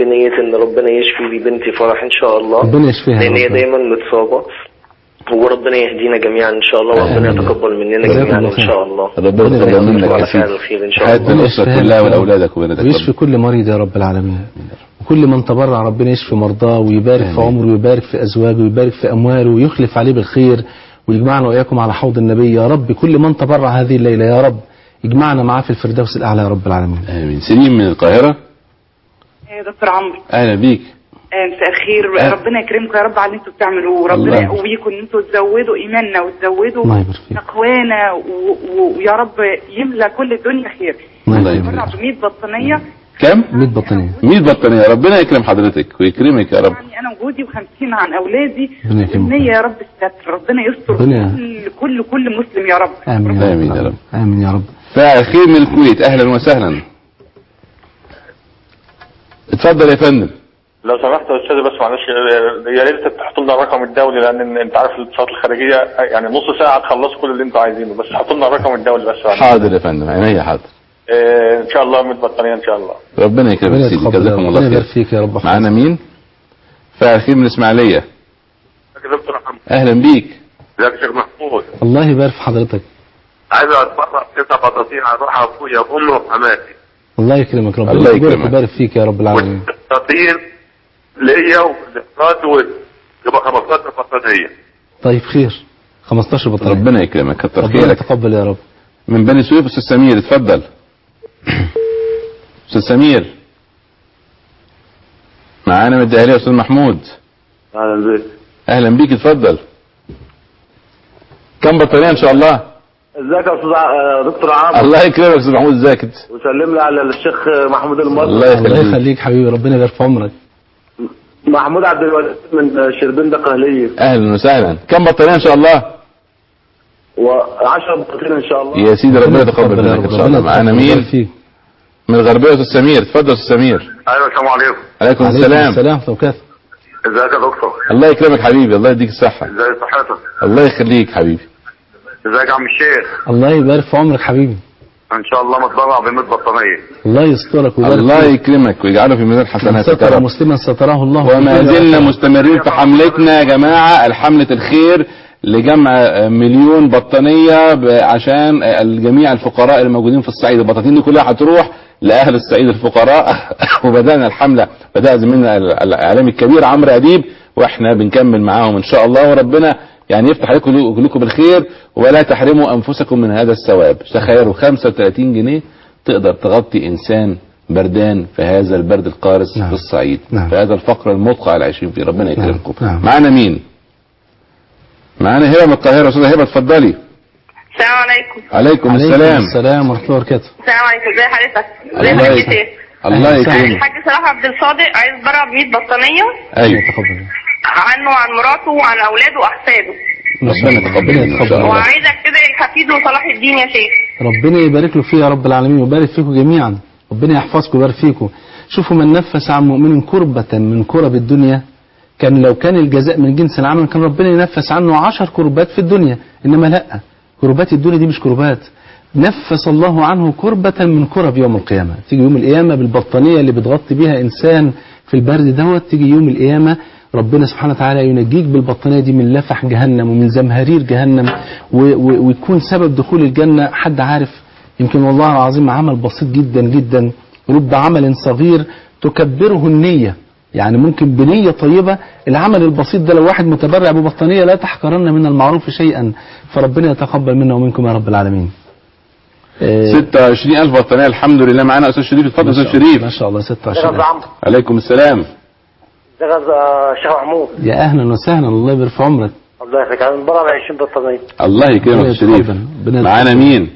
ربنا يشفيها يا لان هي رب. دايما متصابه وربنا يهدينا جميعا ان شاء الله وربنا يتقبل مننا جزاكم جميعا الله ان خير. شاء الله ربنا يتقبل منك على يا فعل سيدي الخير ان شاء حياة الله الأسرة كلها ولأولادك وبناتك ويشفي كل مريض يا رب العالمين وكل من تبرع ربنا يشفي مرضاه ويبارك في عمره ويبارك في أزواجه ويبارك في أمواله ويخلف عليه بالخير ويجمعنا وإياكم على حوض النبي يا رب كل من تبرع هذه الليلة يا رب يجمعنا معاه في الفردوس الأعلى يا رب العالمين آمين سليم من القاهرة يا دكتور عمرو أهلا بيك آه، مساء الخير أه. ربنا يكرمكم يا رب على اللي انتوا بتعملوه الله ربنا يبارك. يقويكم ان انتوا تزودوا ايماننا وتزودوا الله يبارك فيك. تقوانا و- و- ويا رب يملى كل الدنيا خير الله يبارك برع ب 100 بطانيه كم؟ 100 بطانية 100 بطانية ربنا يكرم حضرتك ويكرمك يا رب يعني انا وجوزي و50 عن اولادي ربنا يكرمك. والنية يا رب الستر ربنا يستر ربنا- كل كل كل مسلم يا رب آمين آمين يا رب آمين يا رب فخير من الكويت أهلا وسهلا اتفضل يا فندم لو سمحت يا استاذ بس معلش يا ريت تحطوا لنا الرقم الدولي لان انت عارف الاتصالات الخارجيه يعني نص ساعه تخلصوا كل اللي انتوا عايزينه بس حطوا لنا الرقم الدولي بس معلش. حاضر يا فندم عينيا حاضر آه، ان شاء الله 100 بطانيه ان شاء الله ربنا يكرمك ربنا سيدي يتقبل يا جزاكم رب. الله ربنا خير يبارك فيك يا رب معانا مين؟ فخير من الإسماعيلية أهلا بيك ازيك يا شيخ محمود الله يبارك في حضرتك عايز اتبرع تسع بطاطين هروح ابويا وامي وحماتي الله يكرمك ربنا الله يكرمك يكرمك. ويبارك فيك يا رب العالمين بطاطين ليا والاخراج يبقى 15 بطانيه طيب خير 15 بطانية ربنا يكرمك كتر ربنا خيرك يتقبل يا رب من بني سويف أستاذ سمير اتفضل أستاذ سمير معانا من الدهلية أستاذ محمود اهلا بك أهلا بيك اتفضل كم بطارية إن شاء الله ازيك يا استاذ ع- دكتور عمرو الله يكرمك أستاذ محمود ازيك انت؟ وسلم لي على الشيخ محمود المصري الله يخليك. الله يخليك حبيبي ربنا يبارك في عمرك محمود عبد الوهاب من شربين دقهليه أهلا وسهلا كم بطارية إن شاء الله و10 بطاطين ان شاء الله يا سيدي ربنا يتقبل يا منك رب. إن شاء الله ربنا معانا يتقبل مين؟ فيك. من الغربية أستاذ سمير اتفضل أستاذ سمير ايوه السلام عليكم عليكم عليكم السلام السلام وبركاته ازيك يا دكتور الله يكرمك حبيبي الله يديك الصحة ازي صحتك الله يخليك حبيبي ازيك يا عم الشيخ الله يبارك في عمرك حبيبي ان شاء الله متبرع ب 100 بطانيه الله يسترك ويبارك الله فيك يكرمك ويجعله في ميزان من حسناتك يا ستر رب مسلما ستره الله وما في كل زلنا وقت. مستمرين في حملتنا يا جماعة الحملة الخير لجمع آه، مليون بطانية ب- عشان آه، الجميع الفقراء الموجودين في الصعيد البطاطين دي كلها هتروح لأهل الصعيد الفقراء وبدأنا الحملة بدأ زميلنا ال- الإعلامي الكبير عمرو أديب واحنا بنكمل معاهم إن شاء الله وربنا يعني يفتح عليكم كلكم بالخير ولا تحرموا أنفسكم من هذا الثواب تخيلوا 35 جنيه تقدر تغطي إنسان بردان في هذا البرد القارس نعم. في الصعيد نعم. في هذا الفقر المدقع اللي عايشين فيه ربنا يكرمكم نعم. معانا مين معانا هبه من القاهره استاذه هبه اتفضلي السلام عليكم عليكم عليكم السلام السلام ورحمة الله وبركاته السلام عليكم ازي حضرتك ازي الله حضرتك يكرمك. ايه الله يكرمك الحاج صلاح عبد الصادق عايز يتبرع ب 100 بطانيه ايوه تقبل عنه وعن مراته وعن اولاده واحفاده ربنا يتقبل منك ان شاء الله وعايزك تدعي حفيده صلاح الدين يا شيخ ربنا يبارك له فيه يا رب العالمين ويبارك فيكم جميعا ربنا يحفظكم ويبارك فيكم شوفوا من نفس عن مؤمن كربة من كرب الدنيا كان لو كان الجزاء من جنس العمل كان ربنا ينفس عنه عشر كربات في الدنيا إنما لا كربات الدنيا دي مش كربات نفس الله عنه كربة من كرب يوم القيامة تيجي يوم القيامة بالبطانية اللي بتغطي بيها إنسان في البرد دوت تيجي يوم القيامة ربنا سبحانه وتعالى ينجيك بالبطانية دي من لفح جهنم ومن زمهرير جهنم و- و- ويكون سبب دخول الجنة حد عارف يمكن والله العظيم عمل بسيط جدا جدا رب عمل صغير تكبره النية يعني ممكن بنية طيبة العمل البسيط ده لو واحد متبرع ببطانية لا تحقرن من المعروف شيئا فربنا يتقبل منا ومنكم يا رب العالمين آه، 26000 بطانيه الحمد لله معانا استاذ شريف اتفضل ما شاء استاذ الله- شريف ما شاء الله ازيك يا 26 أستاذ عمرو عليكم السلام ازيك يا شيخ محمود يا اهلا وسهلا الله يبارك في عمرك الله يخليك انا بره ب 20 بطانيه الله يكرمك ربنا يا شريف يتقبل. ربنا معانا يتقبل. مين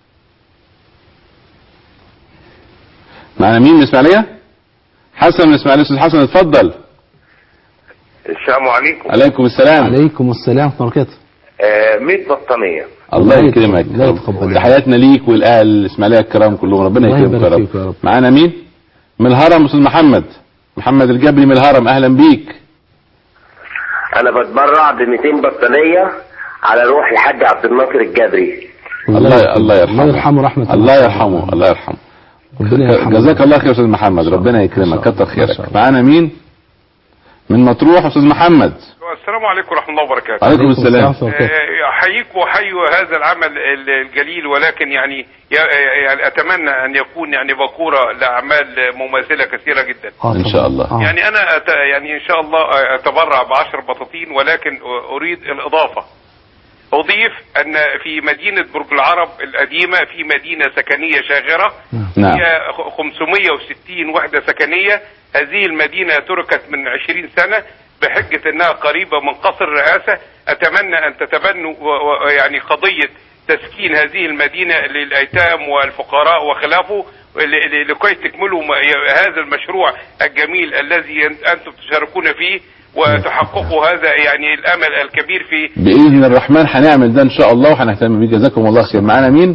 معانا مين من الاسماعيليه حسن من الاسماعيليه استاذ حسن اتفضل السلام عليكم عليكم السلام عليكم السلام ورحمة الله وبركاته آه 100 بطانيه الله الله يكرمك يتقبل- الله يتقبل. تحياتنا ليك والاهل الاسماعيليه الكرام كلهم ربنا الله يكرمك يا يبارك رب فيك يا رب. معانا مين من الهرم استاذ محمد محمد الجبري من الهرم اهلا بيك انا بتبرع ب 200 بطانيه على روح الحاج عبد الناصر الجبري الله الله يرحمه الله يرحمه رحمة الله يرحمه الله يرحمه ربنا يرحمه جزاك الله خير يا استاذ محمد ربنا يكرمك كتر خيرك معانا مين من مطروح استاذ محمد السلام عليكم ورحمة الله وبركاته عليكم السلام آه، أحييك وأحيي هذا العمل ال- الجليل ولكن يعني ي- يعني أتمنى أن يكون يعني بكورة لأعمال مماثلة كثيرة جدا ان شاء الله يعني أنا أت يعني إن شاء الله أتبرع بعشر بطاطين ولكن أريد الإضافة أضيف أن في مدينة برج العرب القديمة في مدينة سكنية شاغرة نعم. هي 560 وحدة سكنية هذه المدينة تركت من 20 سنة بحجة أنها قريبة من قصر الرئاسة أتمنى أن تتبنوا و- و- يعني قضية تسكين هذه المدينة للأيتام والفقراء وخلافه ل- ل- لكي تكملوا ما- ي- هذا المشروع الجميل الذي أنتم تشاركون فيه وتحققوا هذا يعني الأمل الكبير في باذن الرحمن هنعمل ده ان شاء الله وهنهتم بيه جزاكم الله خير معانا مين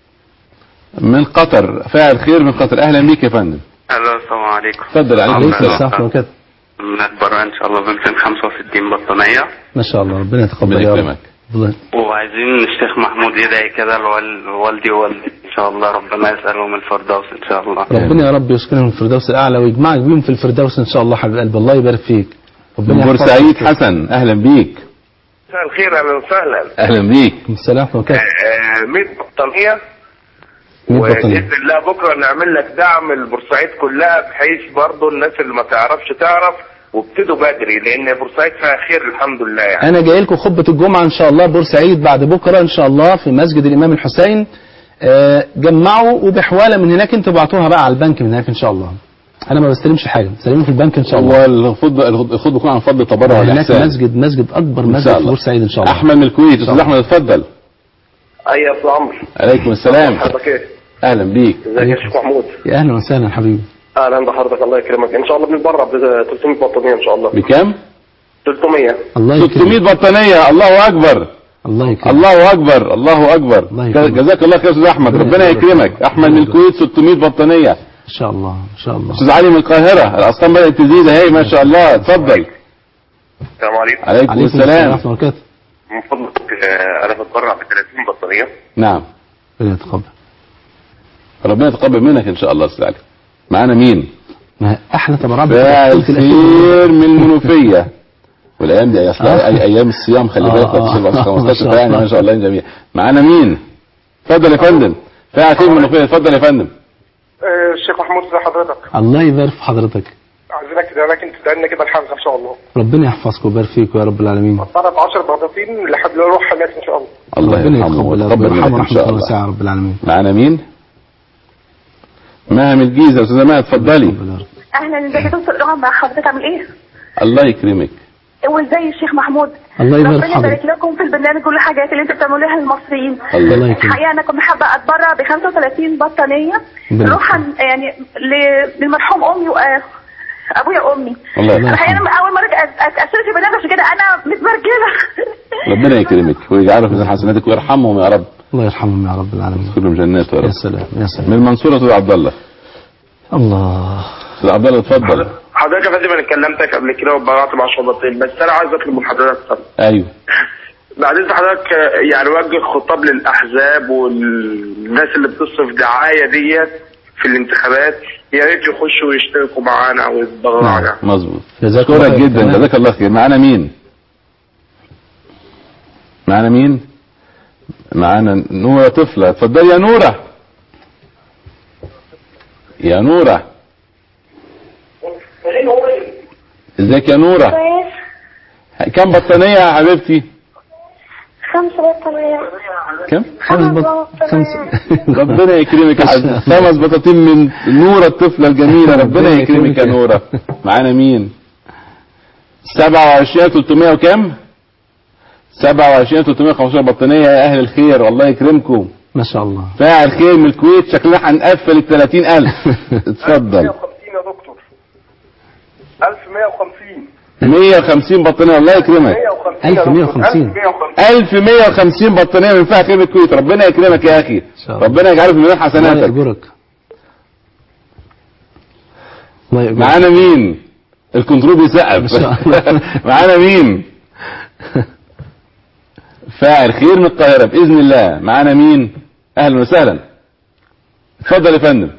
من قطر فاعل خير من قطر اهلا بيك يا فندم الو السلام عليكم اتفضل عليكم عليكم السلام السلام ورحمة الله نتبرع ان شاء الله ب 265 بطانيه ما شاء الله ربنا يتقبل يا رب الله- وعايزين الشيخ محمود يدعي كده لوال- لوالدي ووالدي ان شاء الله ربنا يسألهم الفردوس ان شاء الله ربنا يا رب يسكنهم في الفردوس الاعلى ويجمعك بيهم في الفردوس ان شاء الله حبيب قلب الله يبارك فيك ربنا من يحفظك. بورسعيد حسن اهلا بيك مساء الخير اهلا وسهلا اهلا بيك السلام ورحمة الله آه، 100 بطانيه 100 بطانية. وباذن الله بكره نعمل لك دعم لبورسعيد كلها بحيث برضو الناس اللي ما تعرفش تعرف وابتدوا بدري لان بورسعيد فيها خير الحمد لله يعني انا جاي لكم خطبه الجمعه ان شاء الله بورسعيد بعد بكره ان شاء الله في مسجد الامام الحسين آه، جمعوا وبحواله من هناك انتوا بعتوها بقى على البنك من هناك ان شاء الله انا ما بستلمش حاجه بستلمها في البنك ان شاء الله هو الخطبه الخطبه بيكون عن فضل التبرع هناك والاحسان مسجد مسجد اكبر إن مسجد شاء في الله. بورسعيد ان شاء الله احمد من الكويت استاذ الله. احمد اتفضل اي يا ابو عمرو عليكم السلام حضرتك ايه اهلا بيك ازيك يا شيخ محمود يا اهلا وسهلا حبيبي اهلا بحضرتك الله يكرمك ان شاء الله بنتبرع ب 300 بطانيه ان شاء الله بكام 300 الله 600 بطانيه الله اكبر الله يكرمك الله اكبر الله اكبر يكرمك. جزاك الله خير يا استاذ احمد ربنا ربنا يبارك يكرمك احمد من الكويت 600 بطانيه ان شاء الله ان شاء الله استاذ علي من القاهره الاسطان بدات تزيد اهي ما شاء الله اتفضل السلام عليكم عليكم السلام ورحمه الله وبركاته من فضلك آه، انا بتبرع ب 30 بطانيه نعم ربنا يتقبل ربنا يتقبل منك ان شاء الله استاذ علي معانا مين ما احلى تبرعات فاعل بتاعت خير من المنوفيه والايام دي اصل آه. أي- ايام الصيام خلي آه، بالك آه. 15 ما شاء يعني الله. ما شاء الله جميع معانا مين اتفضل يا فندم فاعل خير من المنوفيه اتفضل يا فندم آه، الشيخ محمود ازي حضرتك الله يبارك في حضرتك عايزينك تدعي انت تدعي كده الحمزه ان شاء الله ربنا يحفظك ويبارك فيك يا رب العالمين طلب 10 بطاطين لحد ما يروح هناك ان شاء الله الله ربنا يرحمه يتقبل يا رب ويتقبل منك ويرحمه ان رحمه شاء الله الله واسعه يا رب العالمين معانا مين مها من الجيزه استاذه مها اتفضلي اهلا ازيك يا دكتور رغم حضرتك عامل ايه؟ الله يكرمك وازاي الشيخ محمود؟ الله يبارك ربنا يبارك حضرتك لكم في البرنامج كل الحاجات اللي انتوا بتعملوها للمصريين الله يكرمك. الحقيقه انا كنت حابه اتبرع ب 35 بطانيه ربنا روحا يعني ل- للمرحوم امي وابويا وامي الله يرحمه. الحقيقه انا اول مره أت- اتاسس في برنامج عشان كده انا متبرجله ربنا يكرمك ويجعله في ميزان حسناتك ويرحمهم يا رب الله يرحمهم يا رب العالمين كلهم جنات يا يا رب سلام يا سلام من المنصوره استاذ عبد الله الله استاذ عبد الله اتفضل حضرتك يا فندم انا كلمتك قبل كده وبرعت ب 10 بطانيه بس انا عايز اطلب من حضرتك طب ايوه بعدين حضرتك آه، يعني وجه خطاب للاحزاب والناس اللي بتصرف دعايه ديت في الانتخابات يا ريت يخشوا ويشتركوا معانا ويتبرعوا مظبوط جزاك اشكرك الله خير. جدا تمام. جزاك الله خير معانا مين معانا مين معانا نورة طفلة اتفضلي يا نورة يا نورة ازيك يا نورة كويس كم بطانية يا حبيبتي خمسة بطانية كم خمس بط... خمس ربنا يكرمك يا حبيبتي خمس بطاطين من نورة الطفلة الجميلة ربنا يكرمك يا نورة معانا مين 27 300 وكم 27 315 بطانية يا أهل الخير الله يكرمكم ما شاء الله فاعل خير من الكويت شكلنا هنقفل ال 30000 اتفضل 150 يا دكتور 1150 150 بطانية الله يكرمك 1150 1150 بطانية من فاعل خير من الكويت ربنا يكرمك يا أخي شاء الله. ربنا يجعله في ميزان الله حسناتك يأجرك الله يأجرك معانا مين الكنترول بيسقف ما شاء الله. معانا مين فاعل خير من القاهرة بإذن الله معانا مين أهلا وسهلا اتفضل يا فندم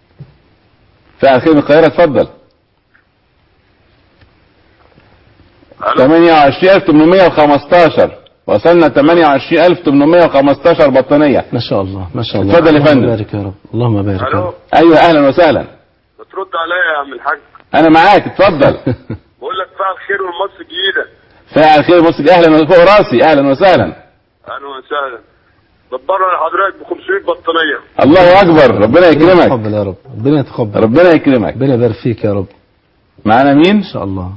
فاعل خير من القاهرة اتفضل 28815 وصلنا 28815 بطانية ما شاء الله ما شاء الله اتفضل يا اللهم فندم. بارك يا رب اللهم بارك يا رب ايوه اهلا وسهلا بترد عليا يا عم الحاج انا معاك اتفضل بقول لك فعل خير والمصر الجديده فاعل خير مصر اهلا فوق راسي اهلا وسهلا اهلا وسهلا بتبرع لحضرتك ب 500 بطانيه الله اكبر ربنا يكرمك يتقبل يا رب ربنا يتقبل ربنا يكرمك ربنا يبارك فيك يا رب معانا مين ان شاء الله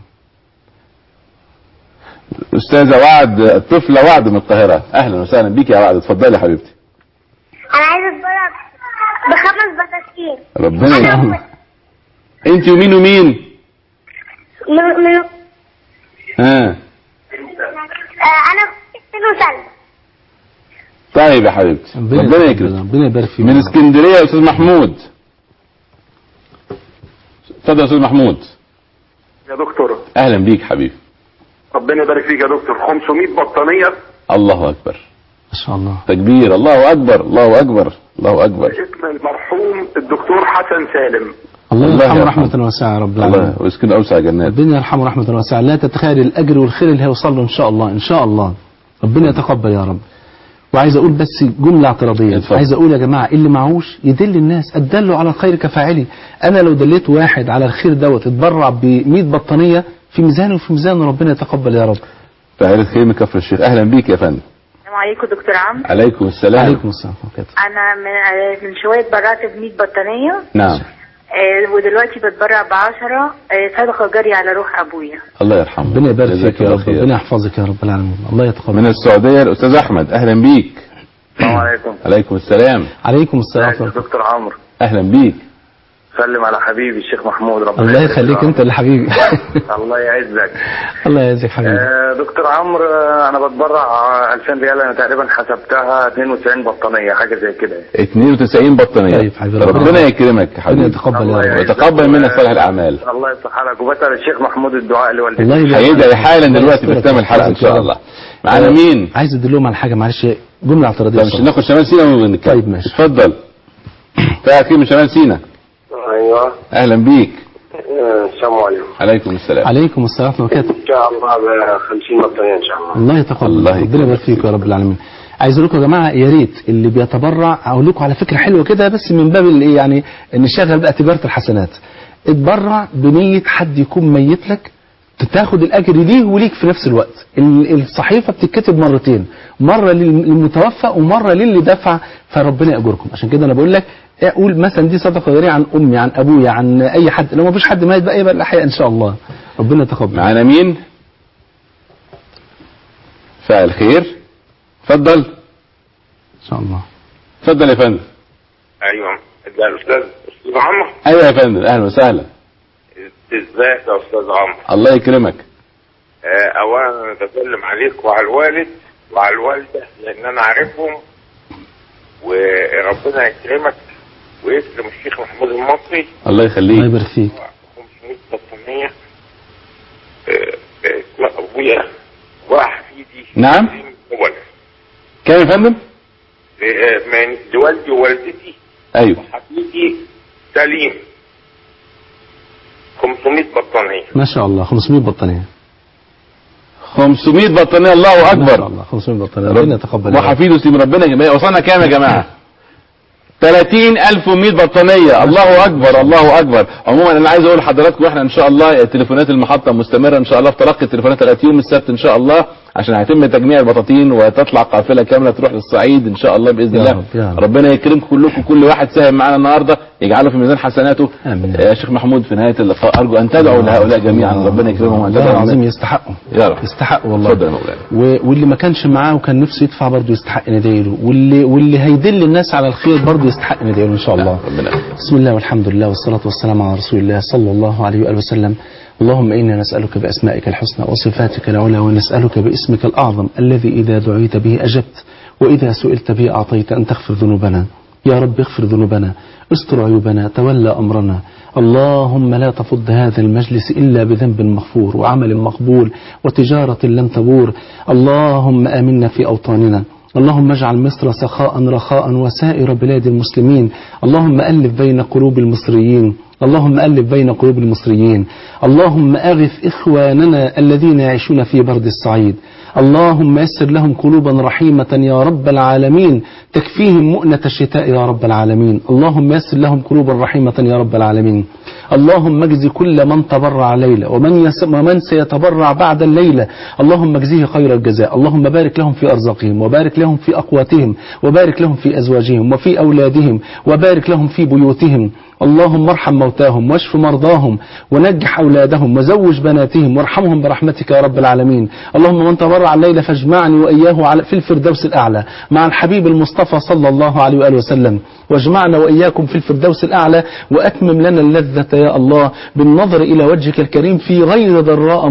استاذه وعد طفله وعد من القاهره اهلا وسهلا بيك يا وعد اتفضلي يا حبيبتي انا عايزه اتبرع بخمس بطاطين ربنا يكرمك انت ومين ومين من من ها آه انا كنت وسلمى طيب يا حبيبتي ربنا يكرمك ربنا يبارك فيك من اسكندريه يا استاذ محمود اتفضل يا استاذ محمود يا دكتور اهلا بيك حبيبي ربنا يبارك فيك يا دكتور 500 بطانيه الله اكبر ما شاء الله تكبير الله اكبر الله اكبر الله اكبر اسم المرحوم الدكتور حسن سالم الله الله يرحمه يرحمه. رحمة واسعة يا رب العالمين الله ويسكن اوسع جنات ربنا يرحمه رحمة واسعة لا تتخيل الأجر والخير اللي هيوصل له إن شاء الله إن شاء الله ربنا يتقبل يا رب وعايز أقول بس جملة اعتراضية اتفضل. عايز أقول يا جماعة اللي معهوش يدل الناس الدل على الخير كفاعله أنا لو دليت واحد على الخير دوت اتبرع ب 100 بطانية في ميزانه وفي ميزانه ربنا يتقبل يا رب فعيلة خير من كفر الشيخ اهلا بيك يا فندم السلام عليكم دكتور عمرو عليكم السلام عليكم السلام ورحمة الله انا من من شويه اتبرعت ب 100 بطانيه نعم آه، ودلوقتي بتبرع ب 10 صدقه جاريه على روح ابويا الله يرحمه ربنا يبارك جزاك فيك يا الله رب خير. ربنا يحفظك يا رب العالمين الله يتقبل من السعوديه الاستاذ احمد اهلا بيك السلام عليكم عليكم السلام عليكم السلام ازيك يا دكتور عمرو اهلا بيك سلم على حبيبي الشيخ محمود ربنا الله يبارك يخليك له. أنت اللي حبيبي الله يعزك الله يعزك حبيبي آه، دكتور عمرو آه، انا بتبرع آه، 2000 ريال انا تقريبا حسبتها 92 بطانيه حاجه زي كده 92 بطانيه طيب حبيبي ربنا يكرمك يا حبيبي يتقبل يا رب ويتقبل منا صالح الاعمال الله يصلح حالك وبسال الشيخ محمود الدعاء لوالدتي الله يبارك هيدعي حالا الله دلوقتي يسترك بختام الحلقه ان ويحفظك يا شاء رب. الله معانا آه، مين عايز ادلهم على حاجه معلش جمله اعتراضيه طب مش بصراحة. ناخد شمال سينا ونتكلم طيب ماشي اتفضل فيها خير من شمال سينا ايوه اهلا بيك آه، السلام عليكم عليكم السلام عليكم السلام ورحمه الله وبركاته ان شاء الله ب 50 بطاريه ان شاء الله الله يتقبل الله ربنا يكرمك يبارك فيك يا رب العالمين عايز اقول لكم يا جماعه يا ريت اللي بيتبرع اقول لكم على فكره حلوه كده بس من باب الايه يعني نشغل بقى تجاره الحسنات اتبرع بنيه حد يكون ميت لك تاخد الاجر ليه وليك في نفس الوقت ال- الصحيفه بتتكتب مرتين مره لل- للمتوفى ومره للي دفع فربنا ياجركم عشان كده انا بقول لك اقول مثلا دي صدقه جاريه عن امي عن ابويا عن اي حد لو ما فيش حد ميت بقى يبقى الاحياء ان شاء الله ربنا يتقبل معانا مين فاعل خير اتفضل ان شاء الله اتفضل يا فندم ايوه ده الاستاذ استاذ عمرو ايوه يا فندم اهلا وسهلا ازيك يا استاذ عمرو الله يكرمك آه، اولا انا بسلم عليك وعلى الوالد وعلى الوالده لان انا عارفهم وربنا يكرمك ويكرم الشيخ محمود المصري الله يخليك الله يبارك فيك 500 بطانيه آه، آه، لا، ابويا وحفيدي نعم اول كام يا فندم آه، من لوالدي ووالدتي ايوه حفيدي سليم 500 بطانيه ما شاء الله 500 بطانيه 500 بطانيه الله ما شاء اكبر الله 500 بطانيه ربنا يتقبل يا رب. وحفيده سيم ربنا جميع وصلنا كام يا جماعه 30100 بطانية الله أكبر الله أكبر عموما أنا عايز أقول لحضراتكم إحنا إن شاء الله تليفونات المحطة مستمرة إن شاء الله في تلقي التليفونات لغاية يوم السبت إن شاء الله عشان هيتم تجميع البطاطين وتطلع قافلة كاملة تروح للصعيد إن شاء الله بإذن يا الله رب، يا رب. ربنا يكرمكم كلكم كل واحد ساهم معانا النهاردة يجعله في ميزان حسناته آمين. يا شيخ محمود في نهاية اللقاء أرجو أن تدعوا لهؤلاء جميعا ربنا يكرمهم وأن والله تدعوا العظيم لهم. يستحقوا يا رب يستحقوا والله اتفضل يا مولانا و- واللي ما كانش معاه وكان نفسه يدفع برضه يستحق ندعي له واللي واللي هيدل الناس على الخير برضه يستحق ندعي له ان شاء الله ربنا بسم الله والحمد لله والصلاة والسلام على رسول الله صلى الله عليه وآله وسلم اللهم إنا نسألك بأسمائك الحسنى وصفاتك العلى ونسألك باسمك الأعظم الذي إذا دعيت به أجبت وإذا سئلت به أعطيت أن تغفر ذنوبنا يا رب اغفر ذنوبنا استر عيوبنا تولى أمرنا اللهم لا تفض هذا المجلس إلا بذنب مغفور وعمل مقبول وتجارة لن تبور اللهم آمنا في أوطاننا اللهم اجعل مصر سخاء رخاء وسائر بلاد المسلمين اللهم ألف بين قلوب المصريين اللهم ألف بين قلوب المصريين اللهم أغث إخواننا الذين يعيشون في برد الصعيد اللهم يسر لهم قلوبا رحيمة يا رب العالمين تكفيهم مؤنة الشتاء يا رب العالمين اللهم يسر لهم قلوبا رحيمة يا رب العالمين اللهم اجزي كل من تبرع ليلة ومن, يس... ومن سيتبرع بعد الليلة اللهم اجزيه خير الجزاء اللهم بارك لهم في أرزاقهم وبارك لهم في أقواتهم وبارك لهم في أزواجهم وفي أولادهم وبارك لهم في بيوتهم اللهم ارحم موتاهم واشف مرضاهم ونجح أولادهم وزوج بناتهم وارحمهم برحمتك يا رب العالمين اللهم من تبرع الليلة فاجمعني وإياه على- في الفردوس الأعلى مع الحبيب المصطفى صلى الله عليه وآله وسلم واجمعنا وإياكم في الفردوس الأعلى وأتمم لنا اللذة يا الله بالنظر إلى وجهك الكريم في غير ضراء